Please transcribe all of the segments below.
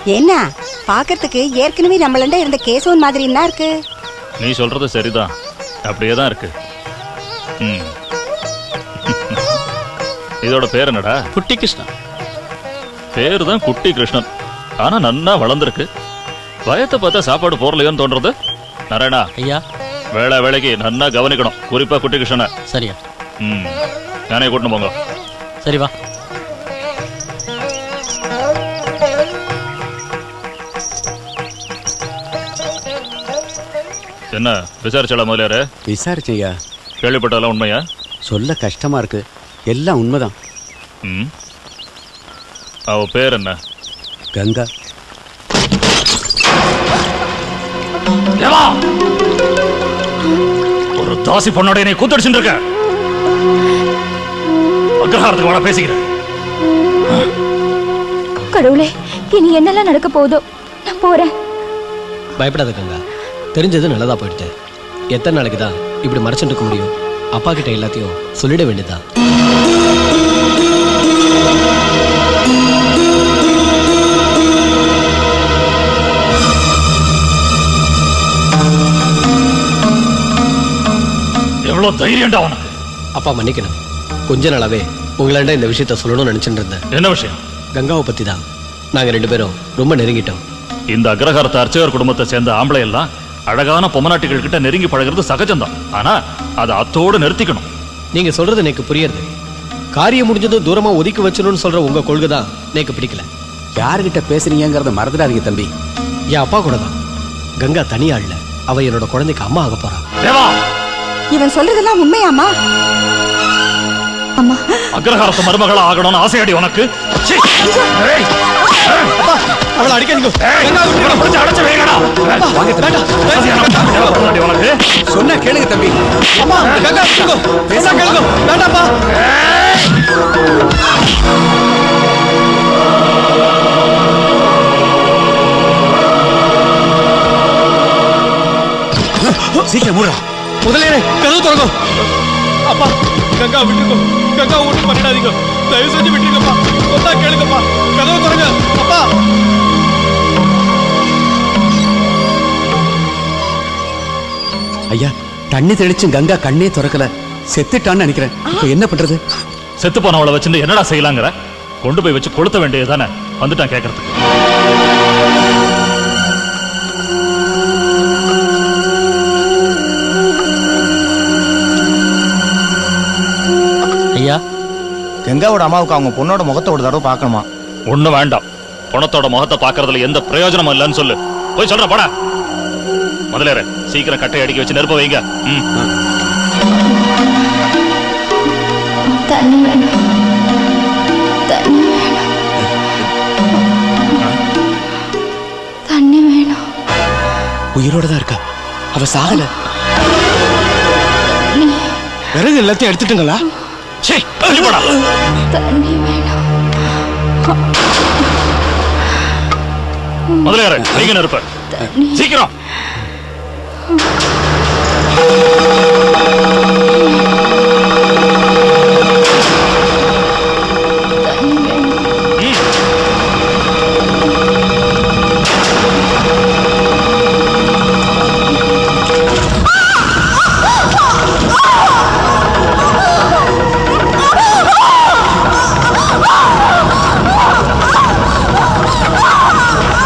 என்ன பாக்கிறதுக்கு ஏற்கனவே நம்மளண்ட இருந்த கேசவன் மாதிரி என்ன இருக்கு நீ சொல்றது சரிதான் அப்படியே தான் இருக்கு ம். இதோட பேர் என்னடா குட்டி கிருஷ்ணா பேரு தான் குட்டி கிருஷ்ணன் ஆனா நன்னா வளர்ந்துருக்கு வயத்தை பார்த்தா சாப்பாடு போறலையோன்னு தோன்றது நாராயணா ஐயா வேலை வேலைக்கு நன்னா கவனிக்கணும் குறிப்பா குட்டி கிருஷ்ணனை சரியா ம் நானே கூட்டணும் போங்க சரி வா என்ன விசாரிச்சால முதலியாரு விசாரிச்சையா கேள்விப்பட்டதெல்லாம் உண்மையா சொல்ல கஷ்டமா இருக்கு எல்லாம் உண்மைதான் ம் அவ பேர் என்ன கங்கா ஏவா ஒரு தாசி பொண்ணோட என்னை கூத்தடிச்சுட்டு இருக்க அக்ரஹாரத்துக்கு வாடா பேசிக்கிறேன் கடவுளே இனி என்னெல்லாம் நடக்க போகுதோ நான் போறேன் பயப்படாத கங்கா தெரிஞ்சது நல்லதா போயிடுச்சு எத்தனை நாளைக்கு தான் இப்படி மறைச்சிட்டு இருக்க முடியும் அப்பா கிட்ட எல்லாத்தையும் சொல்லிட வேண்டியதுதான் எவ்வளவு தைரியம்டா உனக்கு அப்பா மன்னிக்கணும் கொஞ்ச நாளாவே உங்களாண்ட இந்த விஷயத்த சொல்லணும்னு நினைச்சிட்டு இருந்தேன் என்ன விஷயம் கங்காவை பத்தி தான் நாங்க ரெண்டு பேரும் ரொம்ப நெருங்கிட்டோம் இந்த அக்ரஹாரத்து அர்ச்சகர் குடும்பத்தை சேர்ந்த ஆம்பளை எல்லாம் அழகான பொம்மநாட்டிகள் கிட்ட நெருங்கி பழகிறது சகஜம்தான் ஆனா அதை அத்தோடு நிறுத்திக்கணும் நீங்க சொல்றது எனக்கு புரியுது காரியம் முடிஞ்சதும் தூரமா ஒதுக்கி வச்சிடணும்னு சொல்ற உங்க கொள்கை தான் எனக்கு பிடிக்கல யார்கிட்ட பேசுறீங்கிறத மறந்துடாதீங்க தம்பி என் அப்பா கூட தான் கங்கா தனியா இல்ல அவ என்னோட குழந்தைக்கு அம்மா ஆக போறா தேவா இவன் சொல்றதெல்லாம் உண்மையாமா அம்மா அக்ரஹாரத்து மருமகளா ஆகணும்னு ஆசையாடி உனக்கு சீ! ஏய்! அவளை அடிக்காதீங்க ஏய்! இவனை பிடிச்சு அடைச்சு வைங்கடா. தேவைப்படுதாடி உனக்கு சொன்னா கேளுங்க தம்பி அம்மா கங்கா கேளுங்க பேச கேளுங்க வேண்டாப்பா சீக்கிரம் மூடுறா முதலியாரே கதவு திறங்க அப்பா கங்கா விட்டுருங்க கங்கா ஒன்றும் பண்ணிடாதீங்க தயவு செஞ்சு விட்டுருங்கப்பா சொன்னா கேளுங்கப்பா கதவு திறங்க அப்பா ஐயா தண்ணி தெளிச்சும் கங்கா கண்ணே திறக்கல செத்துட்டான்னு நினைக்கிறேன் இப்ப என்ன பண்றது செத்து போனவளை வச்சுட்டு என்னடா செய்யலாங்கிற கொண்டு போய் வச்சு கொளுத்த வேண்டியது தானே வந்துட்டான் கேட்கறதுக்கு ஐயா கங்காவோட அம்மாவுக்கு அவங்க பொண்ணோட முகத்தை ஒரு தடவை பார்க்கணுமா ஒண்ணும் வேண்டாம் பணத்தோட முகத்தை பாக்குறதுல எந்த பிரயோஜனமும் இல்லைன்னு சொல்லு போய் சொல்ற போடா முதலேற சீக்கிரம் கட்டை அடிக்க வச்சு நெருப்ப வைங்க ம். தண்ணி வேணும் தண்ணி வேணும் தண்ணி வேணும் உயிரோட தான் இருக்கா அவ சாகல விறகு எல்லாத்தையும் எடுத்துட்டுங்களா சீ, தள்ளி போடா. தண்ணி வேணும் முதலேற வைங்க நெருப்ப தண்ணி சீக்கிரம் தண்ணி வேணும்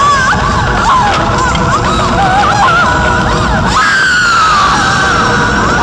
ஆ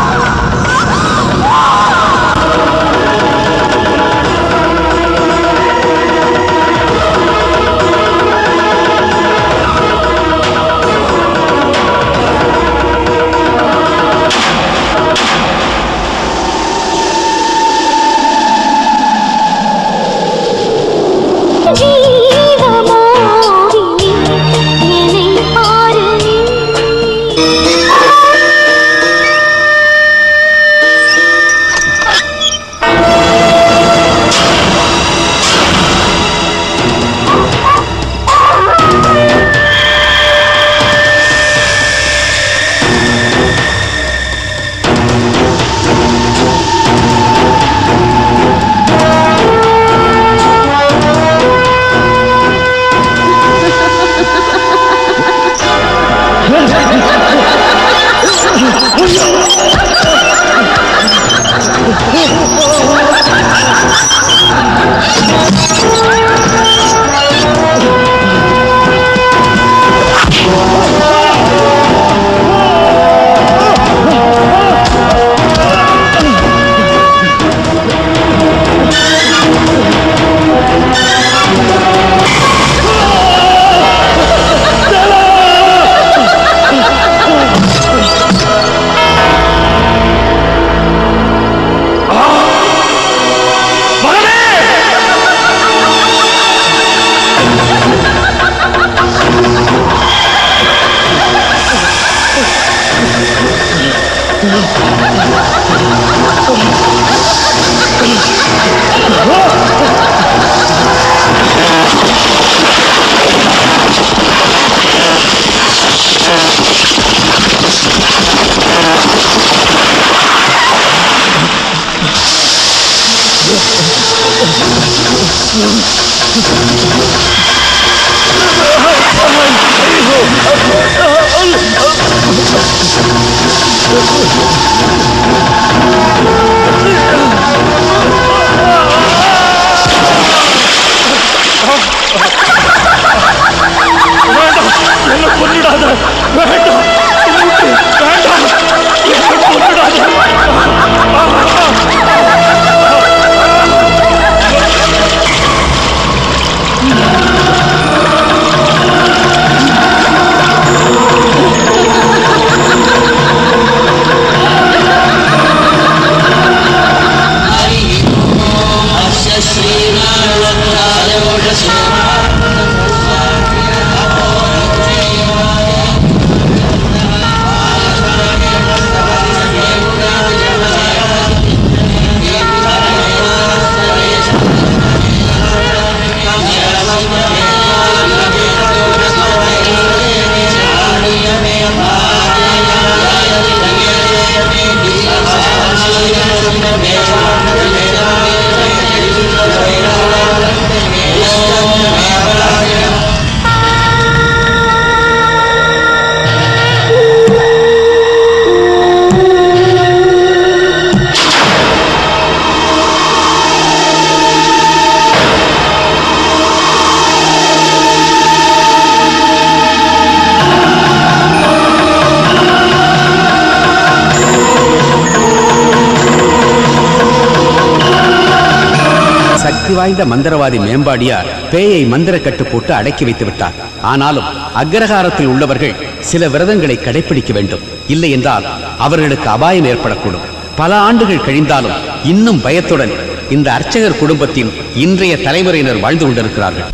சக்தி வாய்ந்த மந்திரவாதி மேம்பாடியார் பேயை மந்திர கட்டு போட்டு அடக்கி வைத்து விட்டார் ஆனாலும் அக்ரஹாரத்தில் உள்ளவர்கள் சில விரதங்களை கடைபிடிக்க வேண்டும் இல்லை என்றால் அவர்களுக்கு அபாயம் ஏற்படக்கூடும் பல ஆண்டுகள் கழிந்தாலும் இன்னும் பயத்துடன் இந்த அர்ச்சகர் குடும்பத்தின் இன்றைய தலைமுறையினர் வாழ்ந்து கொண்டிருக்கிறார்கள்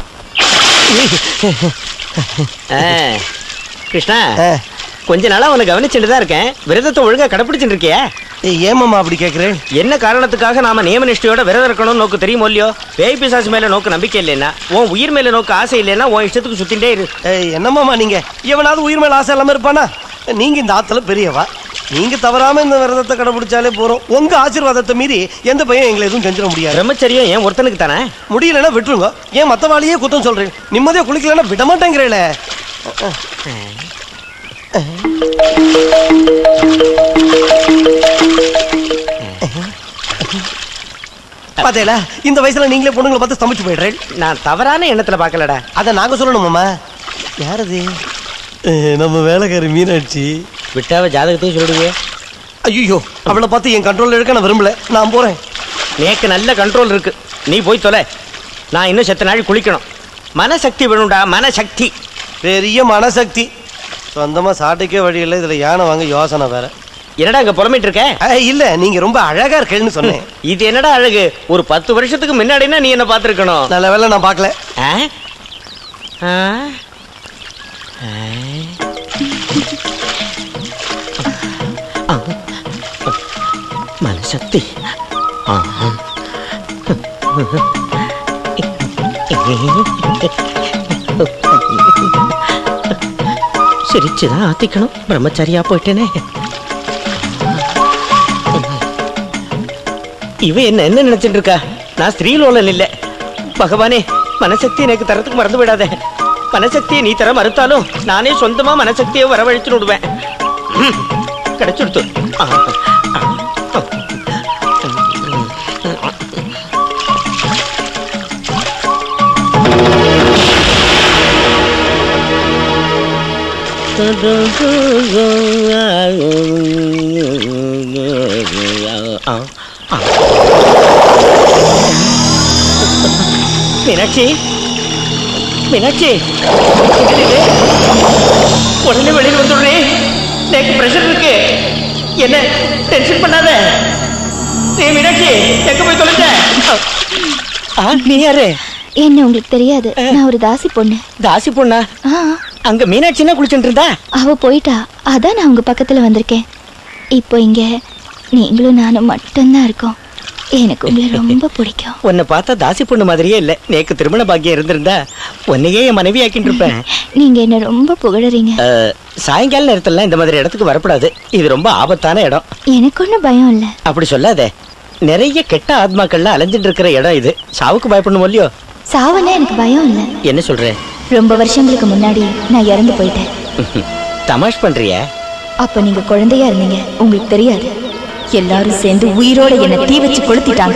ஆ, கிருஷ்ணா கொஞ்ச நாளா உன்னை கவனிச்சுட்டு தான் இருக்கேன் விரதத்தை ஒழுங்கா கடைப்பிடிச்சுட்டு இருக்கியா ஏமாமா அப்படி கேக்குறேன் என்ன காரணத்துக்காக நாம நியம நிஷ்டையோட விரதம் இருக்கணும்னு நோக்கு தெரியுமோ இல்லையோ பேய் பிசாசு மேல நோக்கு நம்பிக்கை இல்லைன்னா உன் உயிர் மேல நோக்கு ஆசை இல்லைன்னா உன் இஷ்டத்துக்கு சுத்திட்டே இரு ஏய், என்னமாமா நீங்க எவனாவது உயிர் மேல ஆசை இல்லாம இருப்பானா நீங்க இந்த ஆத்துல பெரியவா நீங்க தவறாம இந்த விரதத்தை கடைபிடிச்சாலே போறோம் உங்க ஆசீர்வாதத்தை மீறி எந்த பையன் எங்களை எதுவும் செஞ்சிட முடியாது பிரம்மச்சரியம் ஏன் ஒருத்தனுக்கு தானே முடியலன்னா விட்டுருங்க ஏன் மத்தவாளியே குத்தம் சொல்றேன் நிம்மதியா குளிக்கலன்னா விட மாட்டேங்கிறேல பாத்தேல இந்த வயசுல நீங்களே பொண்ணுங்களை பார்த்து சமைச்சு போயிடுறேன் நான் தவறான எண்ணத்துல பார்க்கலடா அதை நாங்க சொல்லணுமாம்மா யாரது நம்ம வேலைக்காரி மீனாட்சி விட்டாவ ஜாதகத்தையும் சொல்லிடுவே ஐயோ அவளை பார்த்து என் கண்ட்ரோல்ல இருக்க நான் விரும்பல நான் போறேன் நேக்கு நல்ல கண்ட்ரோல் இருக்கு நீ போய் தொலை நான் இன்னும் செத்த நாள் குளிக்கணும் மனசக்தி வேணும்டா மனசக்தி பெரிய மனசக்தி சொந்தமா சாட்டைக்கே வழி இல்லை இதுல யானை வாங்க யோசனை வேற என்னடா அங்க புலம்பிட்டு இருக்க அஹ், இல்ல நீங்க ரொம்ப அழகா இருக்கேன்னு சொன்னேன் இது என்னடா அழகு ஒரு பத்து வருஷத்துக்கு முன்னாடினா நீ என்ன பார்த்திருக்கணும் நல்ல வேலை நான் பார்க்கல ஆ? ஆ? ஆ? ஆ. மனசக்தி ஆ. சிரிச்சுதான் ஆத்திக்கணும் பிரம்மச்சாரியா போயிட்டேனே இவ என்ன என்ன நினைச்சிட்டு இருக்கா நான் ஸ்திரீலோலன் இல்ல பகவானே மனசக்தி எனக்கு தரத்துக்கு மறந்து விடாத மனசக்தியை நீ தர மறுத்தாலும் நானே சொந்தமா மனசக்தியை வரவழைச்சு விடுவேன் ம், கிடைச்சுடுத்து ஆ, ஆ, ஆ. ஆ, ஆ. மீனாட்சி மீனாட்சி என்னது இது? உடனே வெளியில் வந்துடுறே எனக்கு பிரஷர் இருக்கு என்ன டென்ஷன் பண்ணாத நீ மீனாட்சி எங்க போய் தொலைஞ்ச ஆ நீ யாரு என்ன உங்களுக்கு தெரியாது நான் ஒரு தாசி பொண்ணு தாசி பொண்ணா ஆ அங்க மீனாட்சினா குளிச்சுட்டு இருந்தா அவ போயிட்டா அதான் நான் உங்க பக்கத்துல வந்திருக்கேன் இப்போ இங்க நீங்களும் நானும் மட்டும்தான் இருக்கோம் எனக்கு உங்களை ரொம்ப பிடிக்கும் உன்னை பார்த்தா தாசி பொண்ணு மாதிரியே இல்ல நேக்கு திருமண பாக்கியம் இருந்திருந்தா உன்னையே என் மனைவி ஆக்கிட்டு இருப்பேன் நீங்க என்ன ரொம்ப புகழறீங்க அஹ், சாயங்கால நேரத்துல இந்த மாதிரி இடத்துக்கு வரக்கூடாது இது ரொம்ப ஆபத்தான இடம் எனக்கு ஒன்றும் பயம் இல்லை அப்படி சொல்லாதே நிறைய கெட்ட ஆத்மாக்கள்லாம் அலைஞ்சிட்டு இருக்கிற இடம் இது சாவுக்கு பயப்படணும் இல்லையோ சாவனா எனக்கு பயம் இல்லை என்ன சொல்ற ரொம்ப வருஷங்களுக்கு முன்னாடி நான் இறந்து போயிட்டேன் தமாஷ் பண்றிய அப்ப நீங்க குழந்தையா இருந்தீங்க உங்களுக்கு தெரியாது எல்லாரும் சேர்ந்து உயிரோட என்ன தீ வச்சு கொளுத்திட்டாங்க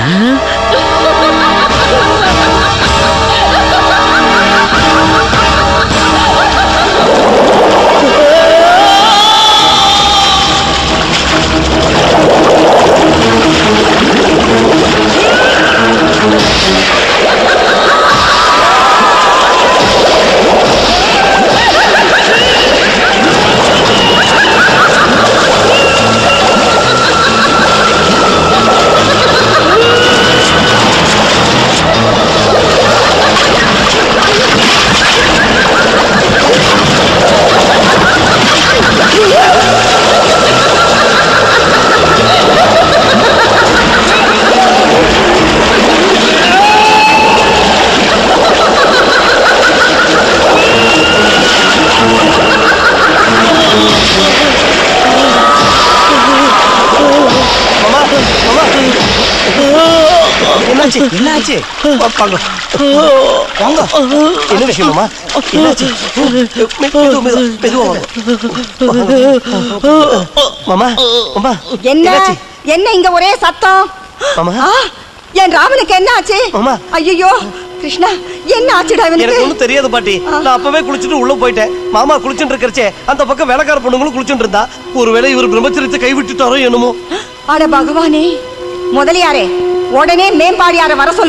மாமா மாமா என்னாச்சு என்னாச்சு வா, வாங்க வாங்க என்ன விஷயம் மாமா என்னாச்சு மெ- மெதுவா மெதுவா மெதுவா வாங்க மாமா மாமா என்ன என்னாச்சு? என்ன இங்க ஒரே சத்தம் மாமா ஆ, என் ராமனுக்கு என்ன ஆச்சு மாமா. ஐயோ கிருஷ்ணா என்ன ஆச்சுடா எனக்கு இவனுக்கு ஒண்ணும் தெரியாது பாட்டி நான் அப்பவே குளிச்சுட்டு உள்ள போயிட்டேன் மாமா குளிச்சுட்டு இருக்கறச்சே அந்த பக்கம் வேலைக்கார பொண்ணுங்களும் குளிச்சுட்டு இருந்தா ஒருவேளை இவர் பிரம்மச்சரியத்தை கைவிட்டுட்டாரோ என்னமோ அட பகவானே முதலியாரே உடனே மேம்பாடியார வர சொல்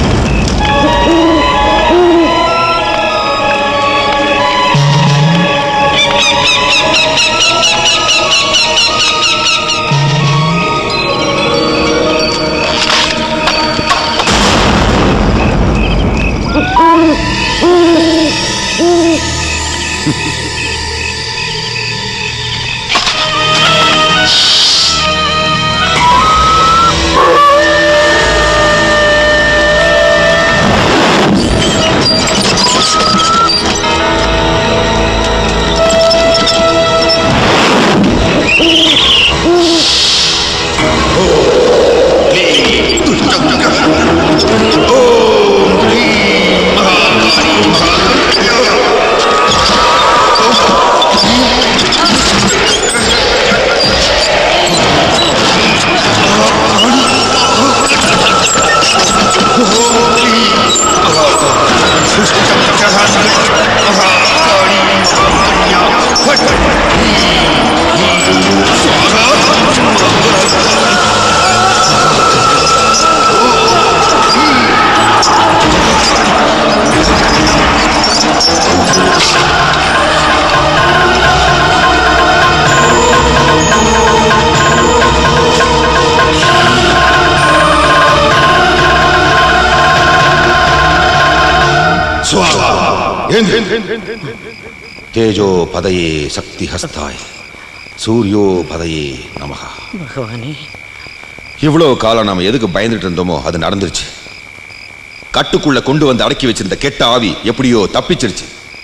ತೇಜೋ ಪದಯೇ ಶಕ್ತಿ ಹಸ್ತಾಯ சூரியோ பதையே நமகா பகவானே இவ்வளோ காலம் நாம எதுக்கு பயந்துட்டு இருந்தோமோ அது நடந்துருச்சு கட்டுக்குள்ள கொண்டு வந்து அடக்கி வச்சிருந்த கெட்ட ஆவி எப்படியோ தப்பிச்சிருச்சு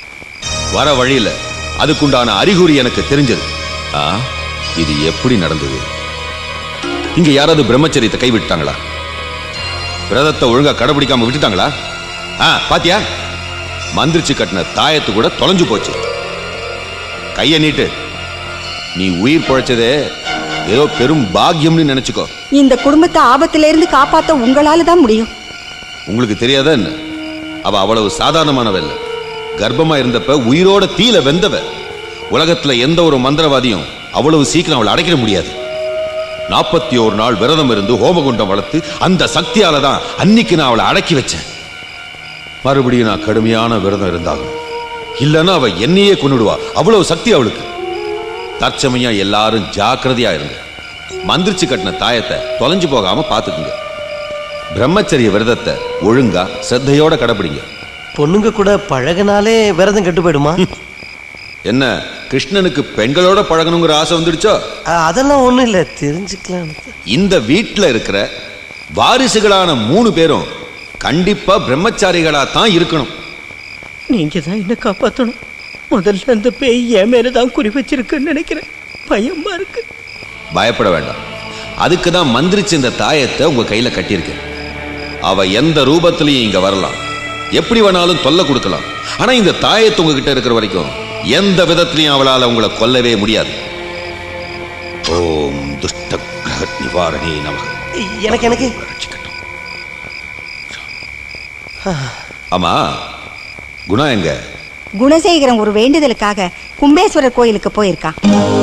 வர வழியில அதுக்குண்டான அறிகுறி எனக்கு தெரிஞ்சது ஆ இது எப்படி நடந்தது இங்க யாராவது பிரம்மச்சரியத்தை கைவிட்டாங்களா விரதத்தை ஒழுங்கா கடைபிடிக்காம விட்டுட்டாங்களா ஆ பாத்தியா மந்திரிச்சு கட்டின தாயத்து கூட தொலைஞ்சு போச்சு கைய நீட்டு நீ உயிர் பொழைச்சதே ஏதோ பெரும் பாக்கியம்னு நினைச்சுக்கோ இந்த குடும்பத்தை ஆபத்துல இருந்து காப்பாத்த உங்களால தான் முடியும் உங்களுக்கு தெரியாதா என்ன அவ அவ்வளவு சாதாரணமானவ இல்ல கர்ப்பமா இருந்தப்ப உயிரோட தீல வெந்தவ உலகத்துல எந்த ஒரு மந்திரவாதியும் அவ்வளவு சீக்கிரம் அவளை அடைக்கிற முடியாது நாற்பத்தி ஒரு நாள் விரதம் இருந்து ஹோமகுண்டம் வளர்த்து அந்த சக்தியால தான் அன்னைக்கு நான் அவளை அடக்கி வச்சேன் மறுபடியும் நான் கடுமையான விரதம் இருந்தாலும் இல்லைன்னா அவ என்னையே கொன்னுடுவா அவ்வளவு சக்தி அவளுக்கு தற்சமயம் எல்லாரும் ஜாக்கிரதையா இருங்க மந்திரிச்சு கட்டின தாயத்தை தொலைஞ்சு போகாம பாத்துக்குங்க பிரம்மச்சரிய விரதத்தை ஒழுங்கா சிரத்தையோட கடைபிடிங்க பொண்ணுங்க கூட பழகினாலே விரதம் கெட்டு போயிடுமா என்ன கிருஷ்ணனுக்கு பெண்களோட பழகணுங்கிற ஆசை வந்துடுச்சோ அஹ், அதெல்லாம் ஒண்ணும் இல்ல தெரிஞ்சுக்கலாம் இந்த வீட்டில் இருக்கிற வாரிசுகளான மூணு பேரும் கண்டிப்பா பிரம்மச்சாரிகளா தான் இருக்கணும் நீங்க தான் என்ன காப்பாத்தணும் முதல்ல அந்த பேய் என் மேல தான் குறி வச்சிருக்குன்னு நினைக்கிறேன் பயமா இருக்கு பயப்பட வேண்டாம் அதுக்கு தான் மந்திரிச்சு இந்த தாயத்தை உங்க கையில கட்டியிருக்கேன் அவ எந்த ரூபத்திலையும் இங்க வரலாம் எப்படி வேணாலும் தொல்லை கொடுக்கலாம் ஆனா இந்த தாயத்து உங்ககிட்ட இருக்கிற வரைக்கும் எந்த விதத்திலையும் அவளால உங்களை கொல்லவே முடியாது ஓம் துஷ்ட கிரக நிவாரணி நமக எனக்கு எனக்கு ஆமா குணா எங்க குணசேகரன் ஒரு வேண்டுதலுக்காக கும்பேஸ்வரர் கோயிலுக்கு போயிருக்கான்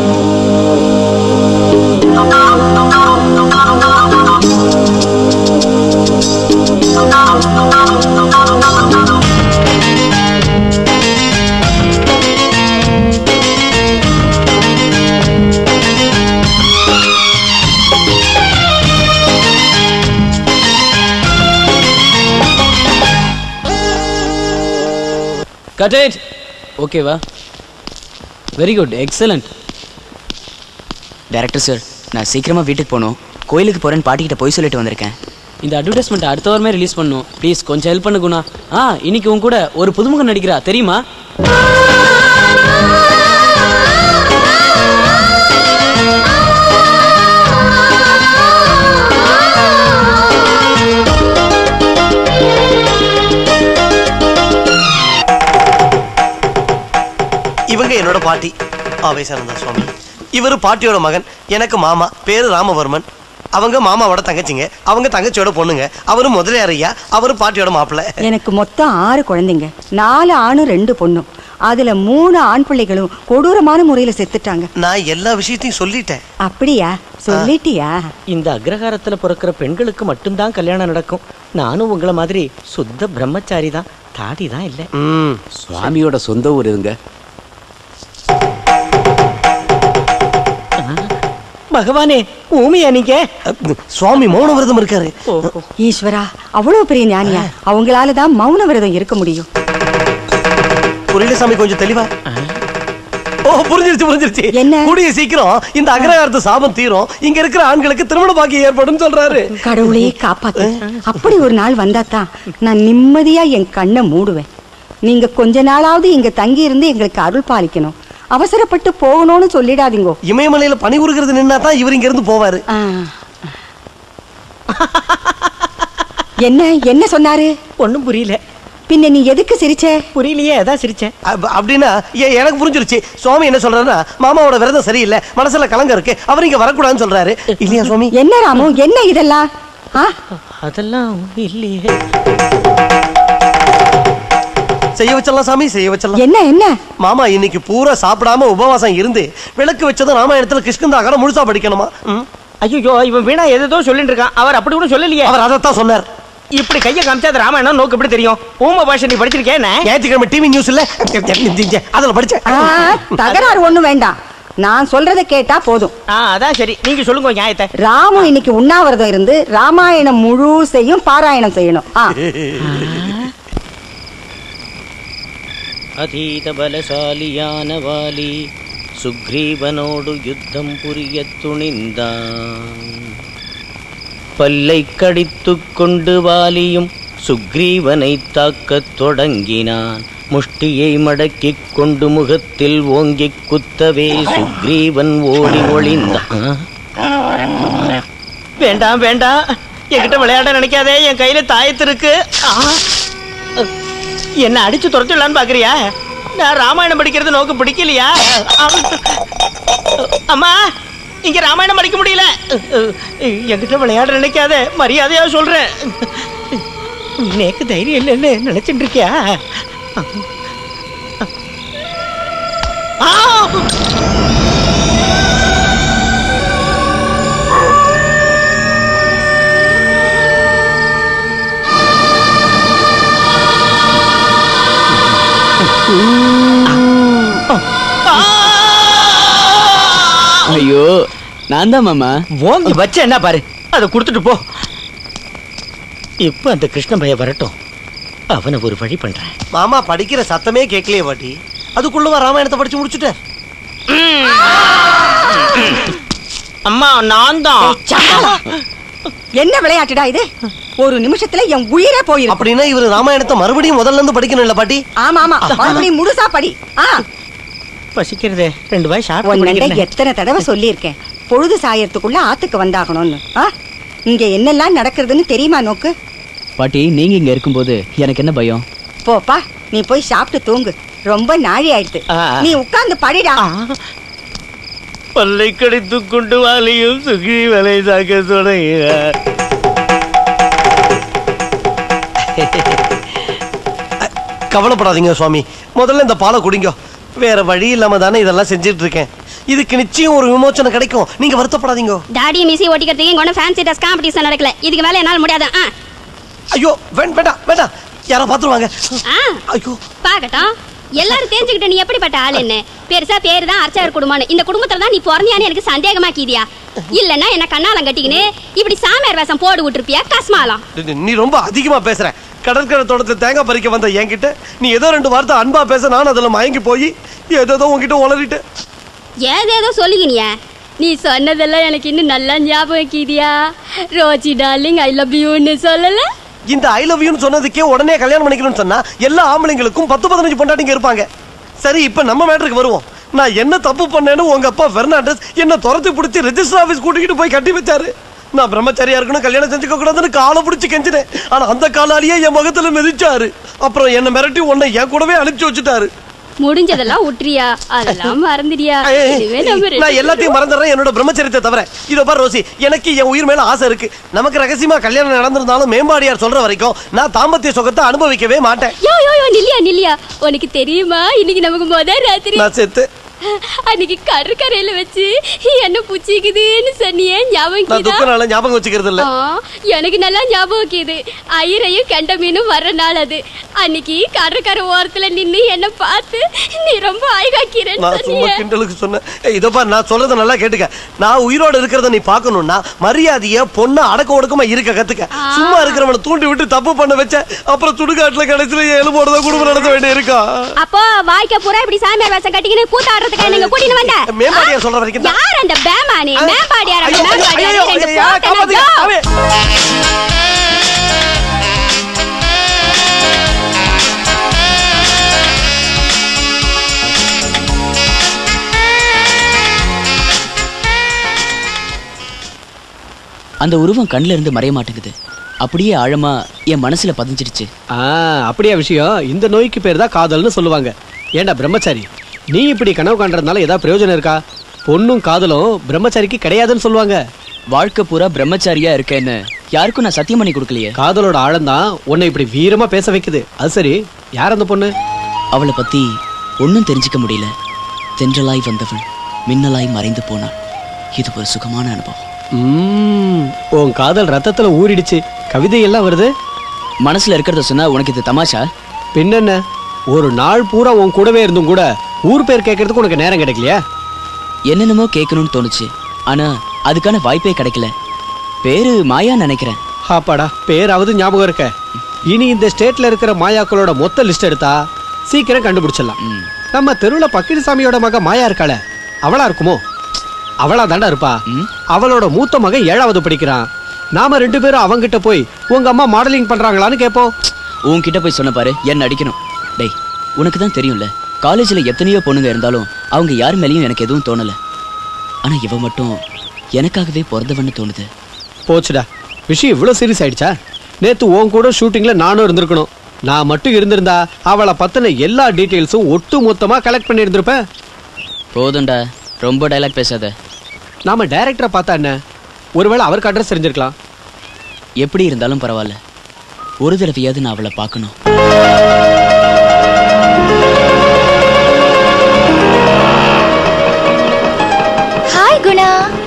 கட் இட் ஓகேவா very good excellent director sir நான் சீக்கிரமா வீட்டுக்கு போகணும் கோயிலுக்கு போறேன்னு பாட்டிக்கிட்ட போய் சொல்லிட்டு வந்திருக்கேன் இந்த அட்வர்டைஸ்மெண்ட் அடுத்த வாரமே ரிலீஸ் பண்ணும் ப்ளீஸ் கொஞ்சம் ஹெல்ப் பண்ணு குணா ஆ இன்னைக்கு உன் கூட ஒரு புதுமுகம் நடிக்கிறா தெரியுமா இவங்க என்னோட பாட்டி ஆவேசானந்தா சுவாமி இவர் பாட்டியோட மகன் எனக்கு மாமா பேரு ராமவர்மன் அவங்க மாமாவோட தங்கச்சிங்க அவங்க தங்கச்சியோட பொண்ணுங்க அவரு முதலியார் ஐயா அவரு பாட்டியோட மாப்பிள்ளை எனக்கு மொத்தம் ஆறு குழந்தைங்க நாலு ஆணும் ரெண்டு பொண்ணும் அதுல மூணு ஆண் பிள்ளைகளும் கொடூரமான முறையில செத்துட்டாங்க நான் எல்லா விஷயத்தையும் சொல்லிட்டேன் அப்படியா சொல்லிட்டியா இந்த அக்ரஹாரத்துல பிறக்கிற பெண்களுக்கு மட்டும்தான் கல்யாணம் நடக்கும் நானும் உங்களை மாதிரி சுத்த பிரம்மச்சாரி தான் தாடி தான் இல்லை ம் சுவாமியோட சொந்த ஊர் இதுங்க பகவானே ஊமையா நீங்க சுவாமி மௌன விரதம் இருக்காரு ஈஸ்வரா அவ்வளவு பெரிய ஞானியா அவங்களால தான் மௌன விரதம் இருக்க முடியும் புரியல சாமி கொஞ்சம் தெளிவா ஓ புரிஞ்சிருச்சு புரிஞ்சிருச்சு என்ன? கூடிய சீக்கிரம் இந்த அக்ரஹாரத்து சாபம் தீரும் இங்க இருக்கிற ஆண்களுக்கு திருமண பாக்கியம் ஏற்படும் சொல்றாரு கடவுளே காப்பாத்து அப்படி ஒரு நாள் வந்தாதான் நான் நிம்மதியா என் கண்ணை மூடுவேன் நீங்க கொஞ்ச நாளாவது இங்க தங்கி இருந்து எங்களுக்கு அருள் பாலிக்கணும் அவசரப்பட்டு போகணும்னு சொல்லிடாதீங்கோ இமயமலையில பனி உருகிறது நின்னா தான் இவர் இங்க இருந்து போவாரு ஆ. என்ன என்ன சொன்னாரு ஒண்ணும் புரியல பின்ன நீ எதுக்கு சிரிச்ச புரியலையே அதான் சிரிச்சேன் அப்- அப்படின்னா எ- எனக்கு புரிஞ்சிருச்சு சுவாமி என்ன சொல்றாருன்னா மாமாவோட விரதம் சரியில்லை மனசுல கலங்க இருக்கு அவர் இங்க வரக்கூடாதுன்னு சொல்றாரு இல்லையா சுவாமி என்ன ராமு என்ன இதெல்லாம் ஆ? அதெல்லாம் இல்லையே செய்ய வச்சிடலாம் சாமி செய்ய வச்சிடலாம் என்ன என்ன மாமா இன்னைக்கு பூரா சாப்பிடாம உபவாசம் இருந்து விளக்கு வச்சதும் ராமாயணத்துல கிருஷ்ணந்தாகரம் முழுசா படிக்கணுமா ம். ஐயோ இவன் வீணா எதோ சொல்லிட்டு இருக்கான் அவர் அப்படி கூட சொல்லலையே அவர் அதைத்தான் சொன்னார் இப்படி கையை காமிச்சா அது ராமாயணம் நோக்கு எப்படி தெரியும் ஊம பாஷை நீ படிச்சிருக்கேன் என்ன? ஞாயிற்றுக்கிழமை டிவி நியூஸ் இல்ல அதுல படிச்சேன் ஆ, தகராறு ஒண்ணும் வேண்டாம் நான் சொல்றத கேட்டா போதும் ஆ அதான் சரி நீங்க சொல்லுங்க நியாயத்தை ராமு இன்னைக்கு உண்ணாவிரதம் இருந்து ராமாயணம் முழுசையும் பாராயணம் செய்யணும் ஆ அதீத பலசாலியான வாலி சுக்ரீவனோடு யுத்தம் புரிய துணிந்தான் பல்லை கடித்துக் கொண்டு வாலியும் சுக்ரீவனை தாக்கத் தொடங்கினான் முஷ்டியை மடக்கிக் கொண்டு முகத்தில் ஓங்கிக் குத்தவே சுக்ரீவன் ஓடி ஒளிந்தான் வேண்டாம் வேண்டாம் என்கிட்ட விளையாட நினைக்காதே என் கையில தாயத்து இருக்கு ஆ என்ன அடிச்சு துரத்திடலான்னு பாக்குறியா நான் ராமாயணம் படிக்கிறது நோக்கு பிடிக்கலையா அம்மா இங்க ராமாயணம் படிக்க முடியல என்கிட்ட விளையாட நினைக்காத மரியாதையா சொல்றேன் நேக்கு தைரியம் இல்லைன்னு நினைச்சிட்டு இருக்கியா ஆ! ஐயோ நான் தான் மாமா ஓங்கி வச்ச என்ன பாரு அதை கொடுத்துட்டு போ இப்ப அந்த கிருஷ்ண பைய வரட்டும் அவனை ஒரு வழி பண்றேன் மாமா படிக்கிற சத்தமே கேட்கலையே பாட்டி அதுக்குள்ளவா ராமாயணத்தை படிச்சு முடிச்சுட்டார் அம்மா நான் தான் என்ன விளையாட்டுடா இது ஒரு நிமிஷத்துல என் உயிரே போயிருக்கு அப்படின்னா இவர் ராமாயணத்தை மறுபடியும் முதல்ல இருந்து படிக்கணும் இல்ல பாட்டி ஆமா ஆமா மறுபடியும் முழுசா படி ஆ பசிக்கிறதே ரெண்டு வாய் உன்னிட்ட சாப்பிட்டு எத்தனை தடவை சொல்லியிருக்கேன் பொழுது சாயறதுக்குள்ள ஆத்துக்கு வந்தாகணும்னு ஆ இங்க என்னெல்லாம் நடக்கிறதுன்னு தெரியுமா நோக்கு பாட்டி நீங்க இங்க இருக்கும்போது எனக்கு என்ன பயம் போப்பா நீ போய் சாப்பிட்டு தூங்கு ரொம்ப நாழி ஆயிடுது ஆ. நீ உட்கார்ந்து படிடா பல்லை கடித்து கொண்டு வாலியும் சுகி வலை சாக்க தொடங்கினார் கவலைப்படாதீங்க சுவாமி முதல்ல இந்த பாலை குடிங்க வேற வழி இல்லாம தானே இதெல்லாம் செஞ்சுட்டு இருக்கேன் இதுக்கு நிச்சயம் ஒரு விமோச்சனம் கிடைக்கும் நீங்க வருத்தப்படாதீங்க தாடியை மீசி ஓட்டிக்கிறதுக்கு இங்க ஒன்றும் ஃபேன்சி ட்ரெஸ் காம்படிஷன் நடக்கல இதுக்கு மேல என்னால் முடியாது ஆ ஐயோ வேண் வேண்டாம் வேண்டாம் யாரோ பார்த்துருவாங்க ஆ ஐயோ பார்க்கட்டும் எல்லாரும் தெரிஞ்சுக்கிட்ட நீ எப்படிப்பட்ட ஆள் என்ன பெருசா பேரு தான் அர்ச்சகர் குடும்பம்னு இந்த குடும்பத்துல தான் நீ பிறந்தியான்னு எனக்கு சந்தேகமாக்கிதியா இல்லன்னா என்ன கண்ணாலம் கட்டிக்கின்னு இப்படி சாமியார் வேஷம் போடு விட்டுருப்பியா கஸ்மாலம் நீ- நீ ரொம்ப அதிகமா பேசுற கடற்கரை தோட்டத்துல தேங்காய் பறிக்க வந்த என்கிட்ட நீ ஏதோ ரெண்டு வார்த்தை அன்பா பேச நான் அதுல மயங்கி போய் ஏதோ உன்கிட்ட உளறிட்டு ஏதேதோ சொல்லிக்கினியா நீ சொன்னதெல்லாம் எனக்கு இன்னும் நல்லா ஞாபகம் கீதியா ரோஜி டார்லிங் ஐ லவ் யூன்னு சொல்லல இந்த ஐ லவ் யூன்னு சொன்னதுக்கே உடனே கல்யாணம் பண்ணிக்கணும்னு சொன்னா எல்லா ஆம்பளைங்களுக்கும் பத்து பதினஞ்சு பொண்டாட்டிங்க இருப்பாங்க சரி இப்ப நம்ம மேட்டருக்கு வருவோம் நான் என்ன தப்பு பண்ணேன்னு உங்க அப்பா பெர்னாண்டஸ் என்ன துரத்தி பிடிச்சி ரெஜிஸ்டர் ஆபீஸ் கூட்டிக்கிட்டு போய் கட்டி வச்சாரு நான் பிரம்மச்சாரியா இருக்கணும் கல்யாணம் செஞ்சுக்க கூடாதுன்னு காலை பிடிச்சி கெஞ்சினேன் ஆனா அந்த காலாலேயே என் முகத்துல மிதிச்சாரு அப்புறம் என்ன மிரட்டி உன்னை என் கூடவே அனுப்பிச்சு வச்சுட்டாரு முடிஞ்சதெல்லாம் உட்றியா அதெல்லாம் மறந்துடியா ஏய், இனிமே நம்ம ரெண்டு நான் எல்லாத்தையும் மறந்துடுறேன் என்னோட பிரம்மச்சரியத்தை தவிர இதோ பாரு ரோசி எனக்கு என் உயிர் மேல ஆசை இருக்கு நமக்கு ரகசியமா கல்யாணம் நடந்திருந்தாலும் மேம்பாடியார் சொல்ற வரைக்கும் நான் தாம்பத்திய சுகத்தை அனுபவிக்கவே மாட்டேன் யோ யோ யோ நில்லியா நில்லியா உனக்கு தெரியுமா இன்னைக்கு நமக்கு முத ராத்திரி நான் செத்து அன்னைக்கு கடற்கரையில வச்சு என்ன புச்சிக்குதுன்னு சொன்னியே ஞாபகம் நான் கீதா? துக்க நாள ஞாபகம் வச்சுக்கிறது இல்ல ஆ, எனக்கு நல்லா ஞாபகம் கீது ஐயரையும் கெண்ட மீனும் வர்ற நாள் அது அன்னைக்கு கடற்கரை ஓரத்துல நின்னு என்ன பார்த்து நீ ரொம்ப ஆய்காக்கிறேன்னு நான் சும்மா சொன்னியே கிண்டலுக்கு சொன்னேன் ஏய், இதோ பாரு நான் சொல்றத நல்லா கேட்டுக்க நான் உயிரோட இருக்கிறத நீ பார்க்கணும்னா மரியாதைய பொண்ணு அடக்க ஒடுக்கமா இருக்க கத்துக்க சும்மா இருக்கிறவனை தூண்டி விட்டு தப்பு பண்ண வச்ச அப்புறம் சுடுகாட்டுல கடைசியில எலும்போட தான் குடும்பம் நடத்த வேண்டிய இருக்கா அப்போ வாய்க்க பூரா இப்படி சாமியார் வேஷம் கட்டிக்கின்னு கூத்தாடுறதுக்கு நீங்க கூட்டின்னு வந்த மேம்பாடியார் சொல்ற வரைக்கும் தான். யார் அந்த பேமானி மேம்பாடியார் அந்த ஐயோ, ஐயோ, மேம்பாடியார் ஐயோ, ரெண்டு ஐயோ, போட்டேன் காப்பாத்துங்க, ஐயோ. சாமி. அந்த உருவம் கண்ணுல இருந்து மறைய மாட்டேங்குது அப்படியே ஆழமா என் மனசுல பதிஞ்சிடுச்சு ஆ அப்படியா விஷயம் இந்த நோய்க்கு பேர் தான் காதல்னு சொல்லுவாங்க ஏன்டா பிரம்மச்சாரி நீ இப்படி கனவு காண்றதுனால ஏதாவது பிரயோஜனம் இருக்கா பொண்ணும் காதலும் பிரம்மச்சாரிக்கு கிடையாதுன்னு சொல்லுவாங்க வாழ்க்கை பூரா பிரம்மச்சாரியா இருக்கேன்னு யாருக்கும் நான் சத்தியம் பண்ணி கொடுக்கலையே காதலோட ஆழம்தான் உன்னை இப்படி வீரமா பேச வைக்குது அது சரி யார் அந்த பொண்ணு அவளை பத்தி ஒன்றும் தெரிஞ்சுக்க முடியல தென்றலாய் வந்தவள் மின்னலாய் மறைந்து போனாள் இது ஒரு சுகமான அனுபவம் ம், உன் காதல் ரத்தத்துல ஊறிடுச்சு கவிதை எல்லாம் வருது மனசுல இருக்கிறத சொன்னா உனக்கு இது தமாஷா பின்னென்ன ஒரு நாள் பூரா உன் கூடவே இருந்தும் கூட ஊர் பேர் கேட்கறதுக்கு உனக்கு நேரம் கிடைக்கலையா என்னென்னமோ கேட்கணும்னு தோணுச்சு ஆனா அதுக்கான வாய்ப்பே கிடைக்கல பேரு மாயா நினைக்கிறேன் அப்பாடா பேராவது ஞாபகம் இருக்க இனி இந்த ஸ்டேட்ல இருக்கிற மாயாக்களோட மொத்த லிஸ்ட் எடுத்தா சீக்கிரம் கண்டுபிடிச்சிடலாம் நம்ம தெருவுல பக்கிரிசாமியோட மக மாயா இருக்காள அவளா இருக்குமோ அவளா தாண்டா இருப்பா அவளோட மூத்த மகன் ஏழாவது படிக்கிறான் நாம ரெண்டு பேரும் அவங்கிட்ட போய் உங்க அம்மா மாடலிங் பண்றாங்களான்னு கேட்போம் உன்கிட்ட போய் சொன்ன பாரு என்ன அடிக்கணும் டேய் உனக்கு தான் தெரியும்ல காலேஜில் எத்தனையோ பொண்ணுங்க இருந்தாலும் அவங்க யார் மேலேயும் எனக்கு எதுவும் தோணல ஆனா இவ மட்டும் எனக்காகவே பிறந்தவன்னு தோணுது போச்சுடா விஷயம் இவ்வளவு சீரியஸ் ஆயிடுச்சா நேத்து உன் கூட ஷூட்டிங்ல நானும் இருந்திருக்கணும் நான் மட்டும் இருந்திருந்தா அவளை பத்தின எல்லா டீட்டெயில்ஸும் ஒட்டு மொத்தமா கலெக்ட் பண்ணி இருந்திருப்பேன் போதும்டா ரொம்ப டைலாக் பேசாத நாம டைரக்டரை பார்த்தா என்ன ஒருவேளை அவருக்கு அட்ரஸ் தெரிஞ்சிருக்கலாம் எப்படி இருந்தாலும் பரவாயில்ல ஒரு தடவையாவது நான் அவளை பார்க்கணும் ஹாய் குணா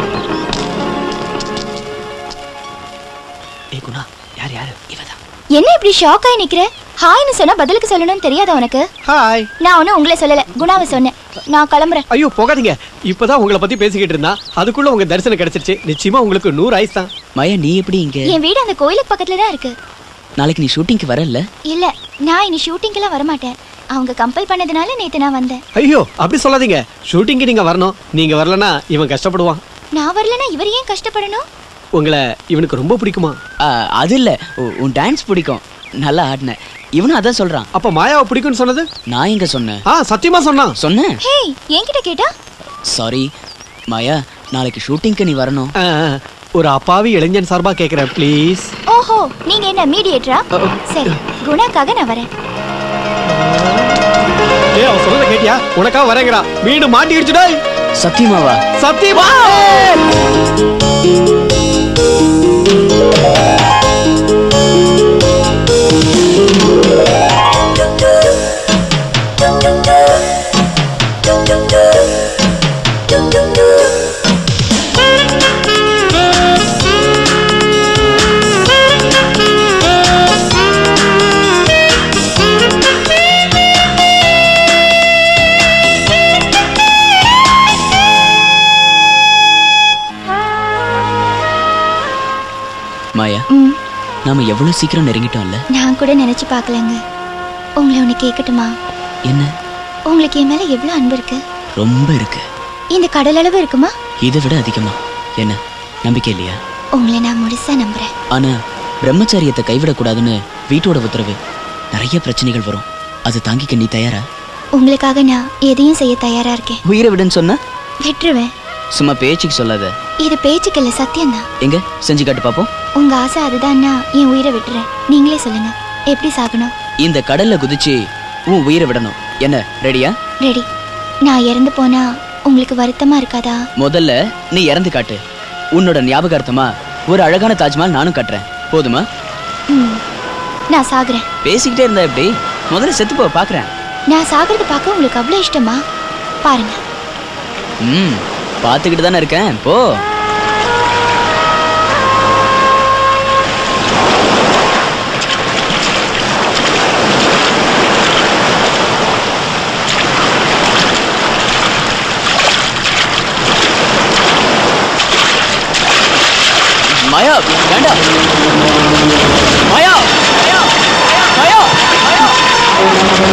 ஏ குணா யார் யாரு இவதான் என்ன இப்படி ஷாக் ஆகி நிக்கிற ஹாய்னு சொன்னா பதிலுக்கு சொல்லணும்னு தெரியாதா உனக்கு ஹாய் நான் ஒன்னும் உங்களை சொல்லல குணாவை சொன்னேன் நான் கிளம்புறேன் ஐயோ போகாதீங்க இப்பதான் உங்களை பத்தி பேசிக்கிட்டு இருந்தா அதுக்குள்ள உங்க தரிசனம் கிடைச்சிருச்சு நிச்சயமா உங்களுக்கு நூறு ஆயிஸ் தான் மயா நீ எப்படி இங்க என் வீடு அந்த கோயிலுக்கு பக்கத்துல தான் இருக்கு நாளைக்கு நீ ஷூட்டிங்க்கு வரல இல்ல நான் இனி ஷூட்டிங்க்கெல்லாம் வரமாட்டேன் அவங்க கம்பல் பண்ணதுனால நேத்து நான் வந்தேன் ஐயோ அப்படி சொல்லாதீங்க ஷூட்டிங்க்கு நீங்க வரணும் நீங்க வரலனா இவன் கஷ்டப்படுவான் நான் வரலனா இவர் ஏன் கஷ்டப்படணும் உங்களை இவனுக்கு ரொம்ப பிடிக்குமா ஆ, அது இல்ல உ- உன் டான்ஸ் பிடிக்கும் நல்லா ஆடின இவனும் அதான் சொல்றான் அப்ப மாயாவை பிடிக்கும்னு சொன்னது நான் எங்க சொன்னேன் ஆ சத்தியமா சொன்னான் சொன்னேன் ஹேய் என்கிட்ட கேட்டா சாரி மாயா நாளைக்கு ஷூட்டிங்க்கு நீ வரணும் ஆ, ஒரு அப்பாவி இளைஞன் சார்பா கேக்குறேன் ப்ளீஸ் ஓஹோ நீங்க என்ன மீடியேட்டரா சரி குணாக்காக நான் வரேன் ஏ அவ சொல்றத கேட்டியா உனக்கா வரேங்கிறா மீண்டும் மாட்டிக்கிடுச்சுடா சத்தியமாவா சத்தியமா மாயா ம் நாம எவ்வளவு சீக்கிரம் நெருங்கிட்டோம்ல நான் கூட நினைச்சு பார்க்கலங்க உங்களை ஒன்று கேட்கட்டுமா என்ன உங்களுக்கு என் மேல எவ்வளவு அன்பு இருக்கு ரொம்ப இருக்கு இந்த கடல் அளவு இருக்குமா இதை விட அதிகமா என்ன நம்பிக்கை இல்லையா உங்களை நான் முழுசா நம்புறேன் ஆனா பிரம்மச்சரியத்தை கைவிடக்கூடாதுன்னு வீட்டோட உத்தரவு நிறைய பிரச்சனைகள் வரும் அதை தாங்கிக்க நீ தயாரா உங்களுக்காக நான் எதையும் செய்ய தயாரா இருக்கேன் உயிரை விடுன்னு சொன்னா விட்டுருவேன் சும்மா பேச்சுக்கு சொல்லாத இது பேச்சுக்கு இல்ல சத்தியம்தான் எங்க செஞ்சு காட்டு பாப்போம் உங்க ஆசை அதுதான்னா என் உயிரை விட்டுறேன் நீங்களே சொல்லுங்க எப்படி சாகணும் இந்த கடல்ல குதிச்சு உன் உயிரை விடணும் என்ன ரெடியா ரெடி நான் இறந்து போனா உங்களுக்கு வருத்தமா இருக்காதா முதல்ல நீ இறந்து காட்டு உன்னோட ஞாபகார்த்தமா ஒரு அழகான தாஜ்மஹால் நானும் கட்டுறேன் போதுமா ம் நான் சாகுறேன் பேசிக்கிட்டே இருந்தா எப்படி முதல்ல செத்து போ பாக்குறேன் நான் சாகிறத பார்க்க உங்களுக்கு அவ்வளோ இஷ்டமா பாருங்க ம் பார்த்துக்கிட்டு தானே இருக்கேன் போ மாயா வேண்டாம் மாயா மாயா மாயா மாயா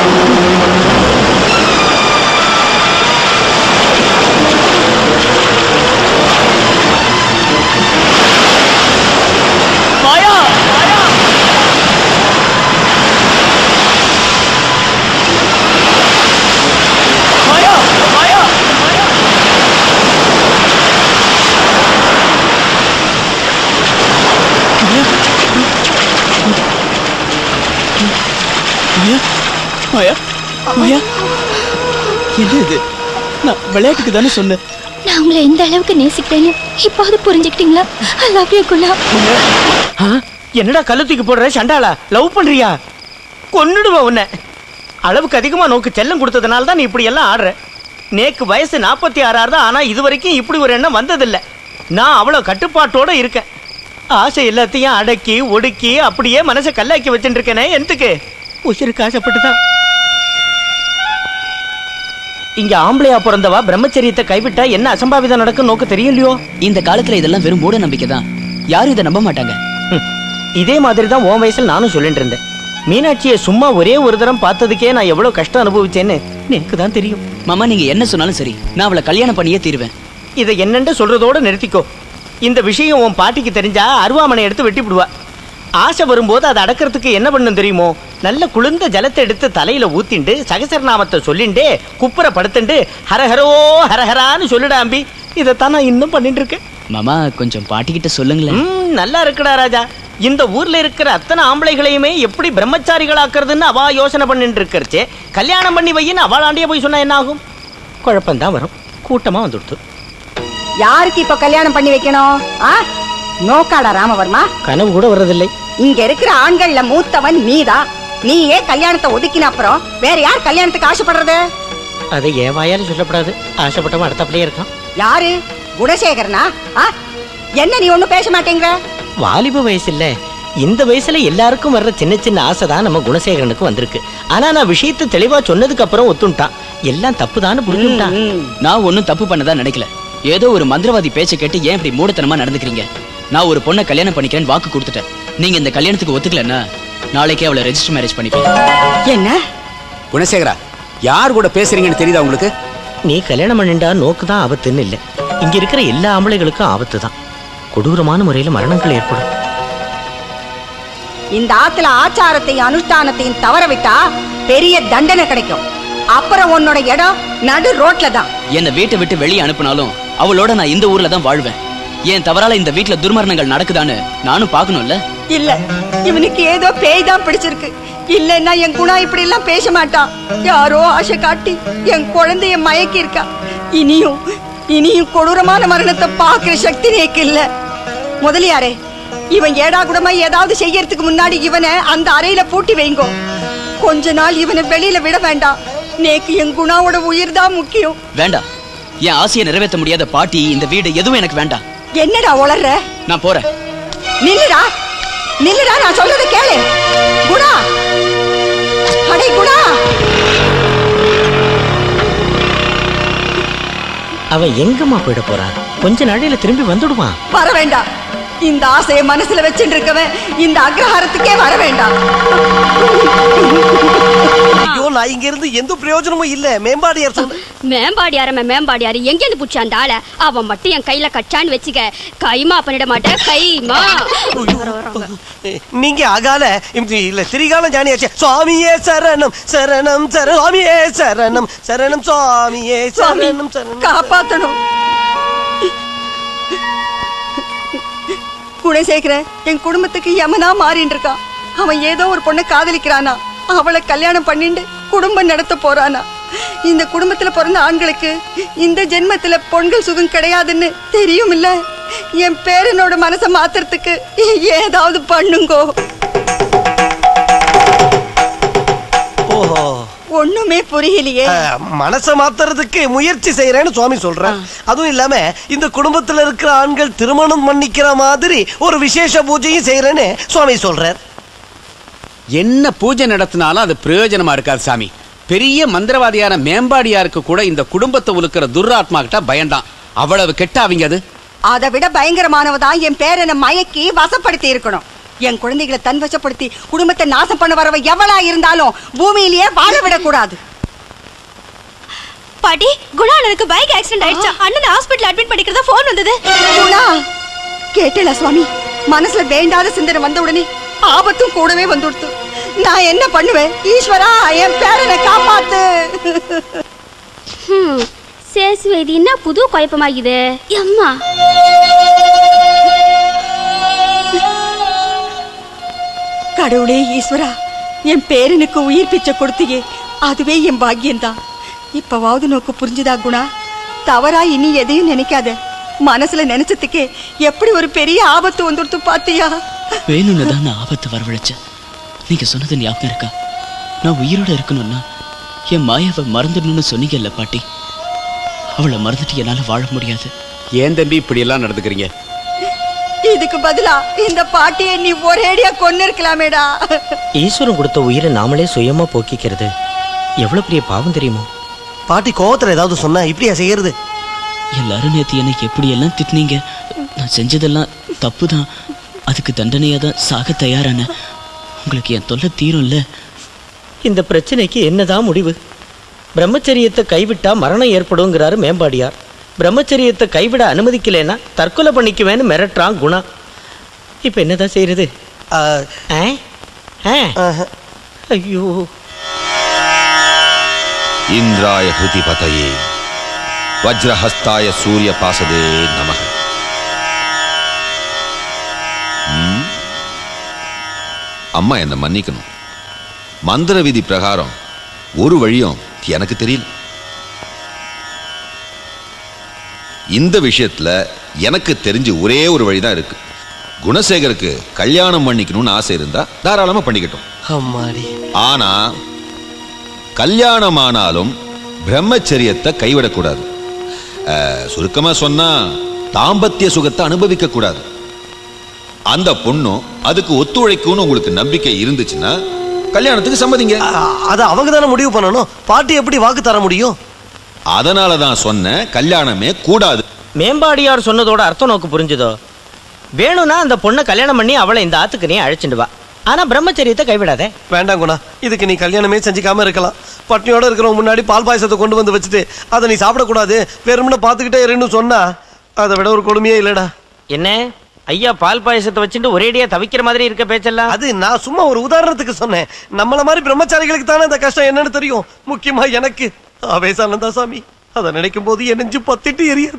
மாயா மாயா மாயா மாயா மாயா மாயா மாயா என்ன இது நான் விளையாட்டுக்கு தானே சொன்னேன் நான் உங்களை எந்த அளவுக்கு நேசிக்கிறேன்னு இப்போது புரிஞ்சுக்கிட்டீங்களா ஐ லவ் யூ குலா ஆ, என்னடா கழுத்துக்கு போடுற சண்டாளா லவ் பண்றியா கொன்னுடுவ உன்னை அளவுக்கு அதிகமா நோக்கு செல்லம் கொடுத்ததுனால தான் நீ இப்படி எல்லாம் ஆடுற நேக்கு வயசு நாற்பத்தி ஆறாறு தான் ஆனா இது வரைக்கும் இப்படி ஒரு எண்ணம் வந்ததில்லை நான் அவ்வளவு கட்டுப்பாட்டோட இருக்கேன் ஆசை எல்லாத்தையும் அடக்கி ஒடுக்கி அப்படியே மனசை கல்லாக்கி வச்சுட்டு இருக்கேனே எதுக்கு உசிருக்கு ஆசைப்பட்டுதான் இங்க ஆம்பளையா பிறந்தவா பிரம்மச்சரியத்தை கைவிட்டா என்ன அசம்பாவிதம் நடக்கும் நோக்கு தெரியும் இல்லையோ இந்த காலத்துல இதெல்லாம் வெறும் மூட நம்பிக்கை தான் யாரும் இதை நம்ப மாட்டாங்க ஹம். இதே மாதிரி தான் உன் வயசுல நானும் சொல்லிட்டு இருந்தேன் மீனாட்சியை சும்மா ஒரே ஒரு தரம் பார்த்ததுக்கே நான் எவ்வளவு கஷ்டம் அனுபவிச்சேன்னு எனக்கு தான் தெரியும் மாமா நீங்க என்ன சொன்னாலும் சரி நான் அவளை கல்யாணம் பண்ணியே தீருவேன் இதை என்னென்று சொல்றதோட நிறுத்திக்கோ இந்த விஷயம் உன் பாட்டிக்கு தெரிஞ்சா அருவாமனை எடுத்து வெட்டி விடுவா ஆசை வரும்போது அதை அடக்கிறதுக்கு என்ன பண்ணும் தெரியுமோ நல்ல குளிர்ந்த ஜலத்தை எடுத்து தலையில ஊத்திண்டு சகசரநாமத்தை சொல்லிண்டே குப்புற படுத்துண்டு ஹரஹரோ ஹரஹரான்னு சொல்லிடா அம்பி இதைத்தான் நான் இன்னும் பண்ணிட்டு இருக்கேன் மாமா கொஞ்சம் பாட்டிக்கிட்ட சொல்லுங்களேன் ம், நல்லா இருக்குடா ராஜா இந்த ஊர்ல இருக்கிற அத்தனை ஆம்பளைகளையுமே எப்படி பிரம்மச்சாரிகளாக்குறதுன்னு அவ யோசனை பண்ணிட்டு இருக்கறச்சே கல்யாணம் பண்ணி வையின்னு அவளாண்டியே போய் சொன்னா என்ன ஆகும் குழப்பம்தான் வரும் கூட்டமா வந்துடுத்து யாருக்கு இப்ப கல்யாணம் பண்ணி வைக்கணும் ஆ நோக்காடா ராமவர்மா கனவு கூட வர்றதில்லை இங்க இருக்கிற ஆண்கள்ல மூத்தவன் நீதான் நீயே கல்யாணத்தை ஒதுக்கின அப்புறம் வேற யார் கல்யாணத்துக்கு ஆசைப்படுறது அதை என் வாயால சொல்லப்படாது ஆசைப்பட்டவன் அடுத்தப்படியே இருக்கான் யாரு குணசேகரனா ஆ என்ன நீ ஒண்ணும் பேச மாட்டேங்கிற வாலிப வயசு இல்ல இந்த வயசுல எல்லாருக்கும் வர்ற சின்ன சின்ன ஆசை தான் நம்ம குணசேகரனுக்கு வந்திருக்கு ஆனா நான் விஷயத்தை தெளிவா சொன்னதுக்கு அப்புறம் ஒத்துண்டான் எல்லாம் தப்புதான்னு புரிஞ்சுட்டான் நான் ஒன்றும் தப்பு பண்ணதா நினைக்கல ஏதோ ஒரு மந்திரவாதி பேச்சை கேட்டு ஏன் இப்படி மூடத்தனமா நடந்துக்கிறீங்க நான் ஒரு பொண்ணை கல்யாணம் பண்ணிக்கிறேன்னு வாக்கு கொடுத்துட்டேன் நீங்க இந்த கல்யாணத்துக்கு ஒத்துக்கலன்னா நாளைக்கே அவளை ரெஜிஸ்டர் மேரேஜ் பண்ணிப்பேன் என்ன குணசேகரா யார் கூட பேசுறீங்கன்னு தெரியுதா உங்களுக்கு நீ கல்யாணம் பண்ணிண்டா நோக்கு தான் ஆபத்துன்னு இல்லை இங்க இருக்கிற எல்லா ஆம்பளைகளுக்கும் ஆபத்து தான் கொடூரமான முறையில மரணங்கள் ஏற்படும் இந்த ஆத்துல ஆச்சாரத்தையும் அனுஷ்டானத்தையும் தவற விட்டா பெரிய தண்டனை கிடைக்கும் அப்புறம் உன்னோட இடம் நடு ரோட்ல தான் என்னை வீட்டை விட்டு வெளியே அனுப்புனாலும் அவளோட நான் இந்த ஊர்ல தான் வாழ்வேன் என் தவறால இந்த வீட்ல துர்மரணங்கள் நடக்குதான்னு நானும் பார்க்கணும்ல இல்ல இவனுக்கு ஏதோ பேய் தான் பிடிச்சிருக்கு இல்லன்னா என் குணா இப்படி எல்லாம் பேச மாட்டான் யாரோ ஆசை காட்டி என் குழந்தைய மயக்கி இருக்கா இனியும் இனியும் கொடூரமான மரணத்தை பாக்குற சக்தி நேக்கு இல்ல முதலியாரே இவன் ஏடா கூடமா ஏதாவது செய்யறதுக்கு முன்னாடி இவனை அந்த அறையில பூட்டி வைங்கோ கொஞ்ச நாள் இவனை வெளியில விட வேண்டாம் நேக்கு என் குணாவோட உயிர் தான் முக்கியம் வேண்டாம் என் ஆசையை நிறைவேற்ற முடியாத பாட்டி இந்த வீடு எதுவும் எனக்கு வேண்டாம் என்னடா உளர்ற நான் போறேன் நில்லுடா நில்லுடா நான் சொல்றத கேளு குணா அடே குணா அவன் எங்கம்மா போயிட போறான் கொஞ்ச நாளையில திரும்பி வந்துடுவான் வர வேண்டாம் இந்த ஆசையை மனசுல வச்சுட்டு இருக்கவன் இந்த அக்ரஹாரத்துக்கே வர வேண்டாம் ஐயோ நான் இங்க இருந்து எந்த பிரயோஜனமும் இல்ல மேம்பாடியார் சொன்ன மேம்பாடியார மேம்பாடியாரு எங்கேருந்து புடிச்சான் ஆள அவன் மட்டும் என் கையில கச்சான்னு வச்சுக்க கைமா பண்ணிட மாட்டேன் கைமா நீங்க அகால இப்படி இல்ல திரிகாலம் ஜானியாச்சு சுவாமியே சரணம் சரணம் சர சுவாமியே சரணம் சரணம் சுவாமியே சுவாமி சரணம் சரணம் காப்பாத்தணும் குணசேகரன் என் குடும்பத்துக்கு யமனா மாறின்னு இருக்கான் அவன் ஏதோ ஒரு பொண்ணை காதலிக்கிறானா அவளை கல்யாணம் பண்ணிண்டு குடும்பம் நடத்த போறானா இந்த குடும்பத்துல பிறந்த ஆண்களுக்கு இந்த ஜென்மத்துல பொண்கள் சுகம் கிடையாதுன்னு தெரியும் இல்ல என் பேரனோட மனசை மாத்துறதுக்கு ஏதாவது பண்ணுங்கோ ஓஹோ ஒண்ணுமே புரியலையே அஹ், மனச மாத்துறதுக்கு முயற்சி செய்யறேன்னு சுவாமி சொல்றேன் அதுவும் இல்லாம இந்த குடும்பத்துல இருக்கிற ஆண்கள் திருமணம் பண்ணிக்கிற மாதிரி ஒரு விசேஷ பூஜையும் செய்யறேன்னு சுவாமி சொல்றார் என்ன பூஜை நடத்தினாலும் அது பிரயோஜனமா இருக்காது சாமி பெரிய மந்திரவாதியான மேம்பாடியாருக்கு கூட இந்த குடும்பத்தை உழுக்கிற துர்ராத்மா கிட்ட பயந்தான் அவ்வளவு கெட்ட அவங்க அது அதை விட பயங்கரமானவதான் என் பேரனை மயக்கி வசப்படுத்தி இருக்கணும் என் குழந்தைகளை தன் வசப்படுத்தி குடும்பத்தை நாசம் பண்ண வரவ எவளா இருந்தாலும் பூமியிலேயே வாழ விடக்கூடாது பாட்டி குணா அண்ணனுக்கு பைக் ஆக்சிடென்ட் ஆயிடுச்சு அண்ணன் ஹாஸ்பிடல் அட்மிட் பண்ணிக்கிறதா போன் வந்தது குணா கேட்டல சுவாமி மனசுல வேண்டாத சிந்தனை வந்த உடனே ஆபத்தும் கூடவே வந்துடுத்து நான் என்ன பண்ணுவேன் ஈஸ்வரா என் பேரனை காப்பாத்து ஹம், சேசு இது என்ன புது குழப்பமாகுது அம்மா கடவுளே ஈஸ்வரா என் பேரனுக்கு உயிர் பிச்சை கொடுத்தியே அதுவே என் பாக்கியம்தான் இப்பவாவது நோக்கு புரிஞ்சுதா குணா தவறா இனி எதையும் நினைக்காத மனசுல நினைச்சதுக்கே எப்படி ஒரு பெரிய ஆபத்து வந்துடுத்து பாத்தியா வேணும்னு தான் நான் ஆபத்து வரவழைச்சேன் நீங்க சொன்னது ஞாபகம் இருக்கா நான் உயிரோட இருக்கணும்னா என் மாயாவை மறந்துடணும்னு சொன்னீங்கல்ல பாட்டி அவளை மறந்துட்டு என்னால வாழ முடியாது ஏன் தம்பி இப்படி எல்லாம் நடந்துக்கிறீங்க இதுக்கு பதிலா இந்த பாட்டியை நீ ஒரேடியா கொன்னு இருக்கலாமேடா ஈஸ்வரன் கொடுத்த உயிரை நாமளே சுயமா போக்கிக்கிறது எவ்வளவு பெரிய பாவம் தெரியுமோ பாட்டி கோவத்துல ஏதாவது சொன்னா இப்படியா செய்யறது எல்லாரும் நேத்து என்னை எப்படி எல்லாம் திட்டினீங்க நான் செஞ்சதெல்லாம் தப்பு தான் அதுக்கு தண்டனையா தான் சாக தயாரான உங்களுக்கு என் தொல்லை தீரும்ல இந்த பிரச்சனைக்கு என்னதான் முடிவு பிரம்மச்சரியத்தை கைவிட்டா மரணம் ஏற்படுங்கிறாரு மேம்பாடியார் பிரம்மச்சரியத்தை கைவிட அனுமதிக்கலைன்னா தற்கொலை பண்ணிக்குவேன்னு மிரட்டுறான் குணா இப்போ என்னதான் செய்யறது ஆ? ஆ? ஐயோ இந்திராய ஹிருதி பதையே வஜ்ரஹஸ்தாய சூரிய பாசதே நம அம்மா என்னை மன்னிக்கணும் மந்திர விதி பிரகாரம் ஒரு வழியும் எனக்கு தெரியல இந்த விஷயத்துல எனக்கு தெரிஞ்சு ஒரே ஒரு வழிதான் இருக்கு குணசேகருக்கு கல்யாணம் பண்ணிக்கணும்னு ஆசை இருந்தா தாராளமா பண்ணிக்கட்டும் அம்மாடி ஆனா கல்யாணமானாலும் பிரம்மச்சரியத்தை கைவிடக்கூடாது அஹ், சுருக்கமா சொன்னா தாம்பத்திய சுகத்தை அனுபவிக்க கூடாது அந்த பொண்ணும் அதுக்கு ஒத்துழைக்கும்னு உங்களுக்கு நம்பிக்கை இருந்துச்சுன்னா கல்யாணத்துக்கு சம்மதிங்க அது அவங்க தானே முடிவு பண்ணணும் பாட்டி எப்படி வாக்கு தர முடியும் அதனால தான் சொன்னேன் கல்யாணமே கூடாது மேம்பாடியார் சொன்னதோட அர்த்தம் நோக்கு புரிஞ்சுதோ வேணும்னா அந்த பொண்ணை கல்யாணம் பண்ணி அவளை இந்த ஆத்துக்கு நீ அழைச்சிட்டு வா ஆனா பிரம்மச்சரியத்தை கைவிடாதே வேண்டாம் குணா இதுக்கு நீ கல்யாணமே செஞ்சுக்காம இருக்கலாம் பட்னியோட இருக்கிறவங்க முன்னாடி பால் பாயசத்தை கொண்டு வந்து வச்சுட்டு அதை நீ சாப்பிடக்கூடாது வெறுமனே பார்த்துக்கிட்டே இருன்னு சொன்னா அதை விட ஒரு கொடுமையே இல்லடா என்ன ஐயா பால் பாயசத்தை வச்சுட்டு ஒரேடியா தவிக்கிற மாதிரி இருக்க பேச்செல்லாம் அது நான் சும்மா ஒரு உதாரணத்துக்கு சொன்னேன் நம்மள மாதிரி பிரம்மச்சாரிகளுக்கு தானே இந்த கஷ்டம் என்னன்னு தெரியும் முக்கியமா எனக்கு அவேசானந்தா சாமி அதை நினைக்கும் போது என் நெஞ்சு பத்திட்டு எரியாது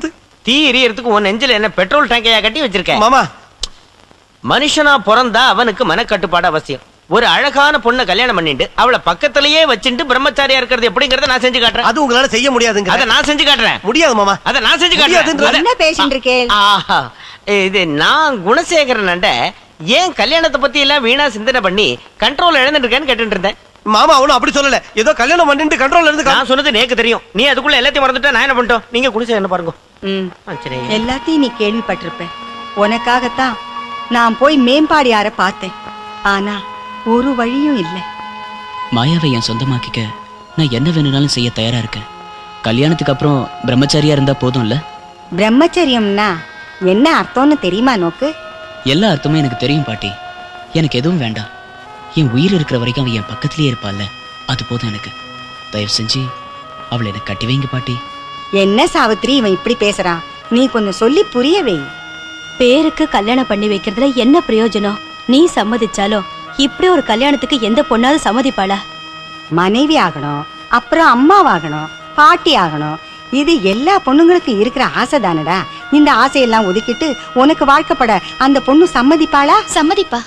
தீ எரியறதுக்கு உன் நெஞ்சில என்ன பெட்ரோல் டேங்கையா கட்டி வச்சிருக்க மாமா மனுஷனா பிறந்தா அவனுக்கு மனக்கட்டுப்பாடு அவசியம் ஒரு அழகான பொண்ணை கல்யாணம் பண்ணிட்டு அவளை பக்கத்திலேயே வச்சுட்டு பிரம்மச்சாரியா இருக்கிறது எப்படிங்கறத நான் செஞ்சு காட்டுறேன் அது உங்களால செய்ய முடியாதுங்க அத நான் செஞ்சு காட்டுறேன் முடியாது மாமா அத நான் செஞ்சு முடியாதுன்ற- காட்டுறேன் என்ன பேசிட்டு இருக்கேன் ஆஹா இது நான் குணசேகரன் ஏன் கல்யாணத்தை பத்தி எல்லாம் வீணா சிந்தனை பண்ணி கண்ட்ரோல் இழந்துட்டு இருக்கேன்னு கேட்டுட்டு இருந்தேன் மாமா அவனும் அப்படி சொல்லல ஏதோ கல்யாணம் பண்ணிட்டு கண்ட்ரோல்ல இருந்து நான் சொன்னது நேக்கு தெரியும் நீ அதுக்குள்ள எல்லாத்தையும் மறந்துட்டா நான் என்ன பண்ணிட்டோம் நீங்க குடிசை என்ன பாருங்க ம் ஆ, சரி எல்லாத்தையும் நீ கேள்விப்பட்டிருப்ப உனக்காகத்தான் நான் போய் மேம்பாடியார பார்த்தேன் ஆனா ஒரு வழியும் இல்லை மாயாவை என் சொந்தமாக்கிக்க நான் என்ன வேணும்னாலும் செய்ய தயாரா இருக்கேன் கல்யாணத்துக்கு அப்புறம் பிரம்மச்சாரியா இருந்தா போதும்ல பிரம்மச்சரியம்னா என்ன அர்த்தம்னு தெரியுமா நோக்கு எல்லா அர்த்தமும் எனக்கு தெரியும் பாட்டி எனக்கு எதுவும் வேண்டாம் என் உயிர் இருக்கிற வரைக்கும் அவன் என் பக்கத்திலேயே இருப்பாள்ல அது போதும் எனக்கு தயவு செஞ்சு அவளை எனக்கு கட்டி வைங்க பாட்டி என்ன சாவித்திரி இவன் இப்படி பேசுறான் நீ கொஞ்சம் சொல்லி புரிய வை பேருக்கு கல்யாணம் பண்ணி வைக்கிறதுல என்ன பிரயோஜனம் நீ சம்மதிச்சாலும் இப்படி ஒரு கல்யாணத்துக்கு எந்த பொண்ணாவது சம்மதிப்பாளா மனைவி ஆகணும் அப்புறம் அம்மாவாகணும் பாட்டி ஆகணும் இது எல்லா பொண்ணுங்களுக்கும் இருக்கிற ஆசை தானடா இந்த ஆசையெல்லாம் ஒதுக்கிட்டு உனக்கு வாழ்க்கப்பட அந்த பொண்ணு சம்மதிப்பாளா சம்மதிப்பா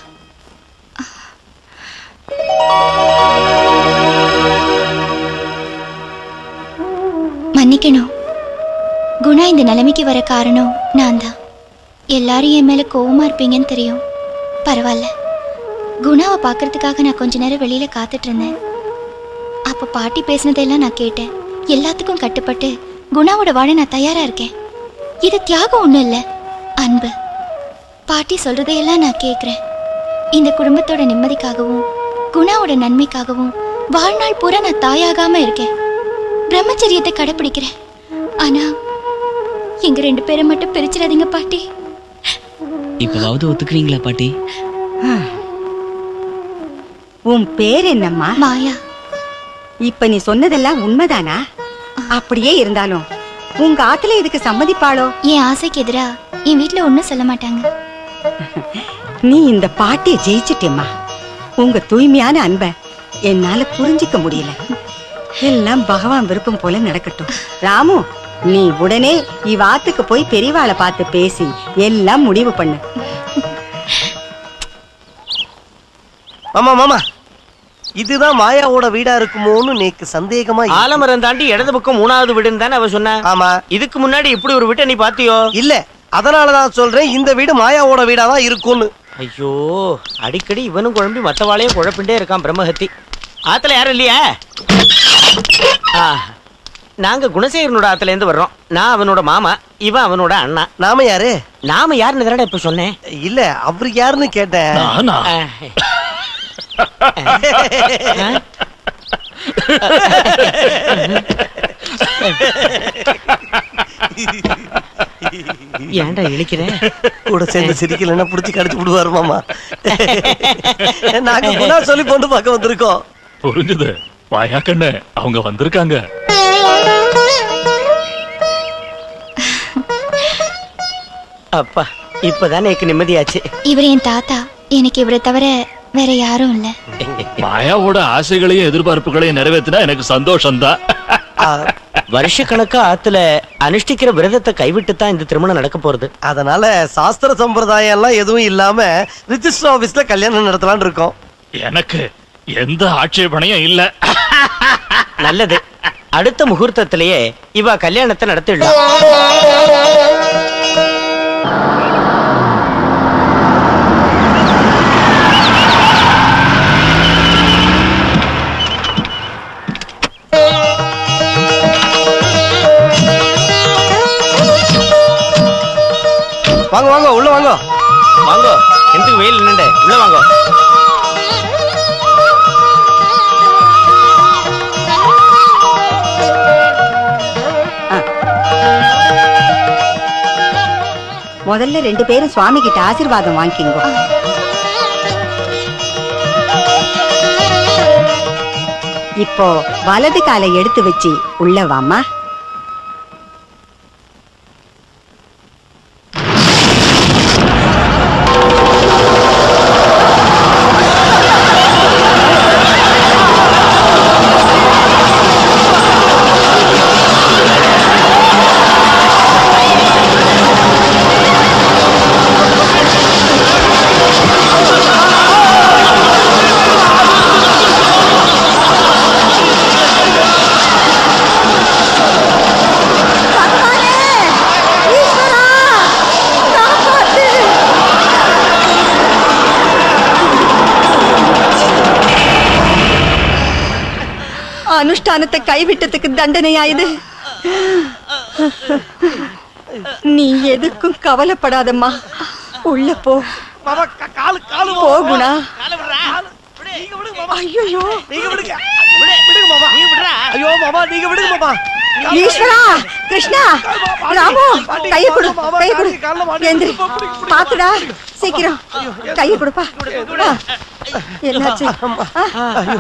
மன்னிக்கணும் குணா இந்த நிலைமைக்கு வர காரணம் நான் தான் எல்லாரும் என் மேல கோவமா இருப்பீங்கன்னு தெரியும் பரவாயில்ல குணாவை பார்க்கறதுக்காக நான் கொஞ்ச நேரம் வெளியில காத்துட்டு இருந்தேன் அப்ப பாட்டி பேசினதெல்லாம் நான் கேட்டேன் எல்லாத்துக்கும் கட்டுப்பட்டு குணாவோட வாழ நான் தயாரா இருக்கேன் இது தியாகம் ஒண்ணும் இல்ல அன்பு பாட்டி சொல்றதையெல்லாம் நான் கேட்குறேன் இந்த குடும்பத்தோட நிம்மதிக்காகவும் குணாவோட நன்மைக்காகவும் வாழ்நாள் பூரா நான் தாயாகாம இருக்கேன் பிரம்மச்சரியத்தை கடைப்பிடிக்கிறேன் ஆனா எங்க ரெண்டு பேரை மட்டும் பிரிச்சிடாதீங்க பாட்டி இப்பவாவது ஒத்துக்கிறீங்களா பாட்டி உன் பேர் என்னம்மா மாயா இப்ப நீ சொன்னதெல்லாம் உண்மைதானா அப்படியே இருந்தாலும் உங்க ஆத்துல இதுக்கு சம்மதிப்பாளோ என் ஆசைக்கு எதிரா என் வீட்ல ஒன்றும் சொல்ல மாட்டாங்க நீ இந்த பாட்டிய ஜெயிச்சிட்டேம்மா உங்க தூய்மையான அன்பை என்னால புரிஞ்சிக்க முடியல எல்லாம் பகவான் விருப்பம் போல நடக்கட்டும் ராமு நீ உடனே இவாத்துக்கு போய் பெரியவாளை பார்த்து பேசி எல்லாம் முடிவு பண்ணு மாமா மாமா இதுதான் மாயாவோட வீடா இருக்குமோன்னு நேக்கு சந்தேகமா இருக்கு. ஆலமரம் தாண்டி இடது பக்கம் மூணாவது வீடுன்னு தானே அவ சொன்னா ஆமா இதுக்கு முன்னாடி இப்படி ஒரு வீட்டை நீ பாத்தியோ இல்ல அதனாலதான் சொல்றேன் இந்த வீடு மாயாவோட வீடா தான் இருக்கும்னு ஐயோ அடிக்கடி இவனும் குழம்பி மத்தவாளையும் குழப்பிண்டே இருக்கான் பிரம்மஹத்தி ஆத்துல யாரும் இல்லையா ஆ, நாங்க குணசேகரனோட ஆத்துல இருந்து வர்றோம் நான் அவனோட மாமா இவன் அவனோட அண்ணா நாம யாரு நாம யாருன்னு தானடா இப்ப சொன்னேன் இல்ல அவரு யாருன்னு கேட்டேன் நானா? ஆ. ஏன்டா இழிக்கிற கூட சேர்ந்து சிரிக்கலன்னா புடிச்சு கடிச்சு விடுவாரு மாமா நாங்க குணா சொல்லி பொண்ணு பார்க்க வந்திருக்கோம் புரிஞ்சுது வாயா கண்ணு அவங்க வந்திருக்காங்க அப்பா இப்பதான் எனக்கு நிம்மதியாச்சு இவர் என் தாத்தா எனக்கு இவரை தவிர வேற யாரும் இல்ல மாயாவோட ஆசைகளையும் எதிர்பார்ப்புகளையும் நிறைவேற்றினா எனக்கு சந்தோஷம்தான் வருஷக்கணக்கா ஆத்துல அனுஷ்டிக்கிற விரதத்தை கைவிட்டு தான் இந்த திருமணம் நடக்க போறது அதனால சாஸ்திர சம்பிரதாயம் எல்லாம் எதுவும் இல்லாம ரிஜிஸ்டர் ஆபீஸ்ல கல்யாணம் நடத்தலாம்னு இருக்கோம் எனக்கு எந்த ஆட்சேபனையும் இல்ல நல்லது அடுத்த முகூர்த்தத்திலேயே இவ கல்யாணத்தை நடத்திடலாம் வாங்க வாங்க உள்ள வாங்க வாங்க எந்த வெயில் நின்று உள்ள வாங்க முதல்ல ரெண்டு பேரும் சுவாமி கிட்ட ஆசீர்வாதம் வாங்கிக்கோங்க இப்போ வலது காலை எடுத்து வச்சு உள்ள வாமா ஆ அனுஷ்டானத்தை கைவிட்டதுக்கு தண்டனையா இது நீ எதுக்கும் கவலைப்படாதம்மா உள்ள போ போ குணா ஐயோ ஐயோ மாமா நீங்க விடுங்க மாமா ஈஸ்வரா கிருஷ்ணா ராமு கைய கொடு கைய கொடு எந்திரி பாத்துடா சீக்கிரம் கைய கொடுப்பா ஆ, என்னாச்சு ஆ.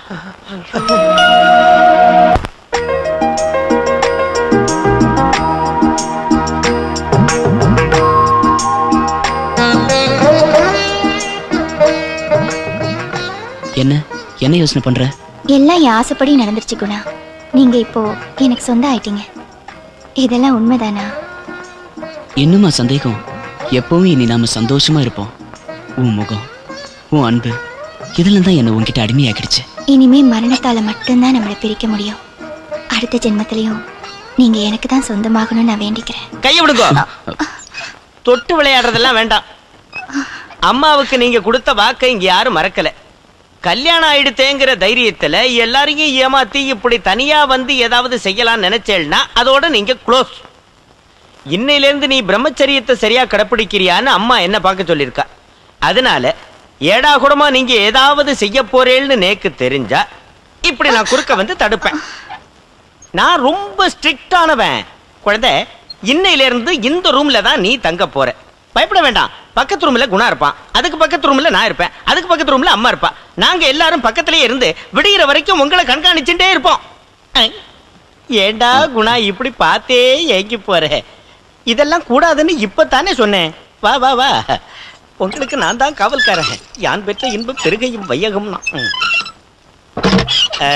என்ன என்ன யோசனை பண்ற எல்லாம் என் ஆசைப்படி நடந்துருச்சு குணா நீங்க இப்போ எனக்கு சொந்தம் ஆயிட்டீங்க இதெல்லாம் உண்மைதானா இன்னுமா சந்தேகம் எப்பவும் இனி நாம சந்தோஷமா இருப்போம் உன் முகம் உன் அன்பு இதெல்லாம் தான் என்ன உன்கிட்ட அடிமையாக்கிடுச்சு இனிமே மரணத்தால மட்டும்தான் நம்மளை பிரிக்க முடியும் அடுத்த ஜென்மத்திலையும் நீங்க எனக்கு தான் சொந்தமாகணும்னு நான் வேண்டிக்கிறேன் கையை விடுங்க தொட்டு விளையாடுறதெல்லாம் வேண்டாம் அம்மாவுக்கு நீங்க கொடுத்த வாக்கை இங்க யாரும் மறக்கல கல்யாணம் ஆயிடுத்தேங்கிற தைரியத்துல எல்லாரையும் ஏமாத்தி இப்படி தனியா வந்து ஏதாவது செய்யலாம் நினைச்சேன்னா அதோட நீங்க க்ளோஸ் இன்னையில இருந்து நீ பிரம்மச்சரியத்தை சரியா கடைப்பிடிக்கிறியான்னு அம்மா என்ன பார்க்க சொல்லியிருக்கா அதனால ஏடா கூடமா நீங்க ஏதாவது செய்ய போறேன்னு நேக்கு தெரிஞ்சா இப்படி நான் குறுக்க வந்து தடுப்பேன் நான் ரொம்ப ஸ்ட்ரிக்டானவன் குழந்தை இன்னையில இருந்து இந்த ரூம்ல தான் நீ தங்க போற பயப்பட வேண்டாம் பக்கத்து ரூம்ல குணா இருப்பான் அதுக்கு பக்கத்து ரூம்ல நான் இருப்பேன் அதுக்கு பக்கத்து ரூம்ல அம்மா இருப்பா நாங்க எல்லாரும் பக்கத்திலேயே இருந்து விடிகிற வரைக்கும் உங்களை கண்காணிச்சுட்டே இருப்போம் ஐ, ஏண்டா குணா இப்படி பார்த்தே ஏங்கி போற இதெல்லாம் கூடாதுன்னு இப்பத்தானே சொன்னேன் வா வா வா உங்களுக்கு நான் தான் காவல்காரன் யான் பெற்ற இன்பம் பெருகையும் வையகம்னா ம். ஆ.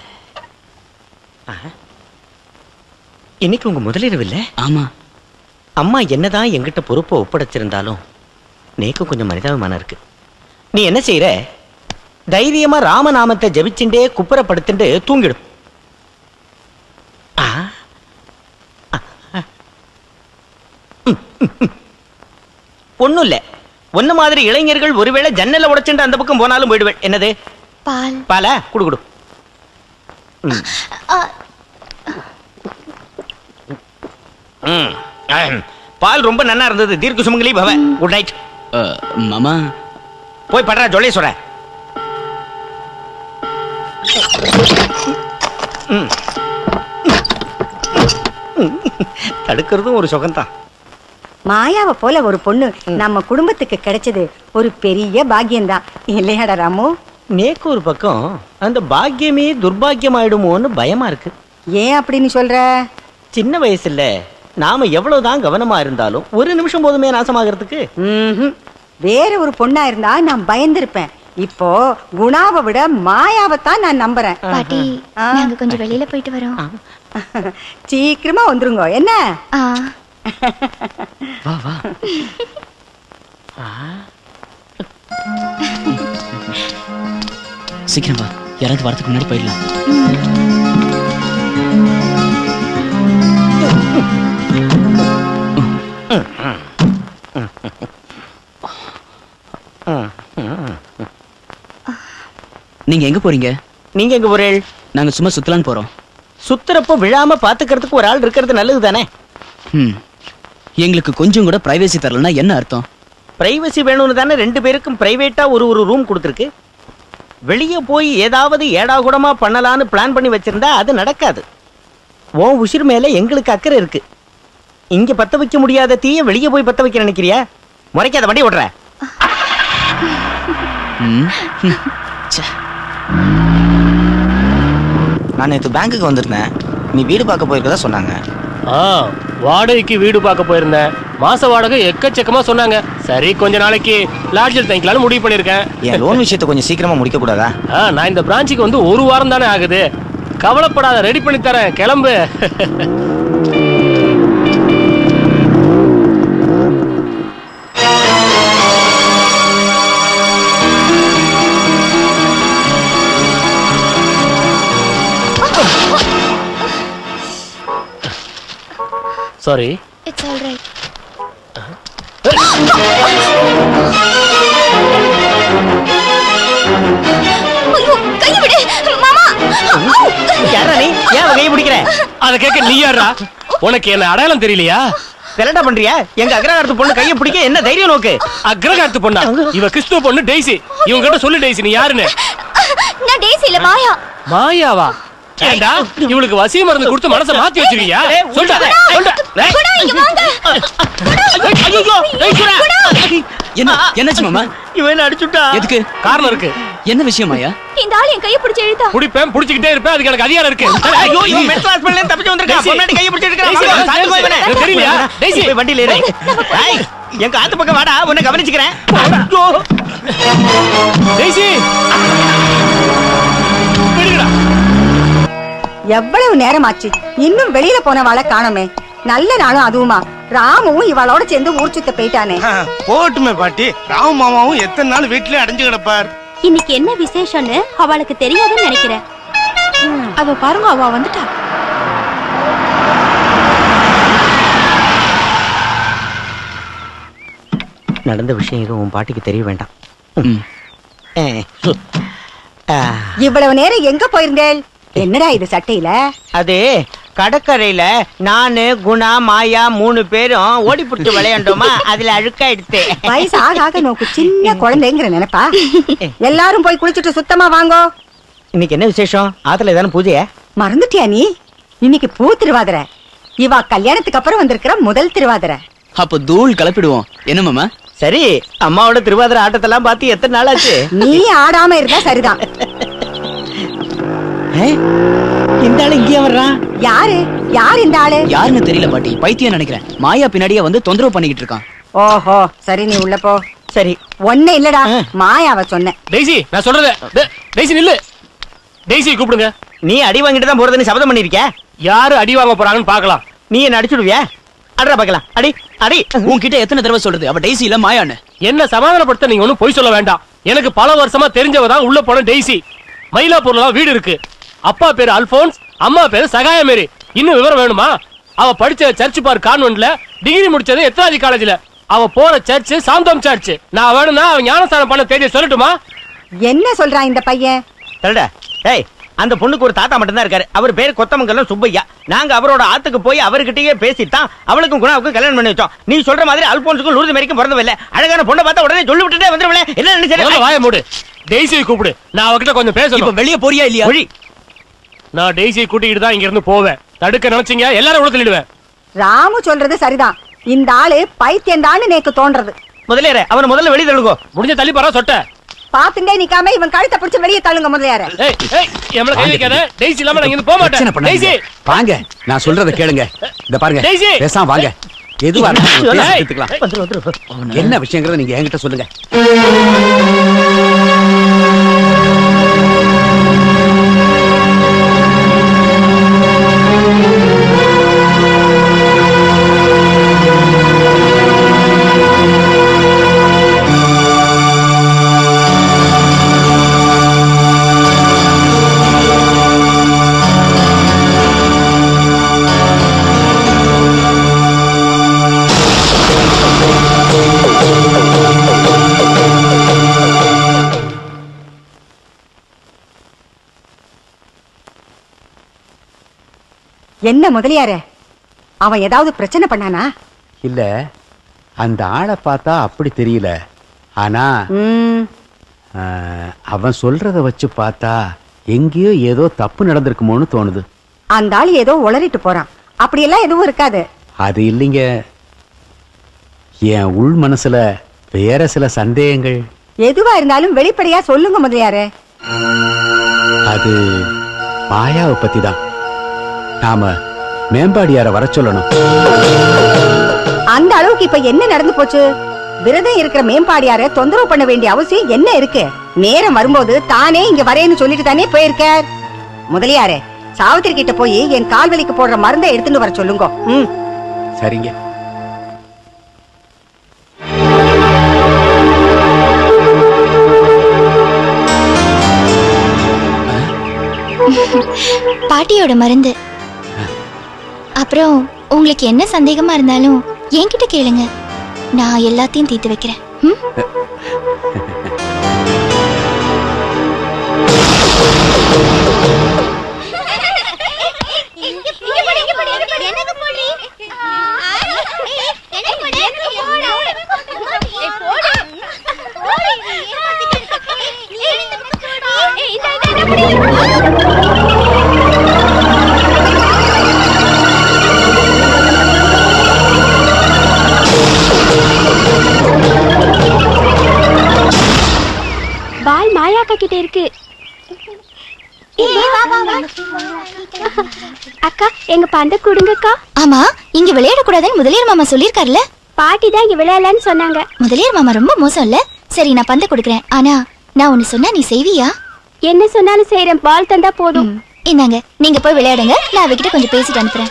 ஆ. இன்னைக்கு உங்க முதலிரவு இல்ல ஆமா அம்மா என்னதான் எங்கிட்ட பொறுப்பை ஒப்படைச்சிருந்தாலும் நேக்கும் கொஞ்சம் மனிதாபிமானம் இருக்கு நீ என்ன செய்யற தைரியமா ராமநாமத்தை ஜபிச்சுட்டே குப்புறப்படுத்துட்டு தூங்கிடும் ஆ. ஆ. ம், ம், ம். ஒண்ணும் இல்ல ஒன்ன மாதிரி இளைஞர்கள் ஒருவேளை ஜன்னலை உடைச்சுட்டு அந்த பக்கம் போனாலும் போயிடுவேன் என்னது பால் பாலா குடு குடு ம். ம். அஹம். பால் ரொம்ப நன்னா இருந்தது தீர்க்க சுமங்கலி பவ குட் நைட் மாமா போய் படுறா ஜொல்லே சொல்ற ம். தடுக்கிறதும் ஒரு சுகம்தான் மாயாவை போல ஒரு பொண்ணு நம்ம குடும்பத்துக்கு கிடைச்சது ஒரு பெரிய பாக்கியம்தான் இல்லையாடா ராமு நேக்கு ஒரு பக்கம் அந்த பாக்கியமே துர்பாக்கியமாயிடுமோன்னு பயமா இருக்கு ஏன் அப்படின்னு சொல்ற சின்ன வயசுல நாம எவ்வளவுதான் கவனமா இருந்தாலும் ஒரு நிமிஷம் போதுமே நாசமாகிறதுக்கு ம்ஹும். வேற ஒரு பொண்ணா இருந்தா நான் பயந்திருப்பேன் இப்போ குணாவை விட மாயாவை தான் நான் நம்புறேன் பாட்டி ஆ. நாங்க கொஞ்சம் வெளியில போயிட்டு வரோம் சீக்கிரமா வந்துருங்க என்ன ஆ வா வா சீக்கிரம் வா யாராவது வரதுக்கு முன்னாடி போயிடலாம் நீங்க எங்க போறீங்க நீங்க எங்க போறேள் நாங்க சும்மா சுத்தலான்னு போறோம் சுத்துறப்போ விழாம பாத்துக்கிறதுக்கு ஒரு ஆள் இருக்கிறது நல்லது தானே ம் எங்களுக்கு கொஞ்சம் கூட பிரைவேசி தரலன்னா என்ன அர்த்தம் பிரைவசி வேணும்னு தானே ரெண்டு பேருக்கும் பிரைவேட்டா ஒரு ஒரு ரூம் கொடுத்துருக்கு வெளியே போய் ஏதாவது ஏடாகுடமா பண்ணலான்னு பிளான் பண்ணி வச்சிருந்தா அது நடக்காது உன் உசிர் மேல எங்களுக்கு அக்கறை இருக்கு இங்க பத்த வைக்க முடியாத தீய வெளியே போய் பத்த வைக்க நினைக்கிறியா முறைக்காத வண்டி ஓட்டுற ம் நான் நேற்று பேங்க்குக்கு வந்திருந்தேன் நீ வீடு பார்க்க போயிருக்கதா சொன்னாங்க ஆ வாடகைக்கு வீடு பார்க்க போயிருந்தேன் மாச வாடகை எக்கச்சக்கமா சொன்னாங்க சரி கொஞ்ச நாளைக்கு லாட்ஜில் தங்கிக்கலாம்னு முடிவு பண்ணியிருக்கேன் என் லோன் விஷயத்தை கொஞ்சம் சீக்கிரமா முடிக்க கூடாதா ஆ நான் இந்த பிரான்ச்சுக்கு வந்து ஒரு வாரம் தானே ஆகுது கவலைப்படாத ரெடி பண்ணி தரேன் கிளம்பு சாரி இட்ஸ் ஆல் ரைட் ஐயோ கை விடு மாமா அத கேட்க நீ யாரா உனக்கு என்ன அடையாளம் தெரியலையா விளையாட்டா பண்றியா எங்க அக்ரஹாரத்து பொண்ணு கையை பிடிக்க என்ன தைரியம் நோக்கு அக்ரகாரத்து பொண்ணா இவ கிறிஸ்துவ பொண்ணு டெய்ஸி இவங்க கிட்ட சொல்லு டெய்ஸி நீ யாருன்னு நான் டேசி இல்ல மாயா மாயாவா ஏண்டா இவளுக்கு வசிய மருந்து கொடுத்து மனச மாத்தி வச்சிருக்கியா சொல்டா சொல்டா டேய். குணா இங்க வாங்க ஐயோ என்ன என்னாச்சு மாமா இவன் அடிச்சுட்டா எதுக்கு காரணம் இருக்கு என்ன விஷயமாயா இந்த ஆள் என் கையை பிடிச்சு இழுத்தா புடிப்பேன் புடிச்சுக்கிட்டே இருப்பேன் அதுக்கு எனக்கு அதிகாரம் இருக்கு ஐயோ இவன் மென்டல் ஹாஸ்பிடல்ல இருந்து தப்பிச்சு வந்திருக்கான் டேய்ஸி. பொண்ணாடி கையை பிடிச்சு டேய்ஸி, எடுக்கறான் சாந்து போய் இவனை. எனக்கு தெரியலையா? டேய்ஸி. போய் வண்டியில ஏறு டேய் எங்க ஆத்து பக்கம் வாடா உன்னை கவனிச்சுக்கிறேன் ஐயோ டெய்ஸி விடுங்கடா எவ்வளவு நேரமாச்சு இன்னும் வெளியில போனவாளை காணோமே நல்ல நாளும் அதுவுமா ராமுவும் இவளோட சேர்ந்து ஊர் சுத்த போயிட்டானே போட்டுமே பாட்டி ராம மாமாவும் எத்தனை நாள் வீட்லயே அடைஞ்சு கிடப்பார் இன்னைக்கு என்ன விசேஷம்னு அவளுக்கு தெரியாதுன்னு நினைக்கிறேன் அவ பாருங்க அவ வந்துட்டா நடந்த விஷயம் எதுவும் உன் பாட்டிக்கு தெரிய வேண்டாம் ஏ, சு. ஆ, இவ்வளவு நேரம் எங்க போயிருந்தேள் என்னடா இது சட்டையில அது கடற்கரையில நானு குணா மாயா மூணு பேரும் ஓடி புடிச்சு விளையாண்டோமா அதுல அழுக்கா எடுத்து வயசு ஆக ஆக நோக்கு சின்ன குழந்தைங்கிற நினைப்பா எல்லாரும் போய் குளிச்சுட்டு சுத்தமா வாங்கோ இன்னைக்கு என்ன விசேஷம் ஆத்துல ஏதான பூஜையா மறந்துட்டியா நீ இன்னைக்கு பூ திருவாதிரை இவா கல்யாணத்துக்கு அப்புறம் வந்திருக்கிற முதல் திருவாதிரை அப்போ தூள் கலப்பிடுவோம் என்ன மாமா சரி அம்மாவோட திருவாதிரை ஆட்டத்தெல்லாம் பார்த்து எத்தனை நாள் ஆச்சு நீ ஆடாம இருந்தா சரிதான் ஏ, இந்த ஆளு இங்கேயே வர்றான் யாரு யார் இந்த ஆளு யாருன்னு தெரியல பாட்டி பைத்தியம் நினைக்கிறேன் மாயா பின்னாடியே வந்து தொந்தரவு பண்ணிக்கிட்டு இருக்கான் ஓஹோ சரி நீ உள்ள போ சரி ஒண்ணு இல்லடா மாயாவ சொன்னேன் டெய்ஸி நான் சொல்றது டே- டெய்ஸி நில்லு டெய்ஸி கூப்பிடுங்க நீ அடி வாங்கிட்டு தான் போறதுன்னு சபதம் பண்ணிருக்க யாரு அடி வாங்க போறாங்கன்னு பார்க்கலாம் நீ என்ன அடிச்சுடுவியா அட்ரா பார்க்கலாம் அடி அடி உன்கிட்ட எத்தனை தடவை சொல்றது அவ டெய்ஸி இல்ல மாயான்னு என்ன சமாதானப்படுத்த நீங்க ஒண்ணும் பொய் சொல்ல வேண்டாம் எனக்கு பல வருஷமா தெரிஞ்சவ தான் உள்ள போன டெய்ஸி மயிலாப்பூர்ல தான் வீடு இருக்கு அப்பா பேரு அல்போன்ஸ் அம்மா பேரு சகாய மேரி இன்னும் விவரம் வேணுமா அவ படிச்ச சர்ச் பார் கான்வென்ட்ல டிகிரி முடிச்சது எத்தனாவது காலேஜ்ல அவ போற சர்ச் சாந்தோம் சர்ச் நான் வேணும்னா அவ ஞானஸ்தானம் பண்ண தேதியை சொல்லட்டுமா என்ன சொல்றான் இந்த பையன் தரடா ஏய் அந்த பொண்ணுக்கு ஒரு தாத்தா மட்டும் தான் இருக்காரு அவர் பேர் கொத்தமங்கலம் சுப்பையா நாங்க அவரோட ஆத்துக்கு போய் அவர்கிட்டயே பேசித்தான் அவளுக்கும் குணாவுக்கும் கல்யாணம் பண்ணி வச்சோம் நீ சொல்ற மாதிரி அல்போன்ஸுக்கும் லூர்து மேரிக்கும் பிறந்தவில்லை அழகான பொண்ணை பார்த்தா உடனே சொல்லி விட்டுட்டே வந்துருவல என்ன முதல்ல நினைச்சேன் வாய மூடு டெய்ஸியை கூப்பிடு நான் அவகிட்ட கொஞ்சம் பேசணும் இப்ப வெளிய போறியா இல்லையா மொழி நான் டெய்ஸியை கூட்டிக்கிட்டு தான் இங்க இருந்து போவேன் தடுக்க நினைச்சீங்க எல்லாரும் உள்ள தள்ளிடுவேன் ராமு சொல்றது சரிதான் இந்த ஆளு பைத்தியம் நேக்கு தோன்றது முதலியாரே அவனை முதல்ல வெளியே தள்ளுங்கோ முடிஞ்ச தள்ளி பாரா சொட்ட பாத்துட்டே நிக்காம இவன் கழுத்தை பிடிச்சு வெளியே தள்ளுங்க முதலியார ஏய் ஏய் எம்மள கை வைக்காத டெய்ஸி இல்லாம நான் இங்க இருந்து போக பிரச்சனை மாட்டேன் டெய்ஸி பண்ணாதீங்க வாங்க நான் சொல்றத கேளுங்க இந்த பாருங்க டெய்ஸி! பேசாம வாங்க எதுவா இருந்தாலும் பேசி ஏய்! தீர்த்துக்கலாம். வந்துரு வந்துரு என்ன விஷயங்கிறத நீங்க என்கிட்ட சொல்லுங்க என்ன முதலியார அவன் ஏதாவது பிரச்சனை பண்ணானா இல்ல அந்த ஆளை பார்த்தா அப்படி தெரியல ஆனா ம், ஆ, அவன் சொல்றத வச்சு பார்த்தா எங்கேயோ ஏதோ தப்பு நடந்திருக்குமோன்னு தோணுது அந்த ஆள் ஏதோ உளறிட்டு போறான் அப்படியெல்லாம் எதுவும் இருக்காது அது இல்லைங்க என் உள் மனசுல வேற சில சந்தேகங்கள் எதுவா இருந்தாலும் வெளிப்படையா சொல்லுங்க முதலியாரே அது மாயாவை பத்தி தான் நாம மேம்பாடியார வர சொல்லணும் அந்த அளவுக்கு இப்ப என்ன நடந்து போச்சு விரதம் இருக்கிற மேம்பாடியார தொந்தரவு பண்ண வேண்டிய அவசியம் என்ன இருக்கு நேரம் வரும்போது தானே இங்க வரேன்னு சொல்லிட்டு தானே போயிருக்கார் முதலியாரே சாவித்திரி கிட்ட போய் என் கால் வலிக்கு போடுற மருந்தை எடுத்துன்னு வர சொல்லுங்க ம் சரிங்க பாட்டியோட மருந்து அப்புறம் உங்களுக்கு என்ன சந்தேகமா இருந்தாலும் என்கிட்ட கேளுங்க நான் எல்லாத்தையும் தீர்த்து வைக்கிறேன் ம்? இங்க பாரு. அக்கா கிட்ட இருக்கு அக்கா எங்க பந்த கொடுங்கக்கா ஆமா இங்க விளையாடக்கூடாதுன்னு முதலியார் மாமா சொல்லியிருக்காருல்ல பாட்டி தான் இங்க விளையாடலன்னு சொன்னாங்க முதலியார் மாமா ரொம்ப மோசம் இல்ல சரி நான் பந்த கொடுக்குறேன் ஆனா நான் ஒன்னு சொன்னா நீ செய்வியா என்ன சொன்னாலும் செய்யறேன் பால் தந்தா போதும் இந்தாங்க நீங்க போய் விளையாடுங்க நான் அவகிட்ட கொஞ்சம் பேசிட்டு அனுப்புறேன்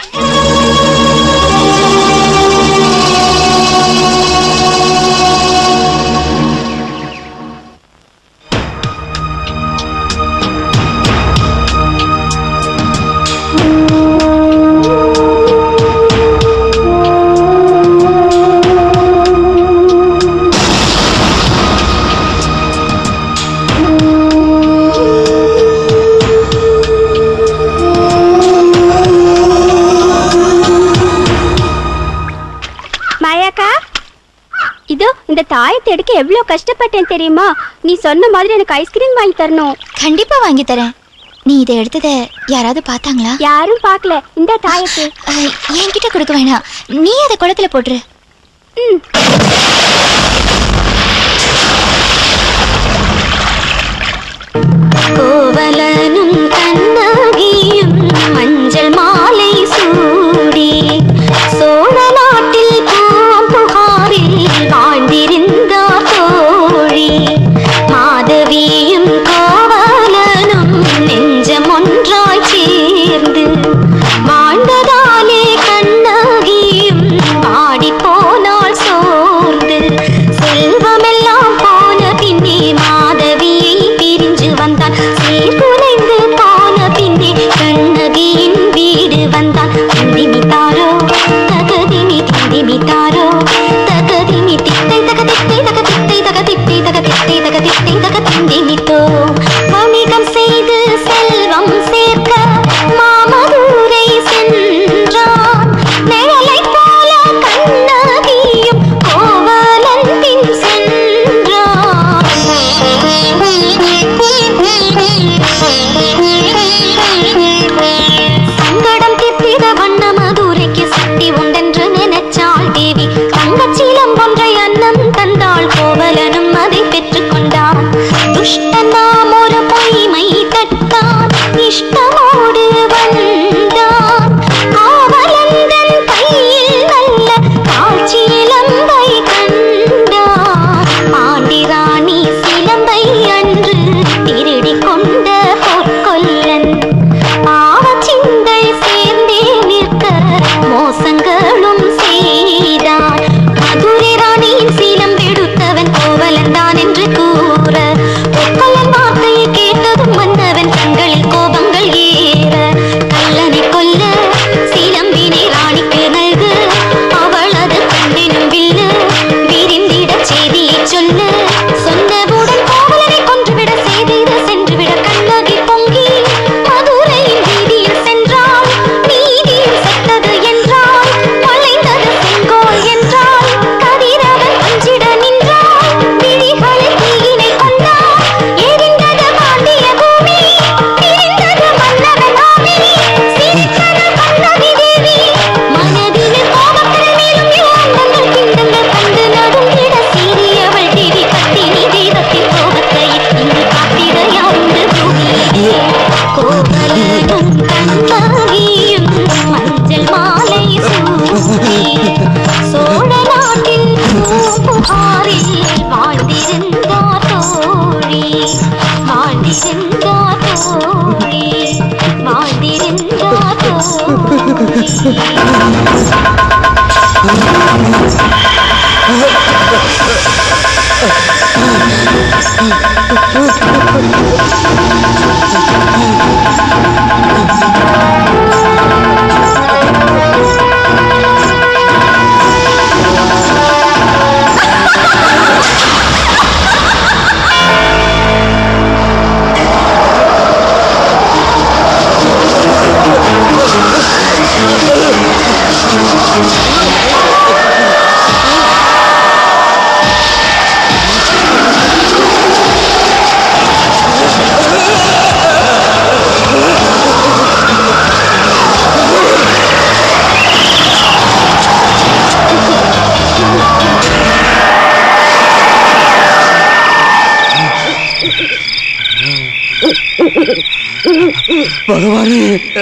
மாயாக்கா இதோ இந்த தாயத்தை எடுக்க எவ்வளவு கஷ்டப்பட்டேன் தெரியுமா நீ சொன்ன மாதிரி எனக்கு ஐஸ்கிரீம் வாங்கி தரணும் கண்டிப்பா வாங்கி தரேன் நீ இதை எடுத்தத யாராவது பார்த்தாங்களா யாரும் பார்க்கல இந்த தாயத்தை என்கிட்ட கொடுக்க வேணாம் நீ அதை குளத்துல போட்டுரு கோவலனும் கண்ணகியும் மஞ்சள் மாலை சூடி சோழ நாட்டில் பூம்புகாரில் வாழ்ந்திருந்தார் தோழி மாதவியும் கோவலனும் நெஞ்சம் ஒன்றாய் சேர்ந்து வாழ்ந்ததாலே கண்ணகியும் பாடி போனாள் சோர்ந்து செல்வமெல்லாம் போன பின்னே மாதவியை பிரிஞ்சு வந்தான் சீர்குலைந்து போன பின்னே கண்ணகியின் வீடு வந்தான் திந்திமித்தாரோ தகதிமி திந்திமித்தாரோ தகதிமி தித்தை தக தித்தை தக தித்தை தக தித்தை தக தித்தை தக தித்தை தக திந்திமித்தோ வணிகம் செய்து செல்வம் சேர்க்க மாமதுரை சென்றான் நிழலை போல கண்ணகியும் கோவலன் பின் சென்றான் சங்கடம் தித்தித வண்ண மதுரைக்கு சக்தி உண்டென்று நினைச்சாள் தேவி தங்கச்சீலம் ஒன்றை அன்னம் தந்தாள் கோவலனும் அதை பெற்றுக் கொண்டான் துஷ்டன் நாம் ஒரு பொய்மை தட்டான் இஷ்டமோடு வந்தான் காவலந்தன் கையில் நல்ல காட்சியிலம்பை கண்டான் பாண்டி ராணி சிலம்பை அன்று திருடிக் கொண்ட பொற்கொல்லன் பாவச்சிந்தை சேர்ந்தே நிற்க மோசங்களும் செய்தான் மதுரை ராணியின் சீலம் எடுத்தவன் கோவலன் தான் என்று கூற பொற்கொல்லன் வார்த்தையை கேட்டதும் மன்னவன் கண்களில் கோபங்கள் ஏற கல்லனை கொல்ல சீலம்பினை ராணிக்கு நல்கு அவளது கண்ணினும் வில்லு விரிந்திடச் செய்தியை சொல்ல சொன்னவுடன் கோவலனை கொன்றுவிட செய்திட சென்றுவிட கண்ணகி பொங்கி மதுரையின் வீதியில் சென்றாள் நீதியில் செத்தது என்றாள் தொலைந்தது செங்கோல் என்றாள் கதிரவன் அஞ்சிட நின்றாள் விழிகளில் தீயினை கொண்டாள் எரிந்தது பாண்டிய பூமி பிரிந்தது மன்னவன் ஆவி சிரித்தது கண்ணகி தேவி மனதினில் கோபக்கடல் மேலும் யோகங்கள் கிண்டங்கள் கண்டு நடுங்கிட சீரியவள் தேவி கத்தினி தெய்வத்தின் கோபத்தை இங்கு காத்திட யாருண்டு பூமியிலே கோவலனும் கண்ணகியும் மஞ்சள் மாலை சூடி சோழ நாட்டில் பூம்புகாரில் வாழ்ந்திருந்தார் தோழி வாழ்ந்திருந்தார் தோழி வாழ்ந்திருந்தார் தோழி பகவானே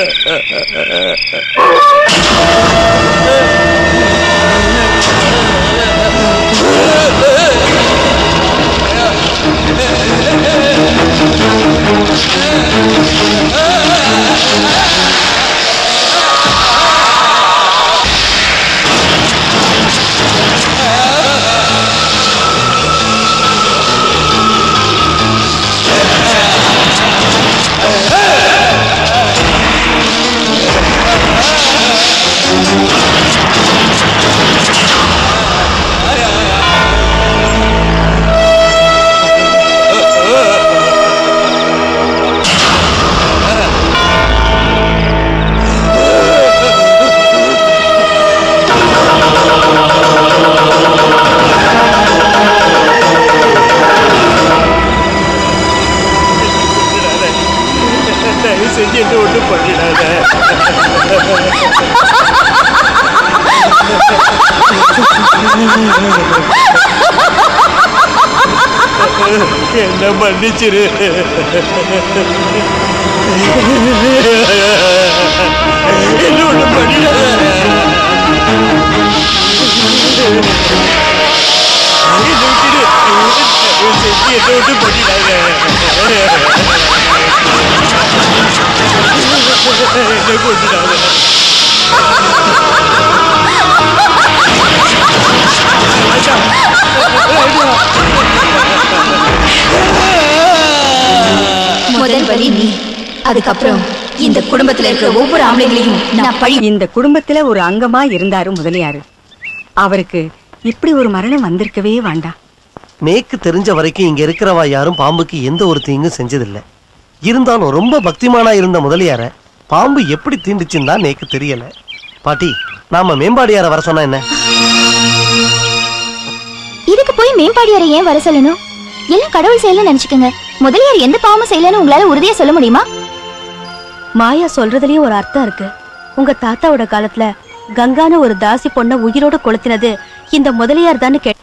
தயவு செஞ்சு என்ன ஒண்ணு பண்ணிடாத என்ன மன்னிச்சிரு என்ன ஒண்ணு பண்ணிடாத என்ன விட்டுடு தயவு செஞ்சு என்ன ஒண்ணு பண்ணிடாத என்ன கொண்டுடாத முதல் வழி நீ அதுக்கப்புறம் இந்த குடும்பத்துல இருக்கிற ஒவ்வொரு ஆம்பளைங்களையும் நான் பழி இந்த குடும்பத்துல ஒரு அங்கமா இருந்தாரு முதலியாரு அவருக்கு இப்படி ஒரு மரணம் வந்திருக்கவே வேண்டாம் நேக்கு தெரிஞ்ச வரைக்கும் இங்க இருக்கிறவா யாரும் பாம்புக்கு எந்த ஒரு தீங்கும் செஞ்சதில்ல இருந்தாலும் ரொம்ப பக்திமானா இருந்த முதலியார பாம்பு எப்படி தீண்டுச்சுன்னு தான் நேக்கு தெரியல பாட்டி நாம மேம்பாடியார வர சொன்னா என்ன இதுக்கு போய் மேம்பாடியாரை ஏன் வர சொல்லணும் எல்லாம் கடவுள் செயல்னு நினைச்சுக்கோங்க முதலியார் எந்த பாவமும் செய்யலன்னு உங்களால உறுதியா சொல்ல முடியுமா மாயா சொல்றதுலயும் ஒரு அர்த்தம் இருக்கு உங்க தாத்தாவோட காலத்துல கங்கான ஒரு தாசி பொண்ண உயிரோட கொளுத்தினது இந்த முதலியார் தான்னு கே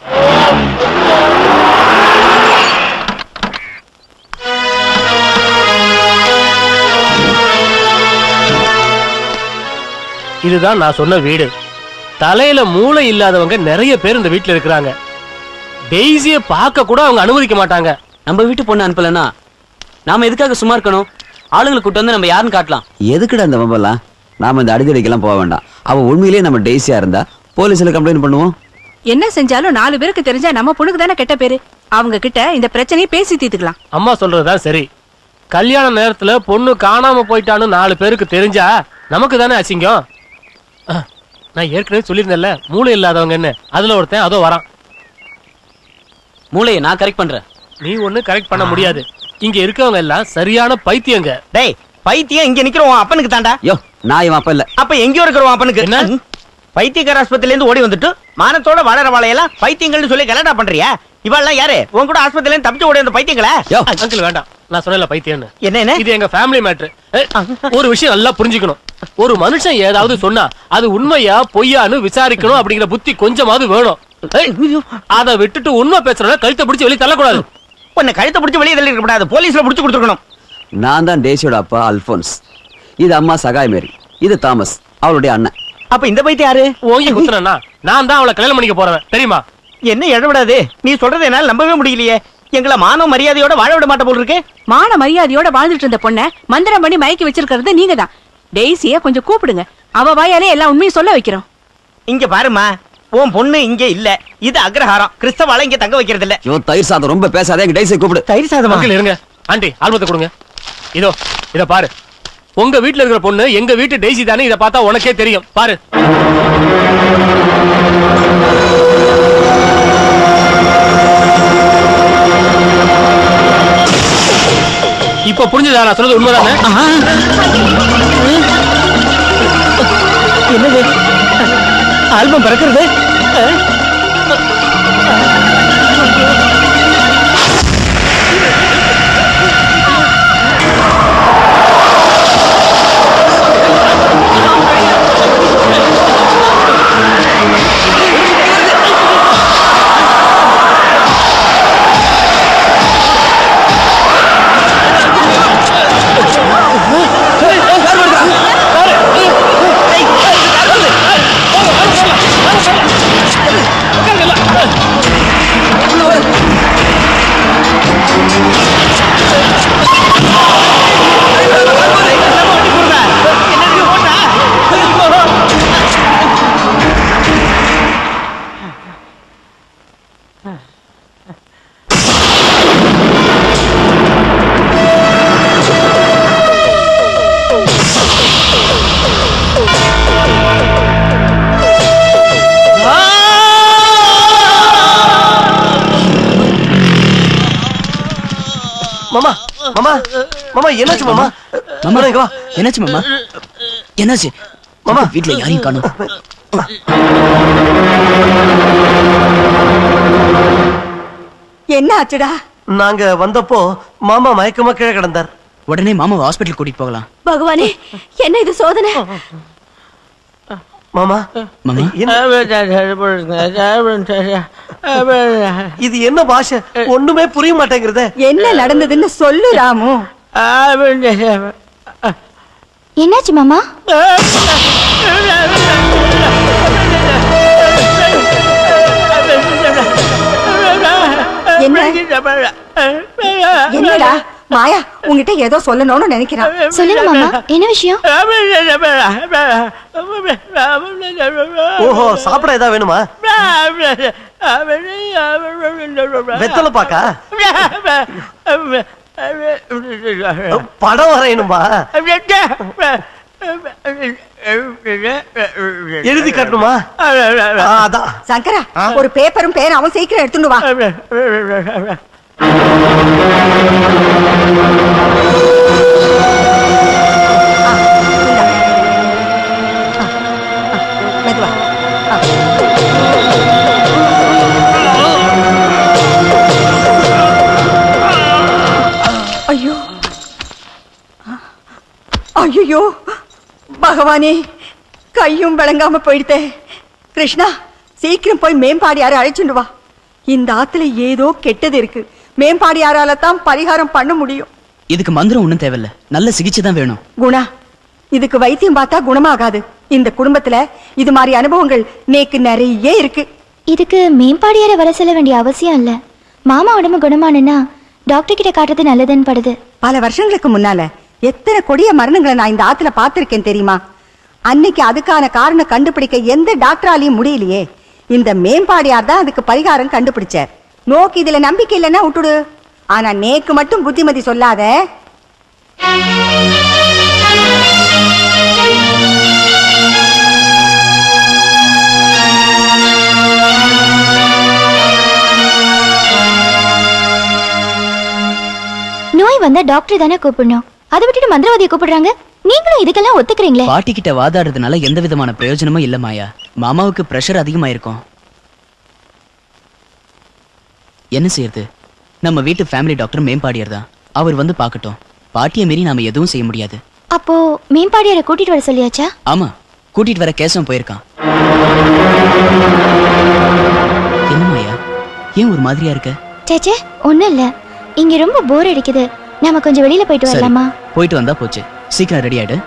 இதுதான் நான் சொன்ன வீடு தலையில மூளை இல்லாதவங்க நிறைய பேர் இந்த வீட்ல இருக்கிறாங்க டெய்ஸிய பார்க்க கூட அவங்க அனுமதிக்க மாட்டாங்க நம்ம வீட்டு பொண்ணு அனுப்பலன்னா நாம எதுக்காக சும்மா இருக்கணும் ஆளுங்களை கூட்டு வந்து நம்ம யாருன்னு காட்டலாம் எதுக்குடா இந்த வம்பெல்லாம் நாம இந்த அடிதடிக்கெல்லாம் போக வேண்டாம் அவ உண்மையிலேயே நம்ம டெய்ஸியா இருந்தா போலீஸ்ல கம்ப்ளைண்ட் பண்ணுவோம் என்ன செஞ்சாலும் நாலு பேருக்கு தெரிஞ்சா நம்ம பொண்ணுக்கு தானே கெட்ட பேரு அவங்க கிட்ட இந்த பிரச்சனையை பேசி தீர்த்துக்கலாம் அம்மா சொல்றதுதான் சரி கல்யாண நேரத்துல பொண்ணு காணாம போயிட்டான்னு நாலு பேருக்கு தெரிஞ்சா நமக்கு தானே அசிங்கம் அஹ், நான் ஏற்கனவே சொல்லியிருந்தேன்ல மூளை இல்லாதவங்கன்னு அதுல ஒருத்தன் அதோ வரான் மூளையை நான் கரெக்ட் பண்றேன் நீ ஒண்ணு கரெக்ட் பண்ண முடியாது இங்க இருக்கவங்க எல்லாம் சரியான பைத்தியங்க டேய் பைத்தியம் இங்க நிக்கிற உன் அப்பனுக்கு தாண்டா யோ நான் இவன் அப்ப இல்ல அப்ப எங்கேயோ இருக்கிற உன் அப்பனுக்கு என்ன பைத்தியக்கார ஆஸ்பத்திரில இருந்து ஓடி வந்துட்டு மானத்தோட வளர வாழையெல்லாம் பைத்தியங்கள்னு சொல்லி கலடா பண்றியா இவெல்லாம் யாரு உன் கூட ஆஸ்பத்திரில இருந்து தப்பிச்சு ஓடி வந்த பைத்தியங்களா அங்கிள் வேண்டாம் நான் சொன்னல பைத்தியம்னு என்ன என்ன இது எங்க ஃபேமிலி மேட்ரு ஒரு விஷயம் நல்லா புரிஞ்சுக்கணும் ஒரு மனுஷன் ஏதாவது சொன்னா அது உண்மையா பொய்யான்னு விசாரிக்கணும் அப்படிங்கிற புத்தி கொஞ்சமாவது வேணும் ஏய், அத விட்டுட்டு உண்மை பேசுறத கழுத்தை பிடிச்சு வெளியே தள்ளக்கூடாது உன்னை கழுத்தை பிடிச்சு வெளியே தள்ளி இருக்க கூடாது போலீஸ்ல பிடிச்சு கொடுத்துருக்கணும் நான் தான் டேசியோட அப்பா அல்போன்ஸ் இது அம்மா சகாய் மேரி இது தாமஸ் அவளுடைய அண்ணன் அப்ப இந்த பைத்தியம் யாரு ஓங்கி குத்துனா நான் தான் அவளை கல்யாணம் பண்ணிக்க போறவன் தெரியுமா என்ன இடவிடாது நீ சொல்றது என்னால நம்பவே முடியலையே எங்களை மானம் மரியாதையோட வாழ விட மாட்ட போல் இருக்கு மான மரியாதையோட வாழ்ந்துட்டு இருந்த பொண்ண மந்திரம் பண்ணி மயக்கி வச்சிருக்கிறது நீங்க தான் டெய்ஸிய கொஞ்சம் கூப்பிடுங்க அவ வாயாலே எல்லா உண்மையும் சொல்ல வைக்கிறோம் இங்க பாருமா உன் பொண்ணு இங்க இல்ல இது அக்ரஹாரம் கிறிஸ்தவால இங்க தங்க வைக்கிறது இல்ல யோ தயிர் சாதம் ரொம்ப பேசாதே எங்க டேசியை கூப்பிடு தயிர் சாதமா அங்கிள் இருங்க ஆண்டி ஆல்பத்தை கொடுங்க இதோ இத பாரு உங்க வீட்ல இருக்கிற பொண்ணு எங்க வீட்டு டெய்ஸி தானே இத பார்த்தா உனக்கே தெரியும் பாரு இப்ப புரிஞ்சுதா நான் சொல்றது உண்மைதானே என்னது ஆல்பம் பிறக்கிறது மாமா மாமா மாமா என்னாச்சு மாமா மாமா இங்க வா என்னாச்சு மாமா என்னாச்சு மாமா வீட்ல யாரையும் காணோம் என்ன ஆச்சுடா நாங்க வந்தப்போ மாமா மயக்கமா கீழே கிடந்தார் உடனே மாமாவை ஹாஸ்பிட்டல் கூட்டிட்டு போகலாம் பகவானே என்ன இது சோதனை மாமா மாமா இது என்ன பாஷை ஒண்ணுமே புரிய மாட்டேங்கிறதே என்ன நடந்ததுன்னு சொல்லு ராமு என்னாச்சு மாமா என்ன என்னடா மாயா உன்கிட்ட ஏதோ சொல்லணும்னு நினைக்கிறான் சொல்லுங்க மாமா என்ன விஷயம் ஓஹோ சாப்பிட ஏதாவது வேணுமா வெத்தலை பாக்கா படம் வரையணுமா எழுதி காட்டணுமா ஆ, அதான் சங்கரா ஒரு பேப்பரும் பேனாவும் சீக்கிரம் எடுத்துட்டு வா மெதுவா ஐயோ ஐயோ பகவானே கையும் விளங்காம போயிடுதே கிருஷ்ணா சீக்கிரம் போய் மேம்பாடியாரை அழைச்சுண்டு வா இந்த ஆத்துல ஏதோ கெட்டது இருக்கு மேம்பாடியாரால தான் பரிகாரம் பண்ண முடியும் இதுக்கு மந்திரம் ஒண்ணும் தேவையில்ல நல்ல சிகிச்சை தான் வேணும் குணா இதுக்கு வைத்தியம் பார்த்தா குணமாகாது இந்த குடும்பத்துல இது மாதிரி அனுபவங்கள் நேக்கு நிறைய இருக்கு இதுக்கு மேம்பாடியார வர செல்ல வேண்டிய அவசியம் இல்ல மாமா உடம்பு குணமானுன்னா டாக்டர் கிட்ட காட்டுறது நல்லதுன்னு படுது பல வருஷங்களுக்கு முன்னால எத்தனை கொடிய மரணங்களை நான் இந்த ஆத்துல பார்த்திருக்கேன் தெரியுமா அன்னைக்கு அதுக்கான காரணம் கண்டுபிடிக்க எந்த டாக்டராலையும் முடியலையே இந்த மேம்பாடியார் தான் அதுக்கு பரிகாரம் கண்டுபிடிச்சார் நோக்கு இதுல நம்பிக்கை இல்லைன்னா விட்டுடு ஆனா நேக்கு மட்டும் புத்திமதி சொல்லாத நோய் வந்தா டாக்டர் தானே கூப்பிடணும் அதை விட்டுட்டு மந்திரவாதியை கூப்பிடுறாங்க நீங்களும் இதுக்கெல்லாம் ஒத்துக்கிறீங்களே பாட்டி கிட்ட வாதாடுறதுனால எந்த விதமான பிரயோஜனமும் இல்ல மாயா மாமாவுக்கு பிரஷர் அதிகமாயிருக்கும் என்ன செய்யறது நம்ம வீட்டு ஃபேமிலி டாக்டர் மேம்பாடியார் தான் அவர் வந்து பார்க்கட்டும் பாட்டியை மீறி நாம எதுவும் செய்ய முடியாது அப்போ மேம்பாடியாரை கூட்டிட்டு வர சொல்லியாச்சா ஆமா கூட்டிட்டு வர கேசவன் போயிருக்கான் என்ன மாயா ஏன் ஒரு மாதிரியா இருக்க சேச்சே ஒண்ணும் இல்ல இங்க ரொம்ப போர் அடிக்குது நாம கொஞ்சம் வெளியில போயிட்டு சரி வரலாமா போயிட்டு வந்தா போச்சு சீக்கிரம் ரெடி ஆயிடு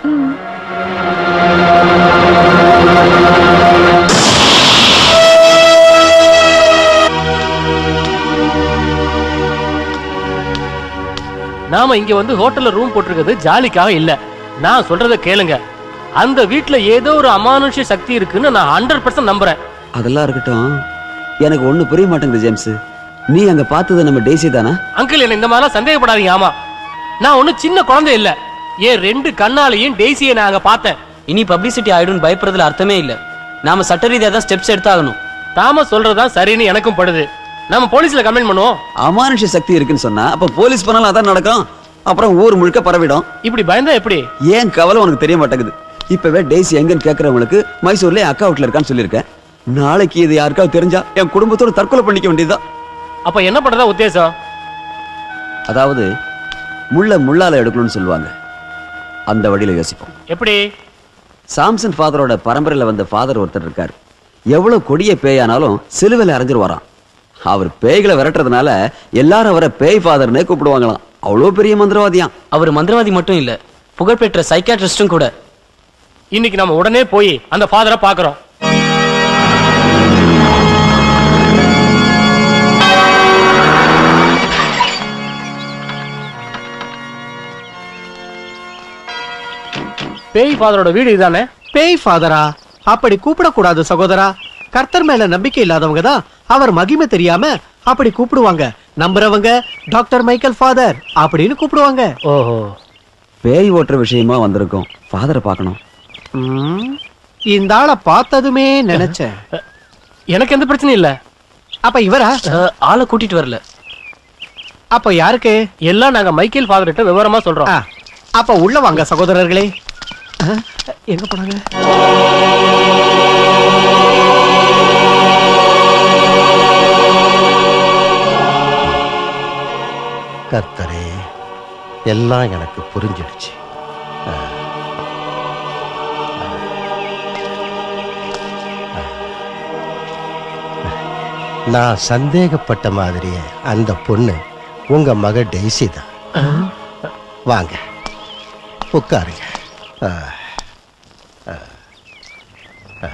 நாம இங்க வந்து ஹோட்டல்ல ரூம் போட்டிருக்கிறது ஜாலிக்காக இல்ல நான் சொல்றத கேளுங்க அந்த வீட்ல ஏதோ ஒரு அமானுஷ்ய சக்தி இருக்குன்னு நான் ஹண்ட்ரட் பர்சன்ட் நம்புறேன் அதெல்லாம் இருக்கட்டும் எனக்கு ஒண்ணு புரிய மாட்டேங்குது ஜேம்ஸ் நீ அங்க பார்த்தது நம்ம டேசி தானா அங்கிள் என்ன இந்த மாதிரிலாம் சந்தேகப்படாதீங்க ஆமா நான் ஒன்னும் சின்ன குழந்தை இல்ல என் ரெண்டு கண்ணாலையும் டெய்ஸியை நான் அங்க பார்த்தேன் இனி பப்ளிசிட்டி ஆயிடும் பயப்படுறதுல அர்த்தமே இல்ல நாம சட்ட ரீதியா தான் ஸ்டெப்ஸ் எடுத்தாகணும் தாமஸ் சொல்றதுதான் சரின்னு எனக்கும் படுது நம்ம போலீஸ்ல கம்ப்ளைண்ட் பண்ணுவோம் அமானுஷ சக்தி இருக்குன்னு சொன்னா அப்ப போலீஸ் பண்ணாலும் அதான் நடக்கும் அப்புறம் ஊர் முழுக்க பரவிடும் இப்படி பயந்தா எப்படி ஏன் கவலை உனக்கு தெரிய மாட்டேங்குது இப்பவே டேசி எங்கன்னு கேக்குறவங்களுக்கு மைசூர்ல என் அக்கா வீட்டுல இருக்கான்னு சொல்லியிருக்கேன் நாளைக்கு இது யாருக்காவது தெரிஞ்சா என் குடும்பத்தோட தற்கொலை பண்ணிக்க வேண்டியதுதான் அப்ப என்ன பண்றதா உத்தேசம் அதாவது முள்ள முள்ளால எடுக்கணும்னு சொல்லுவாங்க அந்த வழியில யோசிப்போம் எப்படி சாம்சன் ஃபாதரோட பரம்பரையில வந்த ஃபாதர் ஒருத்தர் இருக்கார் எவ்வளவு கொடிய பேயானாலும் சிலுவையில அரைஞ்சிருவாராம் அவர் பேய்களை விரட்டுறதுனால எல்லாரும் அவரை பேய் ஃபாதர்னே கூப்பிடுவாங்களாம் அவ்வளோ பெரிய மந்திரவாதியாம் அவர் மந்திரவாதி மட்டும் இல்ல புகழ்பெற்ற சைக்காட்ரிஸ்டும் கூட இன்னைக்கு நம்ம உடனே போய் அந்த ஃபாதரை பாக்குறோம் பேய் ஃபாதரோட வீடு இதுதானே பேய் ஃபாதரா அப்படி கூப்பிடக்கூடாது சகோதரா கர்த்தர் மேல நம்பிக்கை இல்லாதவங்க தான் அவர் மகிமை தெரியாம அப்படி கூப்பிடுவாங்க நம்புறவங்க டாக்டர் மைக்கேல் ஃபாதர் அப்படின்னு கூப்பிடுவாங்க ஓஹோ பேய் ஓட்டுற விஷயமா வந்திருக்கோம் ஃபாதரை பார்க்கணும் ம், இந்த ஆளை பார்த்ததுமே நினைச்சேன் எனக்கு எந்த பிரச்சனையும் இல்ல அப்ப இவரா ஆளை கூட்டிட்டு வரல அப்ப யாருக்கு எல்லாம் நாங்க மைக்கேல் ஃபாதர் கிட்ட விவரமா சொல்றோம் அப்ப உள்ள வாங்க சகோதரர்களே ஆ, எங்க போனாங்க கர்த்தரே எல்லாம் எனக்கு புரிஞ்சிடுச்சு ஆ. நான் சந்தேகப்பட்ட மாதிரியே அந்த பொண்ணு உங்க மக டெய்ஸி தான் வாங்க உட்காருங்க ஆ. ஆ. ஆ.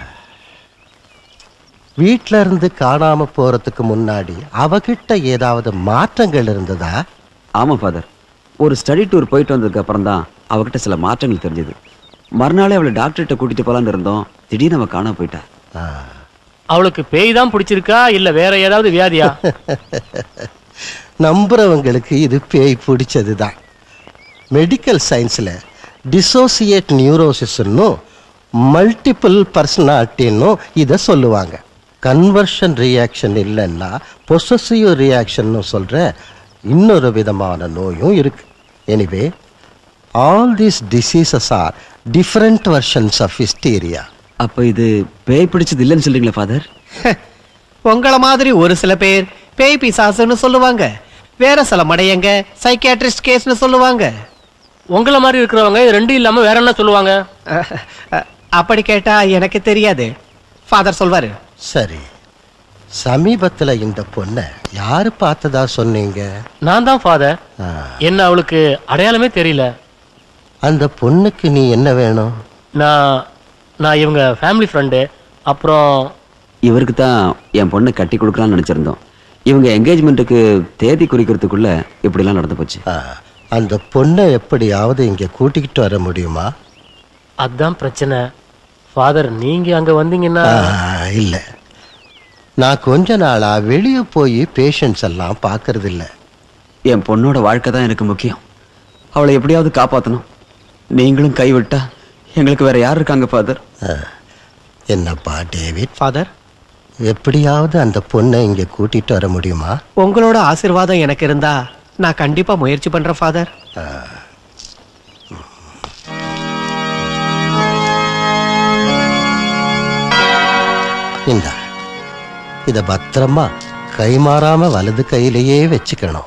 வீட்ல இருந்து காணாம போறதுக்கு முன்னாடி அவகிட்ட ஏதாவது மாற்றங்கள் இருந்ததா ஆமா ஃபாதர் ஒரு ஸ்டடி டூர் போயிட்டு வந்ததுக்கு அப்புறம் தான் அவகிட்ட சில மாற்றங்கள் தெரிஞ்சது மறுநாளே அவளை டாக்டர்கிட்ட கூட்டிட்டு போலான்னு இருந்தோம் திடீர்னு அவ காணாம போயிட்டா அவளுக்கு பேய் தான் பிடிச்சிருக்கா இல்ல வேற ஏதாவது வியாதியா நம்புறவங்களுக்கு இது பேய் பிடிச்சது தான் மெடிக்கல் சயின்ஸில் டிசோசியேட் நியூரோசிஸ்ன்னும் மல்டிபிள் பர்சனாலிட்டின்னும் இதை சொல்லுவாங்க கன்வர்ஷன் ரியாக்ஷன் இல்லைன்னா பொசசிவ் ரியாக்ஷன் சொல்கிற இன்னொரு விதமான நோயும் இருக்கு anyway all these diseases are different versions of hysteria அப்ப இது பேய் பிடிச்சது இல்லைன்னு சொல்றீங்களா ஃபாதர் உங்கள மாதிரி ஒரு சில பேர் பேய் பிசாசுன்னு சொல்லுவாங்க வேற சில மடையங்க சைக்கியாட்ரிஸ்ட் கேஸ்னு சொல்லுவாங்க உங்கள மாதிரி இருக்கிறவங்க இது ரெண்டும் இல்லாம வேற என்ன சொல்லுவாங்க அப்படி கேட்டா எனக்கு தெரியாது ஃபாதர் சொல்வாரு சரி சமீபத்தில் இந்த பொண்ணை யாரு பார்த்ததா சொன்னீங்க நான் தான் ஃபாதர் என்ன அவளுக்கு அடையாளமே தெரியல அந்த பொண்ணுக்கு நீ என்ன வேணும் நான் நான் இவங்க ஃபேமிலி ஃப்ரெண்டு அப்புறம் இவருக்கு தான் என் பொண்ணை கட்டி கொடுக்கலாம்னு நினைச்சிருந்தோம் இவங்க என்கேஜ்மெண்ட்டுக்கு தேதி குறிக்கிறதுக்குள்ள இப்படிலாம் நடந்து போச்சு அந்த பொண்ணை எப்படியாவது இங்க கூட்டிக்கிட்டு வர முடியுமா அதான் பிரச்சனை ஃபாதர் நீங்க அங்க வந்தீங்கன்னா ஆ, இல்ல நான் கொஞ்ச நாளா வெளியே போய் பேஷண்ட்ஸ் எல்லாம் பார்க்கறது இல்ல என் பொண்ணோட வாழ்க்கை தான் எனக்கு முக்கியம் அவளை எப்படியாவது காப்பாற்றணும் நீங்களும் கைவிட்டா எங்களுக்கு வேற யார் இருக்காங்க ஃபாதர் என்னப்பா டேவிட் ஃபாதர் எப்படியாவது அந்த பொண்ணை இங்க கூட்டிட்டு வர முடியுமா உங்களோட ஆசீர்வாதம் எனக்கு இருந்தா நான் கண்டிப்பா முயற்சி பண்றேன் ஃபாதர் இந்த இத பத்திரமா கை மாறாம வலது கையிலேயே வச்சுக்கணும்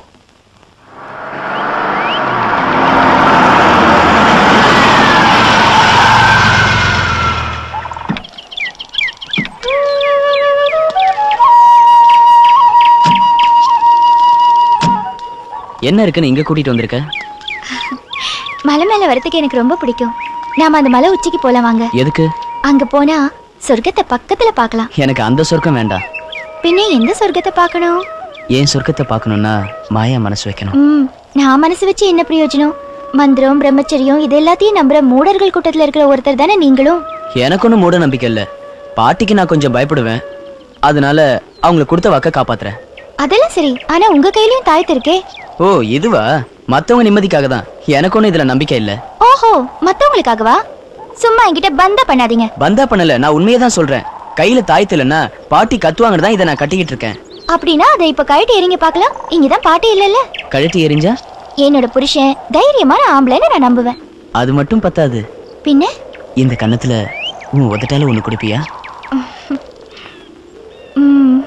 என்ன இருக்குன்னு இங்க கூட்டிட்டு வந்திருக்க மலை மேல வரதுக்கு எனக்கு ரொம்ப பிடிக்கும் நாம அந்த மலை உச்சிக்கு போலாம் வாங்க எதுக்கு அங்க போனா சொர்க்கத்தை பக்கத்துல பார்க்கலாம் எனக்கு அந்த சொர்க்கம் வேண்டாம் பின்ன எந்த சொர்க்கத்தை பார்க்கணும் ஏன் சொர்க்கத்தை பார்க்கணும்னா மாயா மனசு வைக்கணும் ம் நான் மனசு வச்சு என்ன பிரயோஜனம் மந்திரம் பிரம்மச்சரியம் இது எல்லாத்தையும் நம்புற மூடர்கள் கூட்டத்துல இருக்கிற ஒருத்தர் தானே நீங்களும் எனக்கு ஒன்றும் மூட நம்பிக்கை இல்லை பாட்டிக்கு நான் கொஞ்சம் பயப்படுவேன் அதனால அவங்கள கொடுத்த வாக்க காப்பாத்துறேன் அதெல்லாம் சரி ஆனா உங்க கையிலயும் தாயத்து இருக்கே ஓ இதுவா மத்தவங்க நிம்மதிக்காக தான் எனக்கு ஒன்றும் இதுல நம்பிக்கை இல்லை ஓஹோ மத்தவங்களுக்காகவா சும்மா என்கிட்ட பந்தா பண்ணாதீங்க பந்தா பண்ணல நான் உண்மையை தான் சொல்றேன் கையில தாயத்து இல்லைன்னா பாட்டி கத்துவாங்கன்னு தான் இதை நான் கட்டிக்கிட்டு இருக்கேன் அப்படின்னா அதை இப்ப கழட்டி எறிங்க பார்க்கலாம் இங்கதான் பாட்டி இல்லல்ல கழட்டி எரிஞ்சா என்னோட புருஷன் தைரியமான ஆம்பளைன்னு நான் நம்புவேன் அது மட்டும் பத்தாது பின்ன இந்த கன்னத்துல உன் உதட்டால ஒண்ணு கொடுப்பியா ம்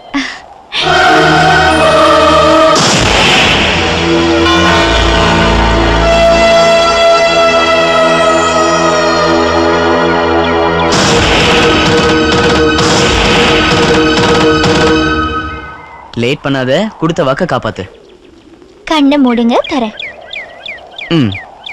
லேட் பண்ணாத கொடுத்த வாக்க காப்பாத்து கண்ணை மூடுங்க தரேன் ம்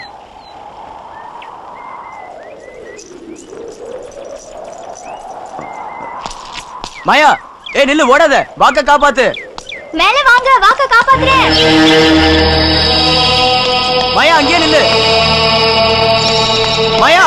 மாயா ஏ நில்லு ஓடாத வாக்க காப்பாத்து மேல வாங்க வாக்க காப்பாத்துறேன் மாயா அங்கேயே நில்லு மாயா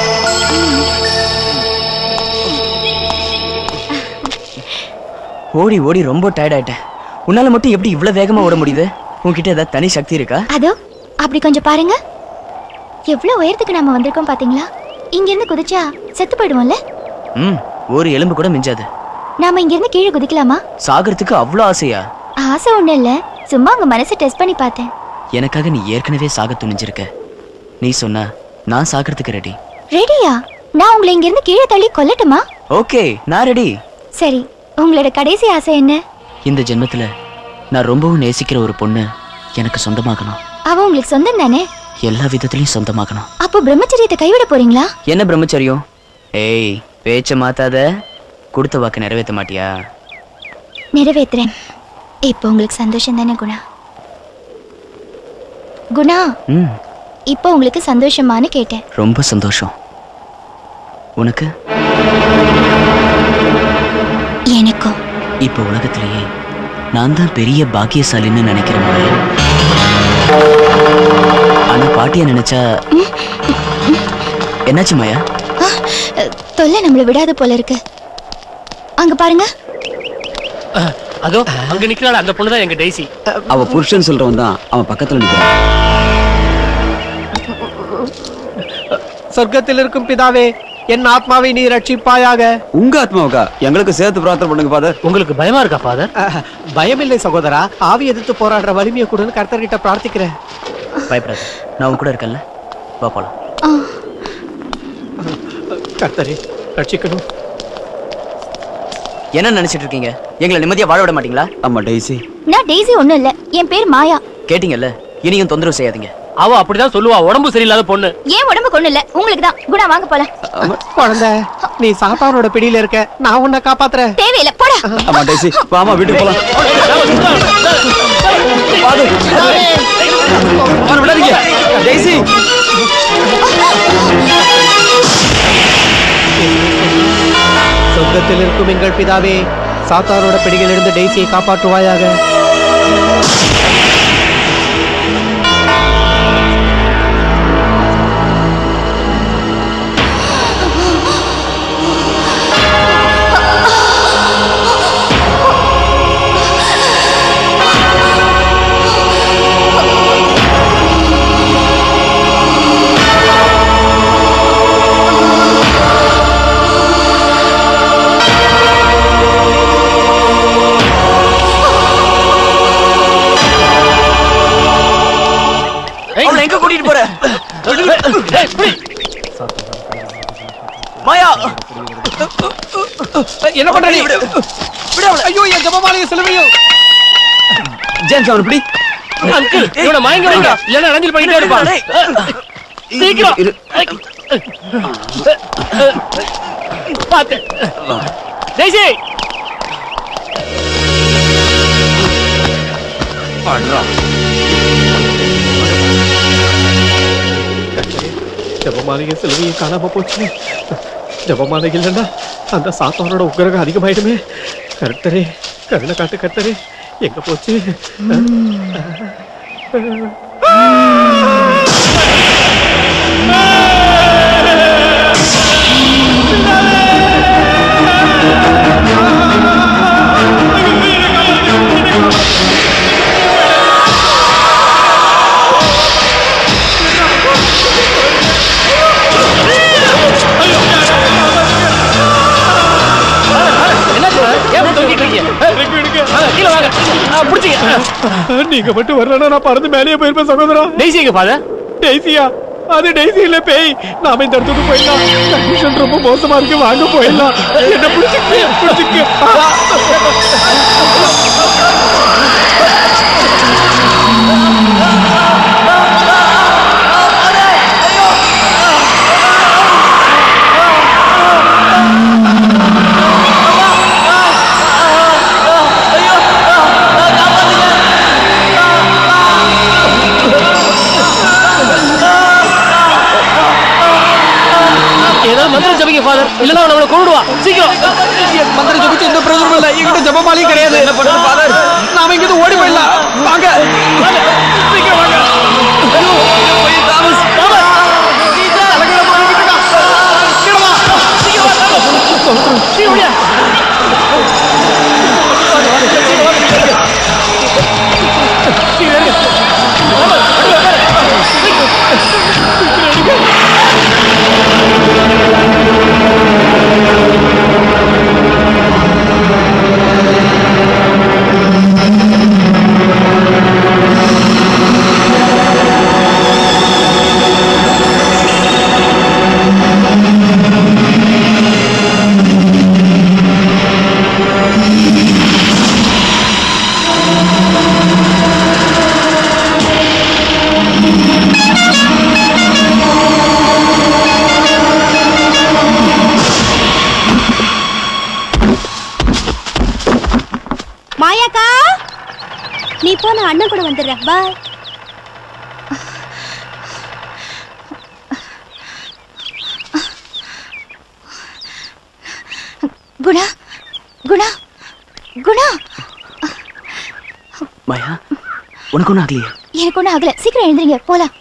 ஓடி ஓடி ரொம்ப டயர்ட் ஆயிட்டேன் உன்னால மட்டும் எப்படி இவ்வளவு வேகமா ஓட முடியுது உன்கிட்ட ஏதாவது தனி சக்தி இருக்கா அதோ அப்படி கொஞ்சம் பாருங்க எவ்வளவு உயரத்துக்கு நாம வந்திருக்கோம் பாத்தீங்களா இங்க இருந்து குதிச்சா செத்து போயிடுவோம்ல ம் ஒரு எலும்பு கூட மிஞ்சாது நாம இங்க இருந்து கீழே குதிக்கலாமா சாகறதுக்கு அவ்வளோ ஆசையா ஆசை ஒண்ணு இல்ல சும்மா உங்க மனசை டெஸ்ட் பண்ணி பார்த்தேன் எனக்காக நீ ஏற்கனவே சாக துணிஞ்சிருக்க நீ சொன்னா நான் சாகிறதுக்கு ரெடி ரெடியா நான் உங்களை இங்க இருந்து கீழே தள்ளி கொல்லட்டுமா ஓகே நான் ரெடி சரி உங்களோட கடைசி ஆசை என்ன இந்த ஜென்மத்துல நான் ரொம்பவும் நேசிக்கிற ஒரு பொண்ணு எனக்கு சொந்தமாகணும் அவ உங்களுக்கு சொந்தம் தானே எல்லா விதத்திலையும் சொந்தமாகணும் அப்போ பிரம்மச்சரியத்தை கைவிட போறீங்களா என்ன பிரம்மச்சரியம் ஏய் பேச்ச மாத்தாத கொடுத்த வாக்கு நிறைவேற்ற மாட்டியா நிறைவேத்துறேன் இப்போ உங்களுக்கு சந்தோஷம் தானே குணா குணா ம் இப்போ உங்களுக்கு சந்தோஷமான்னு கேட்டேன் ரொம்ப சந்தோஷம் உனக்கு எனக்கும் இப்போ உலகத்திலேயே நான் தான் பெரிய பாக்கியசாலின்னு நினைக்கிறேன் மாயா. ஆனா பாட்டிய நினைச்சா என்னாச்சு மாயா அஹ், தொல்லை நம்மளை விடாது போல இருக்கு அங்க பாருங்க அதோ அங்க நிக்கிறாள் அந்த பொண்ணு தான் எங்க டெய்ஸி அவ புருஷன் சொல்றவன் தான் அவன் பக்கத்துல நிக்கிறான் சொர்க்கத்தில் இருக்கும் பிதாவே என் ஆத்மாவை நீ ரட்சிப்பாயாக உங்க ஆத்மாவுக்கா எங்களுக்கு சேர்த்து பிரார்த்தனை பண்ணுங்க ஃபாதர் உங்களுக்கு பயமா இருக்கா ஃபாதர் பயமில்லை சகோதரா ஆவி எதிர்த்து போராடுற வலிமையை கொடுன்னு கர்த்தர்கிட்ட பிரார்த்திக்கிறேன் பயப்படாத நான் உன் கூட இருக்கேன்ல வா போலாம் கர்த்தரே ரட்சிக்கணும் என்ன நினைச்சிட்டு இருக்கீங்க எங்களை நிம்மதியா வாழ விட மாட்டீங்களா ஆமா டெய்ஸி நான் டெய்ஸி ஒண்ணும் இல்ல என் பேர் மாயா கேட்டீங்கல்ல இனியும் தொந்தரவு செய்யாதீங்க அவ அப்படிதான் சொல்லுவா உடம்பு சரியில்லாத பொண்ணு ஏன் உடம்புக்கு ஒண்ணும் இல்ல உங்களுக்கு தான் குணா வாங்க போலாம் குழந்தை நீ சாத்தானோட பிடியில இருக்க நான் உன்னை காப்பாத்துறேன் தேவையில்ல போடா ஆமா டெய்ஸி வாமா வீட்டுக்கு போலாம் அவனை விடாதீங்க டெய்ஸி சொர்க்கத்தில் இருக்கும் எங்கள் பிதாவே சாத்தானோட பிடியிலிருந்து டெய்ஸியை காப்பாற்றுவாயாக அவளை எங்க கூட்டிட்டு போற மாயா என்ன பண்ற நீ ஐயோ என் ஜபமாலைய சிலுவையும் ஜேம்ஸ் அவன் இப்படி அங்கிள் இவனை மயங்க வைங்க இல்லைன்னா அடைஞ்சல் பண்ணிட்டே இருப்பான் சீக்கிரம் பாத்து டெய்ஸி ஜபமாலைய சிலுவையும் காணாம போச்சு ஜபமாலை இல்லைன்னா அந்த சாத்தானோட உக்கிரகம் அதிகமாயிடுமே கர்த்தரே கருணை காட்டு கர்த்தரே எங்க போச்சு நீங்க மட்டும் வரலன்னா நான் பறந்து மேலேயே போயிருப்பேன் சகோதரா டெய்ஸி எங்க ஃபாதர் டெய்ஸியா அது டெய்ஸி இல்ல பேய் நாம இந்த இடத்துக்கு போயிடலாம் கண்டிஷன் ரொம்ப மோசமா இருக்கு வாங்க போயிடலாம் என்ன பிடிச்சிக்கு பிடிச்சிக்கு ஏதாவது மந்திரம் ஜபிங்க ஃபாதர் இல்லனா அவனை அவனை கொன்னுடுவா சீக்கிரம் மந்திரம் ஜபிச்சு எந்த பிரயோஜனமும் இல்ல என்கிட்ட ஜபமாலையும் கிடையாது என்ன பண்றது ஃபாதர் நாம இங்கிருந்து ஓடி போயிடலாம் வாங்க சீக்கிரம் வாங்க ஆ அண்ணன் கூட வந்துடுறேன் பாய் குணா குணா குணா மாயா உனக்கு ஒன்றும் ஆகலையே எனக்கு ஒன்றும் ஆகல சீக்கிரம் எழுந்துறீங்க போலாம்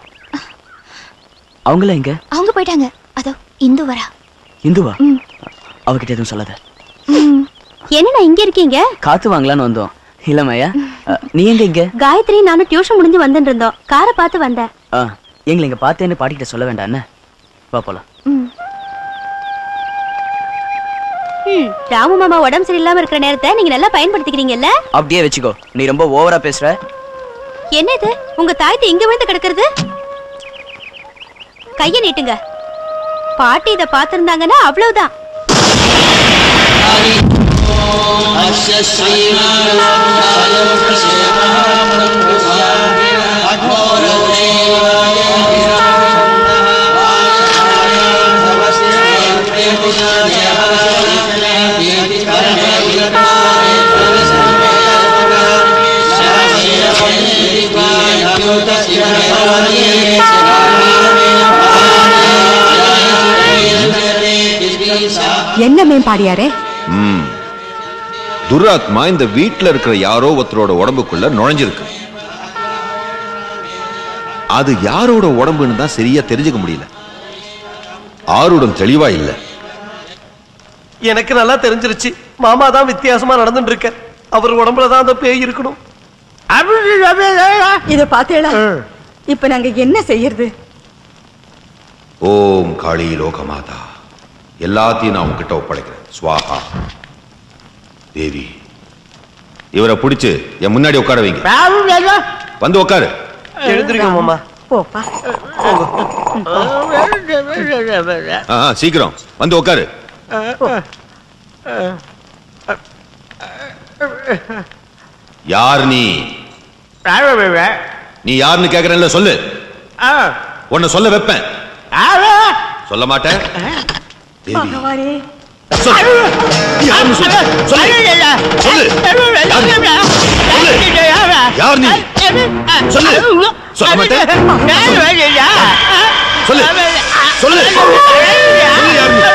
அவங்கள எங்க அவங்க போயிட்டாங்க அதோ இந்து வரா இந்துவா அவகிட்ட எதுவும் சொல்லாத என்னண்ணா இங்க இருக்கீங்க காத்து வாங்கலான்னு வந்தோம் இல்ல மாயா அ, நீ எங்க இங்க காயத்ரி நானும் டியூஷன் முடிஞ்சு வந்துட்டு இருந்தோம் காரை பார்த்து வந்தேன் ஆ எங்களை இங்க பார்த்தேன்னு பாட்டிக்கிட்ட சொல்ல வேண்டாம் என்ன வா போலாம் ம் ராமு மாமா உடம்பு சரியில்லாம இருக்கிற நேரத்தை நீங்க நல்லா பயன்படுத்திக்கிறீங்கல்ல அப்படியே வச்சுக்கோ நீ ரொம்ப ஓவரா பேசுற என்ன இது உங்க தாயத்தை இங்க விழுந்து கிடக்குறது கைய நீட்டுங்க பாட்டி இத பாத்திருந்தாங்கன்னா அவ்வளவுதான் என்ன மேம்பாடியாரே ம் துராத்மா இந்த வீட்ல இருக்கிற யாரோ ஒருத்தரோட உடம்புக்குள்ள நுழைஞ்சிருக்கு அது யாரோட உடம்புன்னு தான் சரியா தெரிஞ்சுக்க முடியல ஆருடன் தெளிவா இல்ல எனக்கு நல்லா தெரிஞ்சிருச்சு மாமா தான் வித்தியாசமா நடந்துட்டு இருக்க அவர் உடம்புல தான் அந்த பேய் இருக்கணும் இத பாத்தேடா இப்ப நாங்க என்ன செய்யறது ஓம் காளி லோகமாதா எல்லாத்தையும் நான் உங்ககிட்ட ஒப்படைக்கிறேன் ஸ்வாஹா தேவி இவரை பிடிச்சு என் முன்னாடி உட்கார வைங்க வந்து உட்காரு எழுந்திருக்க மாமா போப்பா ஆ, ஆ, சீக்கிரம் வந்து உட்காரு யார் நீ நீ யாருன்னு கேக்குறேன்ல சொல்லு உன்னை சொல்ல வைப்பேன் சொல்ல மாட்டேன் தேவி பகவானே யாருன்னு சொல்லு சொல்லு சொல்லு யார் நீ சொல்லு சொல்ல மாட்டேன் சொல்லு சொல்லு சொல்லு யார் நீ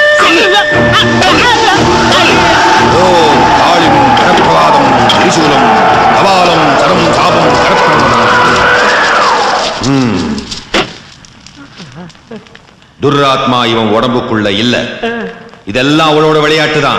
ஓம் காளிம் கடப்பிரவாதம் திரிசூலம் கபாலம் சரம் சாபம் கடப்பிரவாதம் ம். துர்ராத்மா இவன் உடம்புக்குள்ள இல்ல இதெல்லாம் அவளோட விளையாட்டு தான்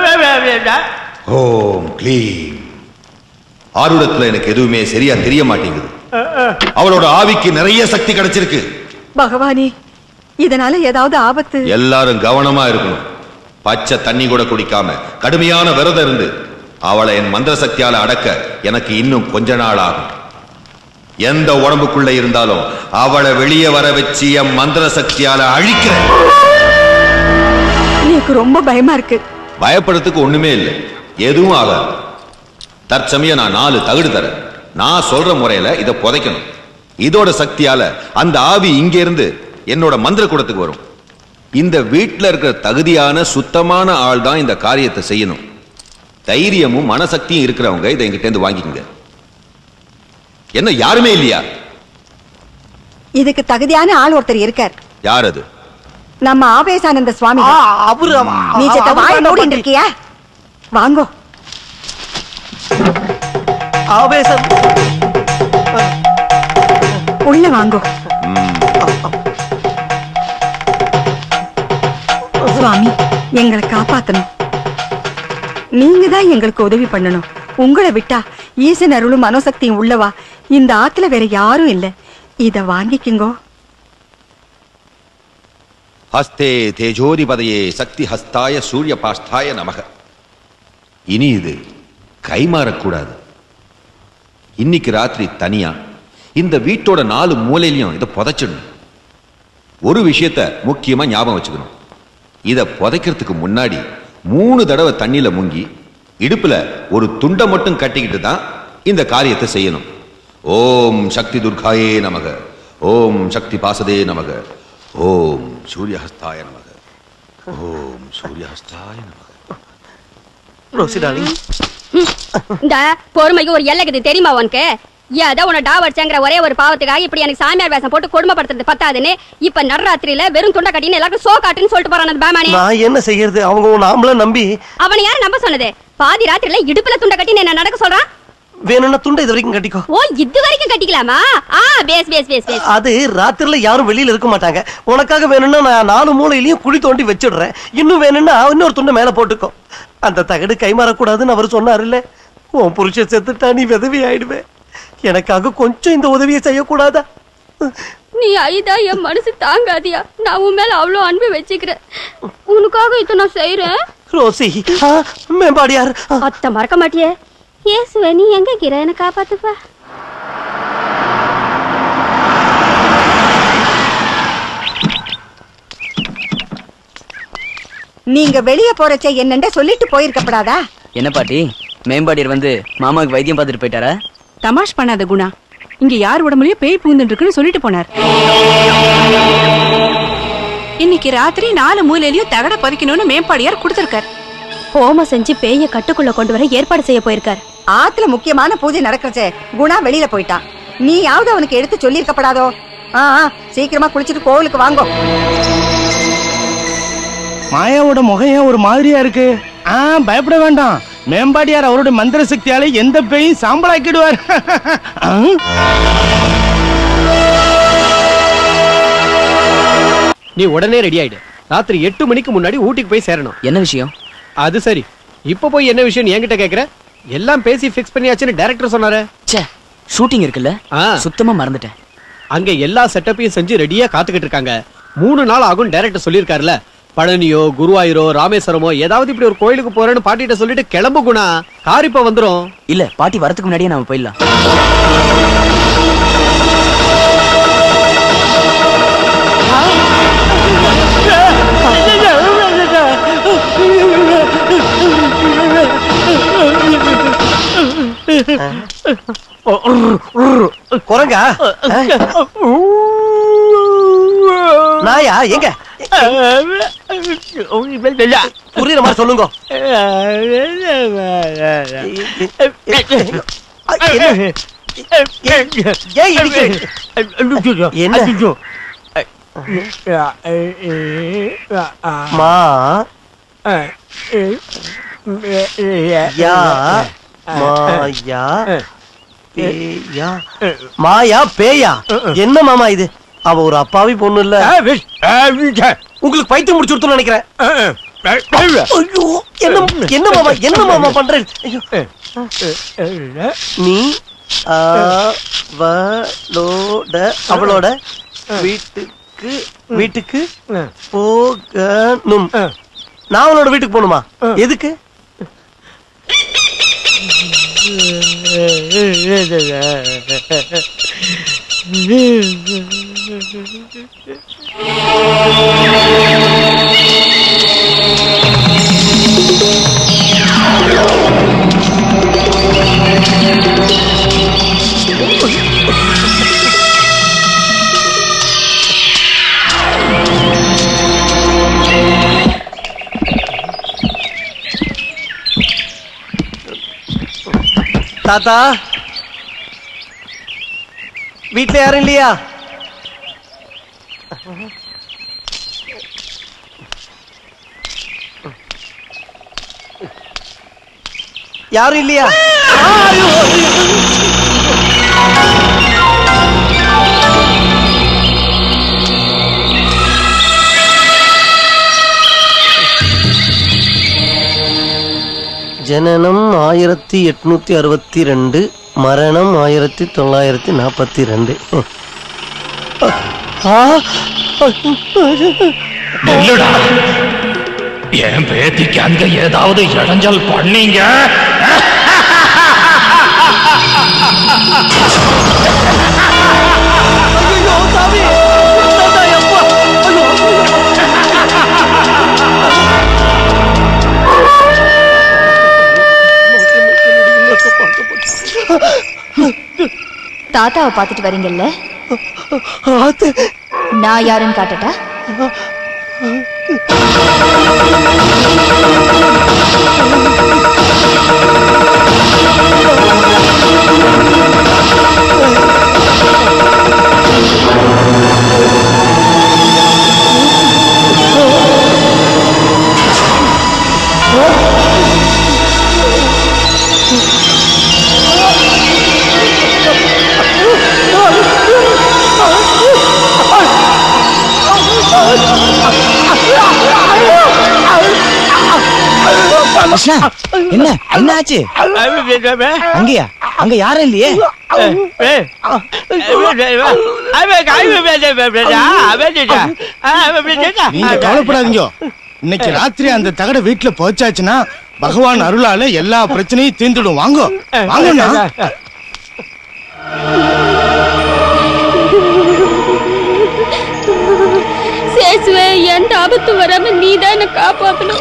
ஓம் க்ளீம் ஆருடத்துல எனக்கு எதுவுமே சரியா தெரிய மாட்டேங்குது அவளோட ஆவிக்கு நிறைய சக்தி கிடைச்சிருக்கு பகவானே இதனால ஏதாவது ஆபத்து எல்லாரும் கவனமா இருக்கணும் பச்சை தண்ணி கூட குடிக்காம கடுமையான விரதம் இருந்து அவளை என் மந்திர சக்தியால அடக்க எனக்கு இன்னும் கொஞ்ச நாள் ஆகும் எந்த உடம்புக்குள்ள இருந்தாலும் அவளை வெளியே வர வச்சு என் மந்திர சக்தியால அழிக்கிறேன் எனக்கு ரொம்ப பயமா இருக்கு பயப்படுறதுக்கு ஒண்ணுமே இல்லை எதுவும் ஆகாது தற்சமயம் நான் நாலு தகுடு தரேன் நான் சொல்ற முறையில இதை புதைக்கணும் இதோட சக்தியால அந்த ஆவி இங்க இருந்து என்னோட மந்திர கூடத்துக்கு வரும் இந்த வீட்ல இருக்கிற தகுதியான சுத்தமான ஆள் தான் இந்த காரியத்தை செய்யணும் தைரியமும் மனசக்தியும் இருக்கிறவங்க இதை என்கிட்ட இருந்து வாங்கிக்கங்க என்ன யாருமே இல்லையா இதுக்கு தகுதியான ஆள் ஒருத்தர் இருக்கார் யார் அது நம்ம ஆவேசானந்த சுவாமி அவரு நீ செத்த வாய் மூடிட்டு இருக்கியா வாங்கோ ஆவேசம் உள்ள வாங்கோ சுவாமி எங்களை காப்பாத்தணும் நீங்க தான் எங்களுக்கு உதவி பண்ணணும் உங்களை விட்டா ஈசன் அருளும் மனோசக்தியும் உள்ளவா இந்த ஆத்துல வேற யாரும் இல்ல இத வாங்கிக்கிங்கோ ஹஸ்தே தேஜோதிபதையே சக்தி ஹஸ்தாய சூரிய பாஸ்தாய நமக இனி இது கைமாறக்கூடாது இன்னைக்கு ராத்திரி தனியா இந்த வீட்டோட நாலு மூலையிலையும் இதை புதைச்சிடணும் ஒரு விஷயத்த முக்கியமா ஞாபகம் வச்சுக்கணும் இதை புதைக்கிறதுக்கு முன்னாடி மூணு தடவை தண்ணியில முங்கி இடுப்புல ஒரு துண்டை மட்டும் கட்டிக்கிட்டு தான் இந்த காரியத்தை செய்யணும் ஓம் சக்தி துர்காயே நமக ஓம் சக்தி பாசதே நமக ஓம் சூரியஹஸ்தாய நமக ஓம் சூரியஹஸ்தாய நமக ரோசி டார்லிங் இந்த பொறுமைக்கு ஒரு எல்லைக்குது தெரியுமா உனக்கு ஏதோ உன டாவடிச்சாங்கிற ஒரே ஒரு பாவத்துக்காக இப்படி எனக்கு சாமியார் வேஷம் போட்டு கொடுமைப்படுத்துறது பத்தாதுன்னு இப்ப நடுராத்திரியில வெறும் துண்டை கட்டின்னு எல்லாருக்கும் சோ காட்டுன்னு சொல்லிட்டு போறான் அந்த பேமானி நான் என்ன செய்யறது அவங்க உன் ஆம்பளை நம்பி அவனை யாரு நம்ப சொன்னது பாதி ராத்திரில இடுப்புல துண்டை கட்டி என்ன நடக்க சொல்றான் வேணும்னா துண்டை இது வரைக்கும் கட்டிக்கோ ஓ இது வரைக்கும் கட்டிக்கலாமா ஆ பேஸ் பேஸ் பேஸ் பேஸ் அது ராத்திரில யாரும் வெளியில இருக்க மாட்டாங்க உனக்காக வேணும்னா நான் நாலு மூலையிலயும் குழி தோண்டி வச்சிடுறேன் இன்னும் வேணும்னா இன்னொரு துண்டை மேல போட்டுக்கோ அந்த தகடு கைமாறக்கூடாதுன்னு அவர் சொன்னாருல்ல உன் புருஷன் செத்துட்டா நீ விதவி ஆயிடுவே எனக்காக கொஞ்சம் இந்த உதவியை செய்யக்கூடாதா நீ ஐதா என் மனசு தாங்காதியா நான் உன் மேல அவ்வளவு அன்பு வச்சுக்கிறேன் உனக்காக இதை நான் செய்யறேன் ரோசி ஆ, மேம்பாடியார் அத்தை மறக்க மாட்டியே இயேசுவே நீ எங்க கிற என்ன காப்பாத்துப்பா நீங்க வெளிய போறச்ச என்னண்ட சொல்லிட்டு போயிருக்கப்படாதா என்ன பாட்டி மேம்பாடியர் வந்து மாமாவுக்கு வைத்தியம் பார்த்துட்டு போயிட்டாரா தமாஷ் பண்ணாத குணா இங்க யார் உடம்புலயும் பேய் பூந்துட்டு இருக்குன்னு சொல்லிட்டு போனார் இன்னைக்கு ராத்திரி நாலு மூலையிலயும் தகட பதிக்கணும்னு மேம்பாடியார் கொடுத்திருக்கார் ஹோமம் செஞ்சு பேய கட்டுக்குள்ள கொண்டு வர ஏற்பாடு செய்ய போயிருக்கார் ஆத்துல முக்கியமான பூஜை நடக்கிறச்சே குணா வெளியில போயிட்டான் நீயாவது அவனுக்கு எடுத்து சொல்லியிருக்கப்படாதோ ஆ ஆ, சீக்கிரமா குளிச்சிட்டு கோவிலுக்கு வாங்கோ மாயாவோட முகம் ஏன் ஒரு மாதிரியா இருக்கு ஆ பயப்பட வேண்டாம் மேம்பாடியார் அவருடைய மந்திர சக்தியால எந்த பேயும் சாம்பலாக்கிடுவார் ஆ? நீ உடனே ரெடி ஆயிடு ராத்திரி எட்டு மணிக்கு முன்னாடி ஊட்டிக்கு போய் சேரணும் என்ன விஷயம் அது சரி இப்ப போய் என்ன விஷயம் என்கிட்ட கேக்குற எல்லாம் பேசி ஃபிக்ஸ் பண்ணியாச்சுன்னு டைரக்டர் சொன்னாரு ச்சே ஷூட்டிங் இருக்குல்ல சுத்தமா மறந்துட்டேன் அங்க எல்லா செட்டப்பையும் செஞ்சு ரெடியா காத்துக்கிட்டு இருக்காங்க மூணு நாள் ஆகும் டைரக்டர் சொல்லியிருக்காருல பழனியோ குருவாயூரோ ராமேஸ்வரமோ ஏதாவது இப்படி ஒரு கோயிலுக்கு போறேன்னு பாட்டிட்ட சொல்லிட்டு கிளம்பு குணா கார் இப்ப வந்துரும் இல்ல பாட்டி வரதுக்கு முன்னாடியே நாம போயிடலாம் குரங்கா நாயா எங்க புரியுற மாதிரி சொல்லுங்க ஏன் இடிக்கிறீங்க? என்ன மா யா மாயா பேயா மாயா பேயா என்ன மாமா இது அவ ஒரு அப்பாவி பொண்ணு இல்ல உங்களுக்கு பைத்தியம் முடிச்சு கொடுத்தோம்னு நினைக்கிறேன் ஐயோ, என்ன என்ன மாமா என்ன மாமா பண்றேன் ஐயோ. நீ அவளோட அவளோட வீட்டுக்கு வீட்டுக்கு போகணும் நான் அவளோட வீட்டுக்கு போகணுமா எதுக்கு தாத்தா வீட்ல யாரும் இல்லையா யாரும் இல்லையா ஆ, ஐயோ, ஐயோ. ஜனனம் ஆயிரத்தி எட்நூத்தி அறுபத்தி ரெண்டு மரணம் ஆயிரத்தி தொள்ளாயிரத்தி நாற்பத்தி ரெண்டு நில்லுடா என் பேத்திக்கு அங்க ஏதாவது இடைஞ்சல் பண்ணீங்க தாத்தாவை பார்த்துட்டு வரீங்கல்ல நான் யாருன்னு காட்டட்டா ஆ கிருஷ்ணா என்ன என்ன ஆச்சு அங்கயா அங்க யாரும் இல்லையே நீங்க கவலைப்படாதீங்க இன்னைக்கு ராத்திரி அந்த தகட வீட்டுல போச்சாச்சுன்னா பகவான் அருளால எல்லா பிரச்சனையும் தீர்ந்துடும் வாங்க வாங்கண்ணா சேசுவே எந்த ஆபத்து வராம நீ தான் என்ன காப்பாத்தணும்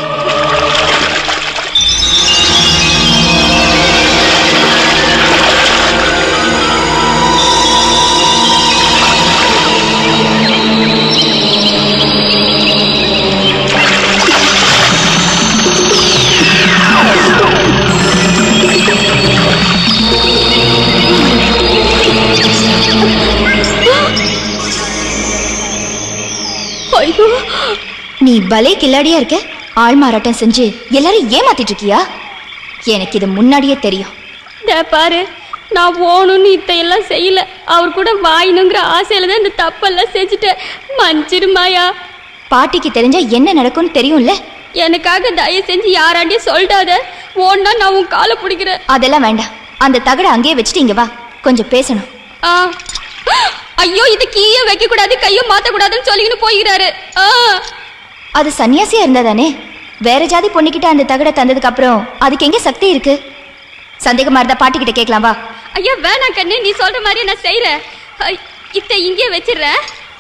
ஐயோ நீ பலே கில்லாடியா இருக்க ஆள் மாறாட்டம் செஞ்சு எல்லாரும் ஏமாத்திட்டு இருக்கியா எனக்கு இது முன்னாடியே தெரியும் டே பாரு நான் போகணும்னு இத்தையெல்லாம் செய்யல அவர் கூட வாயணுங்கிற ஆசையில தான் இந்த தப்பெல்லாம் செஞ்சுட்டேன் மன்னிச்சிடுமாயா பாட்டிக்கு தெரிஞ்சா என்ன நடக்கும்னு தெரியும்ல எனக்காக தயவு செஞ்சு யாராண்டியும் சொல்லிடாத ஓன்னா நான் உன் காலை பிடிக்கிறேன் அதெல்லாம் வேண்டாம் அந்த தகட அங்கேயே வச்சுட்டு இங்க வா கொஞ்சம் பேசணும் ஆ ஐயோ இது கீழே வைக்க கூடாது கையும் மாத்த கூடாதுன்னு சொல்லிக்கின்னு போயிறாரு ஆ அது சன்னியாசியா இருந்தா தானே வேற ஜாதி பொண்ணுகிட்ட அந்த தகட தந்ததுக்கு அப்புறம் அதுக்கு எங்க சக்தி இருக்கு சந்தேகமா இருந்தா பாட்டி கிட்ட கேட்கலாம் வா ஐயா வேணாம் கண்ணு நீ சொல்ற மாதிரியே நான் செய்யறேன் ஐ, இத்த இங்கே வச்சிடுறேன்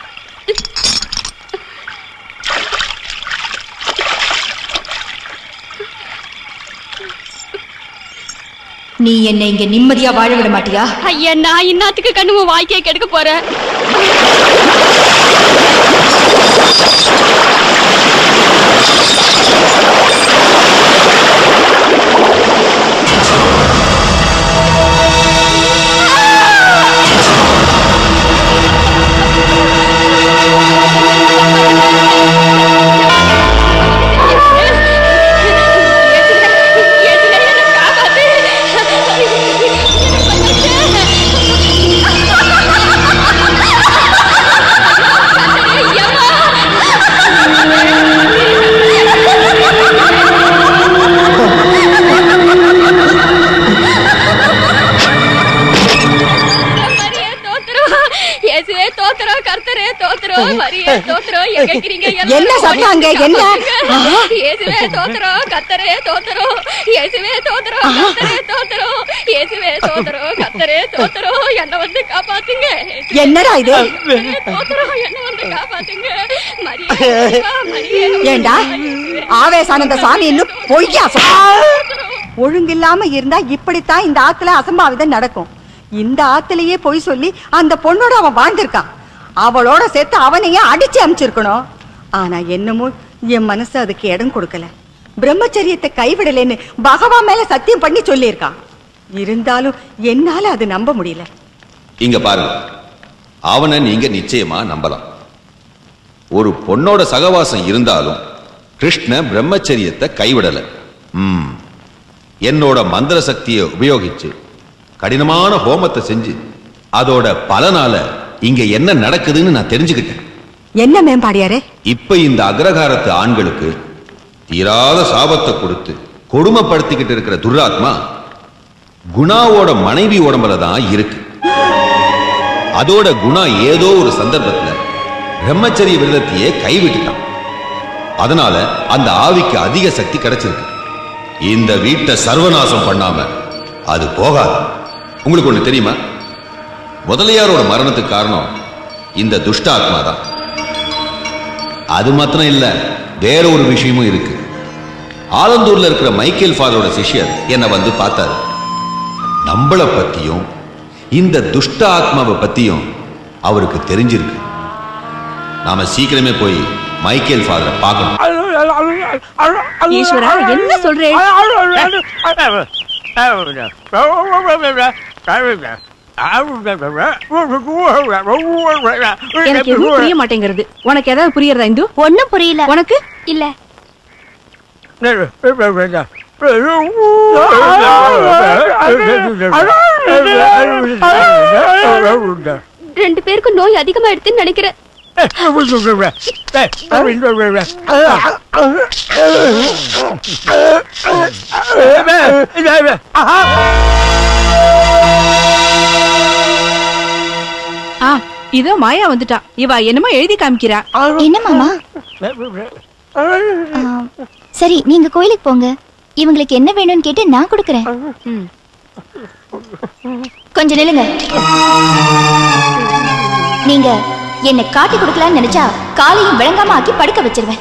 நீ என்னை இங்க நிம்மதியா வாழ விட மாட்டியா ஐயா நான் இன்னாத்துக்கு கண்ணு உன் வாழ்க்கையை கெடுக்க போறேன் இயேசுவே தோத்திரம் கர்த்தரே தோத்திரம் மரியே தோத்திரம் எங்க இருக்கிறீங்க எல்லாரும் என்ன சத்தம் அங்க? என்ன? ஆஹா. இயேசுவே தோத்திரம் கர்த்தரே தோத்திரம் இயேசுவே தோத்திரம் கர்த்தரே தோத்திரம் இயேசுவே தோத்திரம் கர்த்தரே தோத்திரம் என்ன வந்து காப்பாத்துங்க இயேசுவே என்னடா இது? கர்த்தரே தோத்திரம் என்ன வந்து காப்பாத்துங்க மரியே மரியே ஏண்டா ஆவேசானந்த சாமி இன்னும் பொய்யா சொல்ற? ஒழுங்கில்லாம இருந்தா இப்படித்தான் இந்த ஆத்துல அசம்பாவிதம் நடக்கும் இந்த ஆத்துலயே பொய் சொல்லி அந்த பொண்ணோட அவன் வாழ்ந்திருக்கான் அவளோட சேர்த்து அவனையே அடிச்சு அமிச்சிருக்கணும் ஆனா என்னமோ என் மனசு அதுக்கு இடம் கொடுக்கல பிரம்மச்சரியத்தை கைவிடலைன்னு பகவான் மேல சத்தியம் பண்ணி சொல்லியிருக்கான் இருந்தாலும் என்னால அது நம்ப முடியல இங்க பாருங்க அவனை நீங்க நிச்சயமா நம்பலாம் ஒரு பொண்ணோட சகவாசம் இருந்தாலும் கிருஷ்ண பிரம்மச்சரியத்தை கைவிடல ம் என்னோட மந்திர சக்தியை உபயோகிச்சு கடினமான ஹோமத்தை செஞ்சு அதோட பலனால இங்க என்ன நடக்குதுன்னு நான் தெரிஞ்சுக்கிட்டேன் என்ன மேம்பாடியாரே இப்ப இந்த அக்ரகாரத்து ஆண்களுக்கு தீராத சாபத்தை கொடுத்து கொடுமைப்படுத்திக்கிட்டு இருக்கிற துர்ராத்மா குணாவோட மனைவி உடம்புல தான் இருக்கு அதோட குணா ஏதோ ஒரு சந்தர்ப்பத்துல பிரம்மச்சரிய விரதத்தையே கைவிட்டுட்டான் அதனால அந்த ஆவிக்கு அதிக சக்தி கிடைச்சிருக்கு இந்த வீட்டை சர்வநாசம் பண்ணாம அது போகாது உங்களுக்கு ஒண்ணு தெரியுமா முதலியாரோட மரணத்துக்கு காரணம் இந்த துஷ்ட ஆத்மா தான் அது மாத்திரம் இல்ல வேற ஒரு விஷயமும் இருக்கு ஆலந்தூர்ல இருக்கிற மைக்கேல் ஃபாதரோட சிஷ்யர் என்னை வந்து பார்த்தாரு நம்மள பத்தியும் இந்த துஷ்ட ஆத்மாவை பத்தியும் அவருக்கு தெரிஞ்சிருக்கு நாம சீக்கிரமே போய் மைக்கேல் ஃபாதரை பார்க்கணும் ஈஸ்வரா என்ன சொல்றே எனக்கு எதுவும் புரிய மாட்டேங்கிறது உனக்கு ஏதாவது புரியறதா இந்து ஒண்ணும் புரியல உனக்கு இல்ல ரெண்டு பேருக்கும் நோய் அதிகமா எடுத்துன்னு நினைக்கிறேன் ஆ இதோ மாயா வந்துட்டா இவ என்னமோ எழுதி காமிக்கிறா என்ன மாமா ஆ, சரி நீங்க கோயிலுக்கு போங்க இவங்களுக்கு என்ன வேணும்னு கேட்டு நான் கொடுக்கறேன் கொஞ்சம் நில்லுங்க நீங்க என்ன காட்டி கொடுக்கலாம்னு நினைச்சா காலையும் விளங்காம ஆக்கி படுக்க வச்சிருவேன்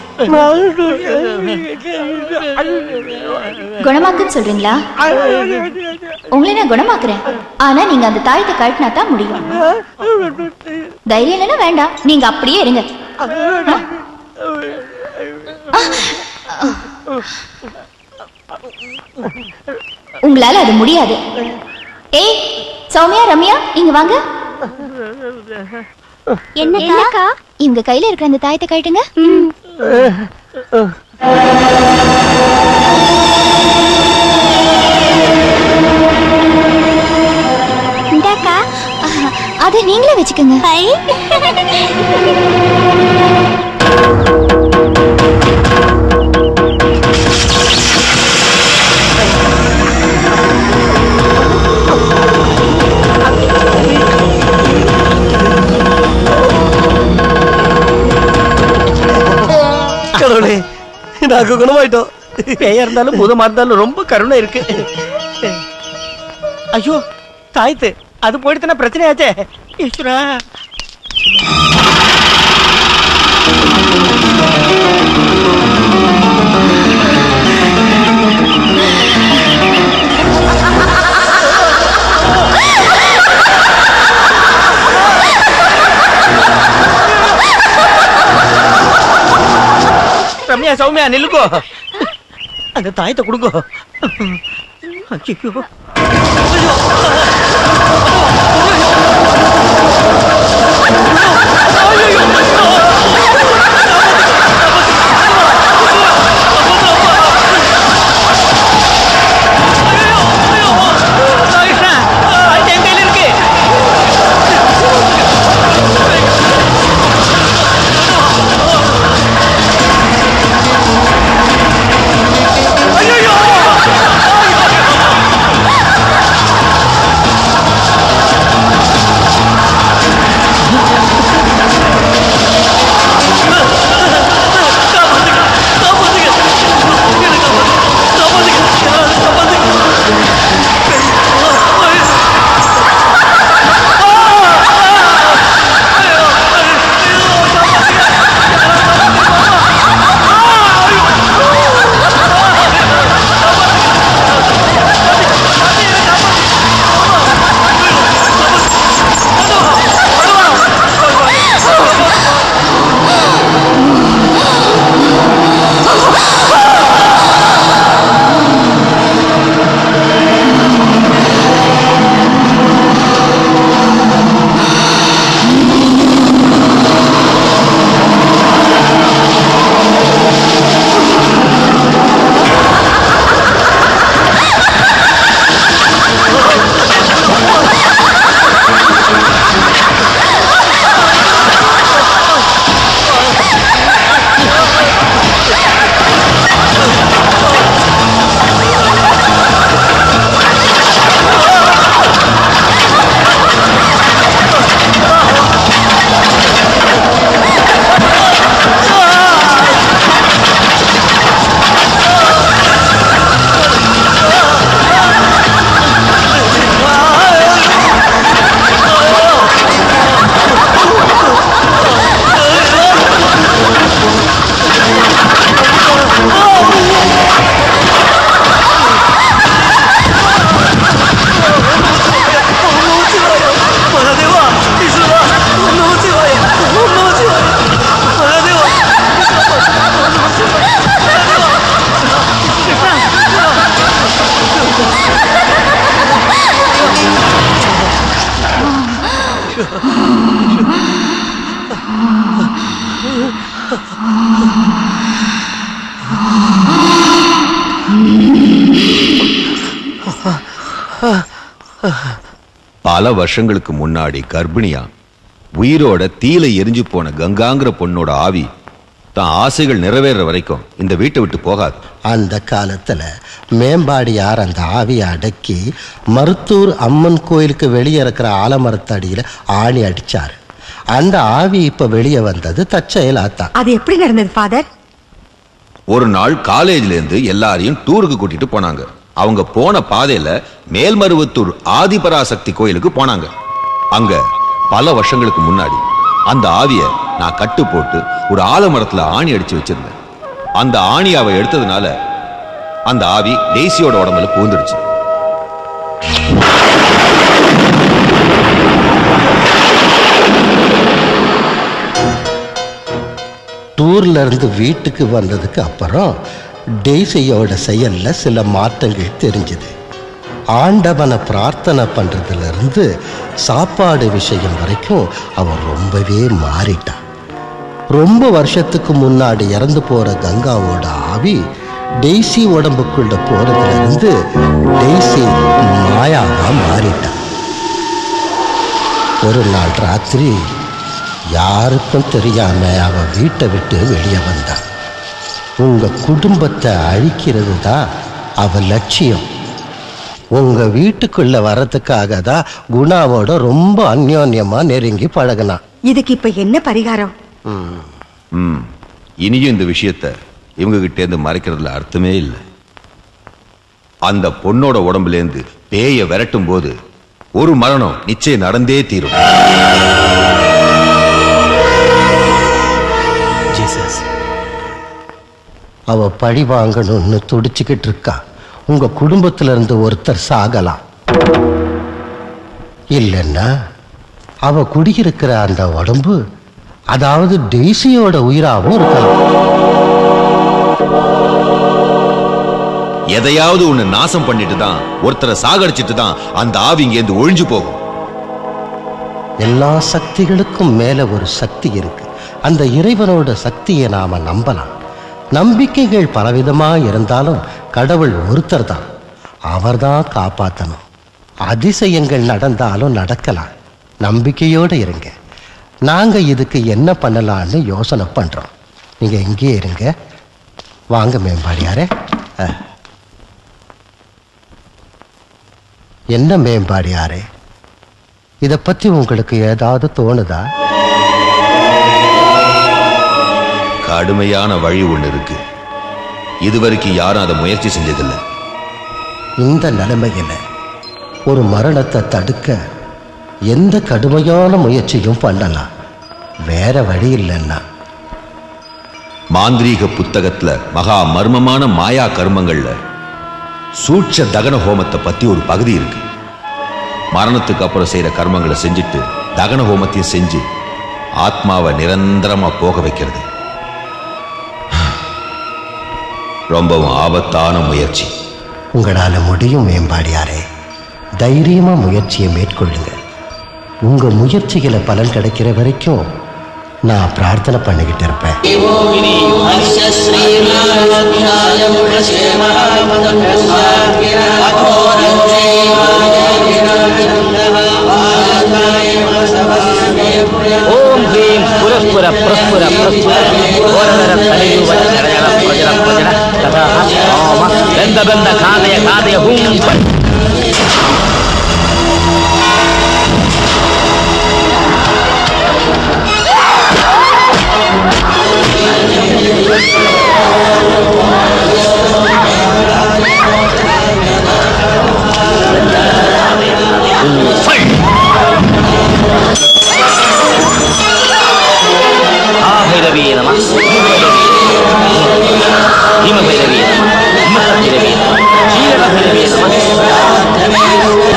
குணமாக்குன்னு சொல்றீங்களா உங்களை நான் குணமாக்குறேன் ஆனா நீங்க அந்த தாயத்தை கழட்டினா தான் முடியும் தைரியம் இல்லைன்னா வேண்டாம் நீங்க அப்படியே இருங்க உங்களால அது முடியாது ஏய் சௌமியா ரம்யா இங்க வாங்க என்னக்கா இவங்க கையில இருக்கிற அந்த தாயத்தை கழட்டுங்க இந்தாக்கா அதை நீங்களே வச்சுக்கோங்க கடவுளே நாங்க குணமாயிட்டோம் பேயா இருந்தாலும் பூதமா இருந்தாலும் ரொம்ப கருணை இருக்கு ஐயோ தாய்த்து அது போயிடுத்துனா பிரச்சனையாச்சே ஈஸ்வரா ரம்யா சௌமியா நில்லுக்கோ அந்த தாயத்தை கொடுங்கோ ஐயோ பல வருஷங்களுக்கு முன்னாடி கர்ப்பிணியா உயிரோட தீல எரிஞ்சு போன கங்காங்கிற பொண்ணோட ஆவி தான் ஆசைகள் நிறைவேற வரைக்கும் இந்த வீட்டை விட்டு போகாது அந்த காலத்துல மேம்பாடியார் அந்த ஆவியை அடக்கி மருத்தூர் அம்மன் கோயிலுக்கு வெளியே இருக்கிற ஆலமரத்தடியில ஆணி அடிச்சாரு அந்த ஆவி இப்ப வெளியே வந்தது தற்செயலாத்தான் அது எப்படி நடந்தது ஃபாதர் ஒரு நாள் காலேஜ்ல இருந்து எல்லாரையும் டூருக்கு கூட்டிட்டு போனாங்க அவங்க போன பாதையில மேல்மருவத்தூர் ஆதிபராசக்தி கோயிலுக்கு போனாங்க அங்க பல வருஷங்களுக்கு முன்னாடி அந்த ஆவிய நான் கட்டு போட்டு ஒரு ஆலமரத்துல ஆணி அடிச்சு வச்சிருந்தேன் அந்த ஆணி அவ எடுத்ததுனால அந்த ஆவி டெய்ஸியோட உடம்புல பூந்துடுச்சு டூர்ல இருந்து வீட்டுக்கு வந்ததுக்கு அப்புறம் டெய்ஸியோட செயல்ல சில மாற்றங்கள் தெரிஞ்சுது ஆண்டவனை பிரார்த்தனை பண்றதுல இருந்து சாப்பாடு விஷயம் வரைக்கும் அவன் ரொம்பவே மாறிட்டான் ரொம்ப வருஷத்துக்கு முன்னாடி இறந்து போற கங்காவோட ஆவி டெய்ஸி உடம்புக்குள்ள போறதுல இருந்து டெய்ஸி மாயாவா மாறிட்டான் ஒரு நாள் ராத்திரி யாருக்கும் தெரியாம அவன் வீட்டை விட்டு வெளியே வந்தான் உங்க குடும்பத்தை அழிக்கிறது தான் அவ லட்சியம் உங்க வீட்டுக்குள்ள வர்றதுக்காக தான் குணாவோட ரொம்ப அந்யோன்யமா நெருங்கி பழகினான் இதுக்கு இப்ப என்ன பரிகாரம் ம் இனியும் இந்த விஷயத்த இவங்க கிட்ட இருந்து மறைக்கிறதுல அர்த்தமே இல்லை அந்த பொண்ணோட உடம்புல இருந்து பேய விரட்டும் போது ஒரு மரணம் நிச்சயம் நடந்தே தீரும் அவ பழி வாங்கணும்னு துடிச்சுக்கிட்டு இருக்கா உங்க குடும்பத்துல இருந்து ஒருத்தர் சாகலாம் இல்லைன்னா அவ குடியிருக்கிற அந்த உடம்பு அதாவது டெய்ஸியோட உயிராகவும் இருக்கலாம் எதையாவது ஒண்ணு நாசம் பண்ணிட்டு தான் ஒருத்தரை சாகடிச்சிட்டு தான் அந்த ஆவி இங்கேருந்து ஒழிஞ்சு போகும் எல்லா சக்திகளுக்கும் மேல ஒரு சக்தி இருக்கு அந்த இறைவனோட சக்தியை நாம நம்பலாம் நம்பிக்கைகள் பலவிதமா இருந்தாலும் கடவுள் ஒருத்தர் தான் அவர்தான் காப்பாத்தணும் அதிசயங்கள் நடந்தாலும் நடக்கலாம் நம்பிக்கையோட இருங்க நாங்க இதுக்கு என்ன பண்ணலாம்னு யோசனை பண்றோம் நீங்க இங்கேயே இருங்க வாங்க மேம்பாடியாரே அஹ். என்ன மேம்பாடியாரே இதை பத்தி உங்களுக்கு ஏதாவது தோணுதா கடுமையான வழி ஒண்ணு இருக்கு இதுவரைக்கும் யாரும் அதை முயற்சி செஞ்சதில்லை இந்த நிலைமையில ஒரு மரணத்தை தடுக்க எந்த கடுமையான முயற்சியும் பண்ணலாம் வேற வழி இல்லைன்னா மாந்திரீக புத்தகத்துல மகா மர்மமான மாயா கர்மங்கள்ல சூட்ச தகன ஹோமத்தை பத்தி ஒரு பகுதி இருக்கு மரணத்துக்கு அப்புறம் செய்யற கர்மங்களை செஞ்சுட்டு தகன ஹோமத்தையும் செஞ்சு ஆத்மாவை நிரந்தரமா போக வைக்கிறது ரொம்பவும் ஆபத்தான முயற்சி உங்களால முடியும் மேம்பாடியாரே தைரியமா முயற்சியை மேற்கொள்ளுங்க உங்க முயற்சிகளை பலன் கிடைக்கிற வரைக்கும் நான் பிரார்த்தனை பண்ணிக்கிட்டு இருப்பேன் ஓம் ஹ்ரீம் புரஸ்புர புரஸ்புர புரஸ்புர ஓரதர தலையுவ ஜரஜர பிரஜர பிரஜர ததா ஓம பெந்த பெந்த காதய காதய ஹூம் பட். ஆ பைரவி நம ஹீம பைரவி நம ஹீம பைரவி நம ஷீரக பைரவி நம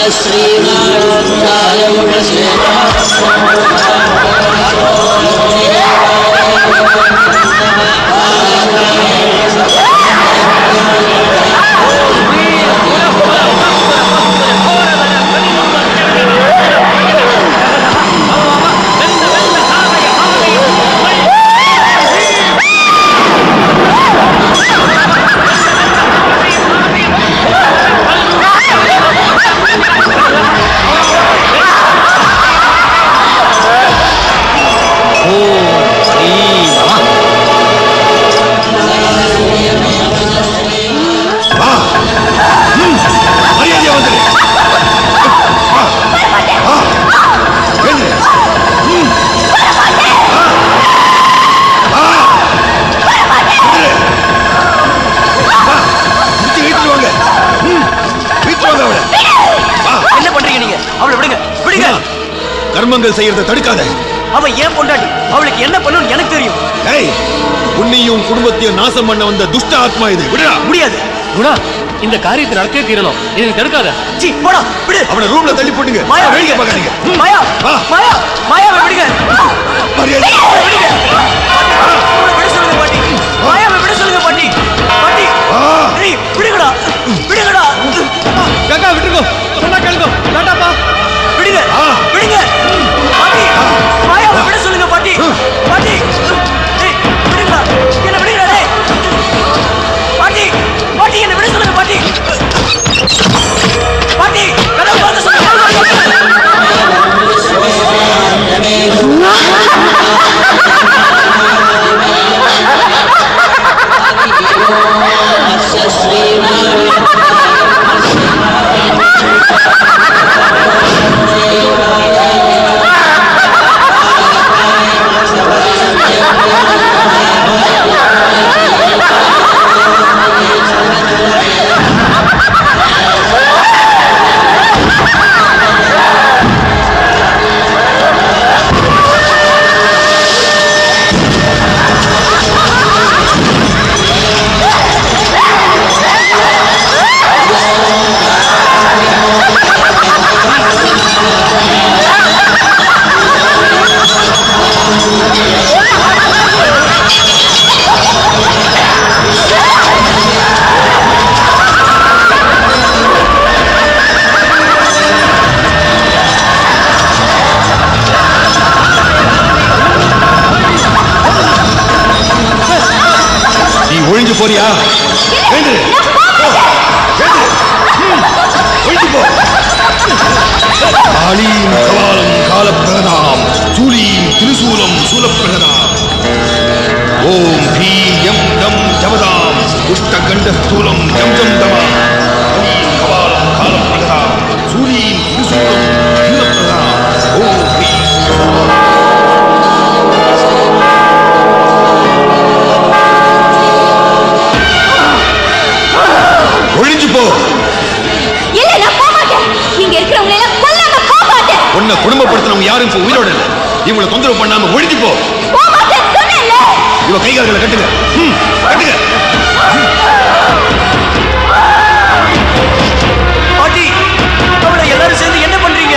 மரியாதையா வந்துரு வா. ஆ. எழுந்திரு. ம். ஆ. ஆ. எழுந்திரு. வா. பிடிச்சு இழுத்துட்டு வாங்க. ம். இழுத்துட்டு வாங்க அவளை. வா. என்ன பண்றீங்க நீங்க அவளை விடுங்க விடுங்க கர்மங்கள் செய்யறதை தடுக்காத அவ ஏன் பொண்டாட்டி அவளுக்கு என்ன பண்ணணும்னு எனக்கு தெரியும் ஏய் உன்னையும் குடும்பத்தையும் நாசம் பண்ண வந்த துஷ்ட ஆத்மா இது விடுடா முடியாது குணா இந்த காரியத்தை நடத்தே தீரணும் இதை தடுக்காத சி போடா விடு அவனை ரூம்ல தள்ளி போட்டுங்க மாயா வேடிக்கை விடுங்க பார்க்காதீங்க ம். மாயா வா. மாயா மாயாவை விடுங்க மரியாதை அவளை விடுங்க அவளை விட சொல்லுங்க பாட்டி மாயாவை விட சொல்லுங்க பாட்டி பாட்டி ஏய், விடுங்கடா விடுங்கடா காக்கா விட்டுருக்கோ சொன்னா கேளுங்க வேண்டாப்பா விடுங்க விடுங்க பாட்டி மாயாவை விட சொல்லுங்க பாட்டி பாட்டி ஏய், விடுங்கடா என்ன விடுங்கடா டேய் பாட்டி பாட்டி என்ன விட சொல்லுங்க பாட்டி பாட்டி கதவு பார்த்து நீ ஒழிஞ்சு போறியா எழுந்திரு. போ. எழுந்திரு. ம். ஒழிஞ்சு போ காளீம் கவாலம் காலப்பிரகதாம் சூலீம் திரிசூலம் சூலப்பிரகதாம் ஓம் ஹ்ரீம் யம் டம் ஜபதாம் துஷ்ட கண்ட ஸ்தூலம் ஜம் ஜம் தமா காளீம் கவாலம் காலப்பிரகதாம் சூலீம் திரிசூலம் சூலப்பிரகதாம் ஓம் ஹ்ரீம் ஒழிஞ்சு போ இல்ல நான் போக மாட்டேன் இங்க இருக்கிறவங்க எல்லாம் கொல்லாம போக மாட்டேன் உன்னை குடும்பப்படுத்தினவங்க யாரும் இப்ப உயிரோட இல்ல இவங்களை தொந்தரவு பண்ணாம ஒழிஞ்சு போ போக மாட்டேன் சொன்னேன்ல இவ கை கால்களை கட்டுங்க ம், கட்டுங்க பாட்டி அவளை எல்லாரும் சேர்ந்து என்ன பண்றீங்க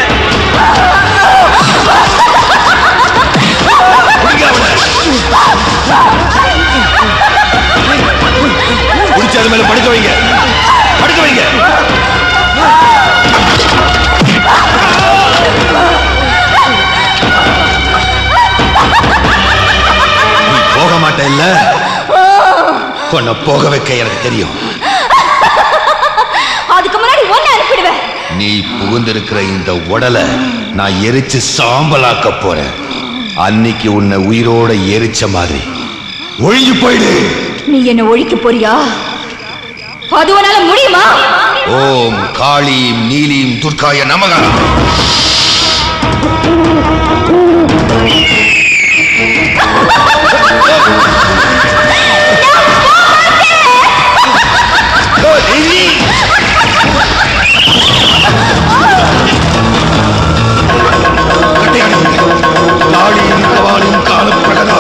பிடிங்க அவனை. பிடிச்சு அது மேல படுக்க வைங்க படுக்க வைங்க நீ போக மாட்ட இல்ல உன்னை போக வைக்க எனக்கு தெரியும் அதுக்கு முன்னாடி ஒண்ணு அனுப்பிடுவேன் நீ புகுந்திருக்கிற இந்த உடலை நான் எரிச்சு சாம்பலாக்க போறேன் அன்னைக்கு உன்னை உயிரோட எரிச்ச மாதிரி ஒழிஞ்சு போயிடு நீ என்ன ஒழிக்க போறியா அது உன்னால முடியுமா ஓம் காளீம் நீலீம் துர்காய நமகா காளீம் கவாலிம் காலப்பிரகதா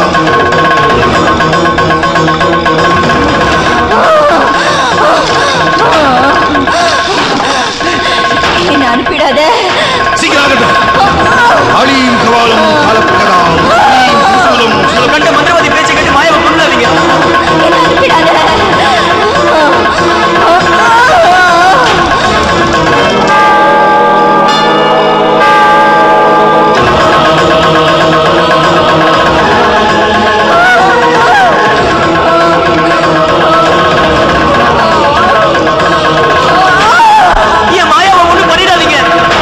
என்ன அனுப்பிட விடாத ஆளியும் கவாலும் காலப்பகதாம் ஆளியும் திரிசூலம் சில கண்ட மந்திரவாதி பேச்சை கேட்டு மாயாவை கொண்டாதீங்க என் மாயாவை ஒண்ணும் பண்ணிடாதீங்க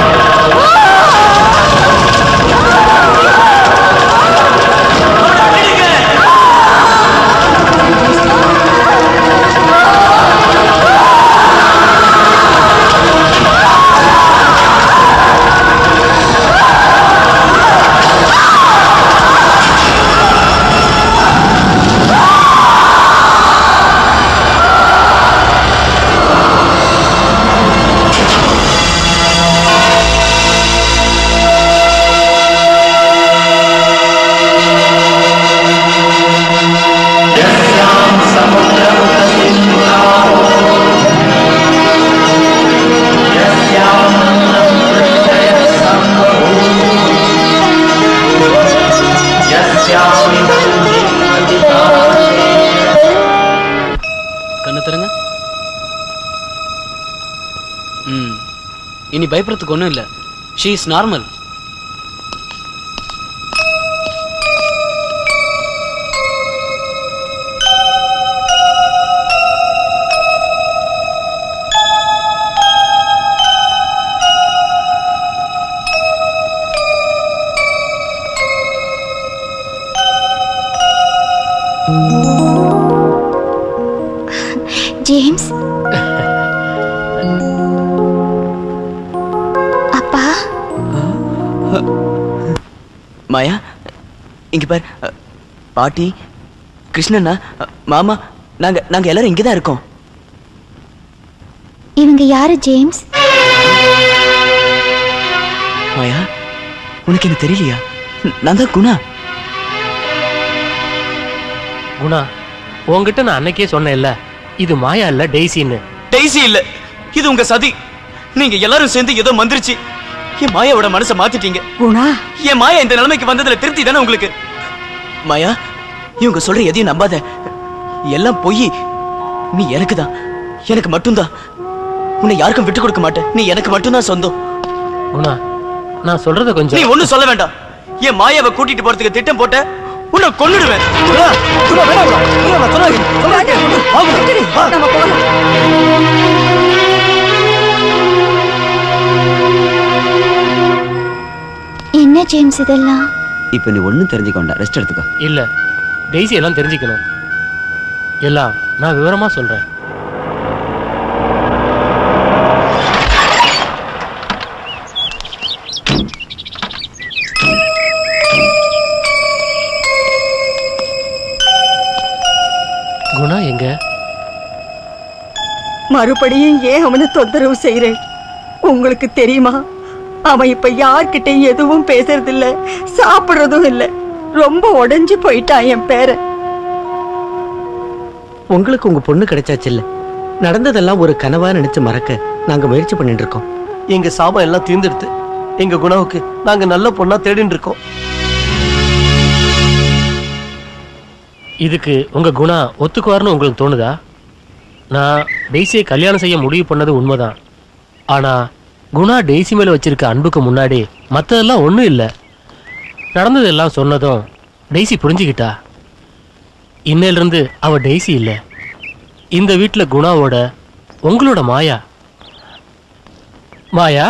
கண்ணு தருங்க ம் இனி பயப்படுறதுக்கு ஒன்றும் இல்லை ஷீ இஸ் நார்மல் ஜேம்ஸ் அப்பா மாயா இங்க பார் அ, பாட்டி கிருஷ்ணண்ணா அ, மாமா நாங்க நாங்க எல்லாரும் இங்க தான் இருக்கோம் இவங்க யாரு ஜேம்ஸ் மாயா உனக்கு என்ன தெரியலையா ந- நான் தான் குணா குணா உன்கிட்ட நான் அன்னைக்கே சொன்னேன்ல இது மாயா இல்ல டெய்ஸின்னு டெய்ஸி இல்ல இது உங்க சதி நீங்க எல்லாரும் சேர்ந்து ஏதோ மந்திரிச்சு என் மாயாவோட மனசை மாத்திட்டீங்க குணா என் மாயா இந்த நிலைமைக்கு வந்ததுல திருப்தி தானே உங்களுக்கு மாயா இவங்க சொல்ற எதையும் நம்பாத எல்லாம் பொய் நீ எனக்கு தான் எனக்கு மட்டும்தான் உன்னை யாருக்கும் விட்டு கொடுக்க மாட்டேன் நீ எனக்கு மட்டும்தான் சொந்தம் குணா நான் சொல்றத நீ கொஞ்சம் ஒண்ணும் சொல்ல வேண்டாம் என் மாயாவை கூட்டிட்டு போறதுக்கு திட்டம் போட்ட உன்னை கொன்னுடுவேன் நம்ம போகலாம் என்ன ஜேம்ஸ் இதெல்லாம் இப்ப நீ ஒண்ணும் தெரிஞ்சுக்கொண்டா ரெஸ்ட் எடுத்துக்கோ இல்ல டெய்ஸி எல்லாம் தெரிஞ்சுக்கணும் எல்லாம் நான் விவரமா சொல்றேன் குணா எங்க மறுபடியும் ஏன் அவனை தொந்தரவு செய்றேன் உங்களுக்கு தெரியுமா அவன் இப்ப யார்கிட்டயும் எதுவும் பேசுறதில்ல சாப்பிடுறதும் இல்ல ரொம்ப உடைஞ்சு போயிட்டான் என் பேரன் உங்களுக்கு உங்க பொண்ணு கிடைச்சாச்சு இல்ல நடந்ததெல்லாம் ஒரு கனவா நினைச்சு மறக்க நாங்க முயற்சி பண்ணிட்டு இருக்கோம் எங்க சாபம் எல்லாம் தீர்ந்துடுது எங்க குணாவுக்கு நாங்க நல்ல பொண்ணா தேடிட்டு இருக்கோம் இதுக்கு உங்க குணா ஒத்துக்குவார்னு உங்களுக்கு தோணுதா நான் டெய்ஸியை கல்யாணம் செய்ய முடிவு பண்ணது உண்மைதான் ஆனா குணா டெய்ஸி மேல வச்சிருக்க அன்புக்கு முன்னாடி மத்ததெல்லாம் ஒண்ணும் இல்லை நடந்ததெல்லாம் சொன்னதும் டெய்ஸி புரிஞ்சுக்கிட்டா இன்னையிலிருந்து அவ டெய்ஸி இல்லை இந்த வீட்டில் குணாவோட உங்களோட மாயா மாயா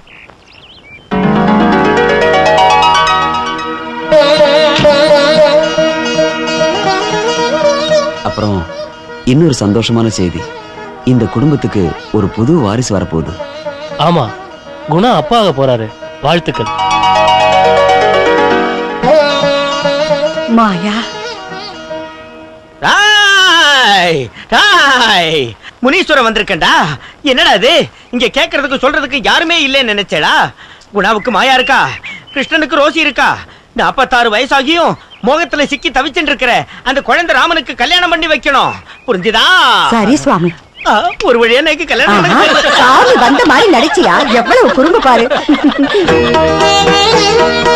அப்புறம் இன்னொரு சந்தோஷமான செய்தி இந்த குடும்பத்துக்கு ஒரு புது வாரிசு வரப்போகுது ஆமா குணா அப்பா ஆக போறாரு வாழ்த்துக்கள் மாயா டாய் டாய் முனீஸ்வரன் வந்திருக்கேன்டா என்னடா இது இங்க கேட்கறதுக்கு சொல்றதுக்கு யாருமே இல்லைன்னு நினைச்சேடா குணாவுக்கு மாயா இருக்கா கிருஷ்ணனுக்கு ரோசி இருக்கா நாற்பத்தாறு வயசாகியும் மோகத்துல சிக்கி தவிச்சுட்டு இருக்கிற அந்த குழந்தை ராமனுக்கு கல்யாணம் பண்ணி வைக்கணும் புரிஞ்சுதா சரி சுவாமி ஆ, ஒரு வழியா எனக்கு கல்யாணம் ஆஹா, நடக்குது. சாமி வந்த மாதிரி நடிச்சியா எவ்வளவு குறும்பு பாரு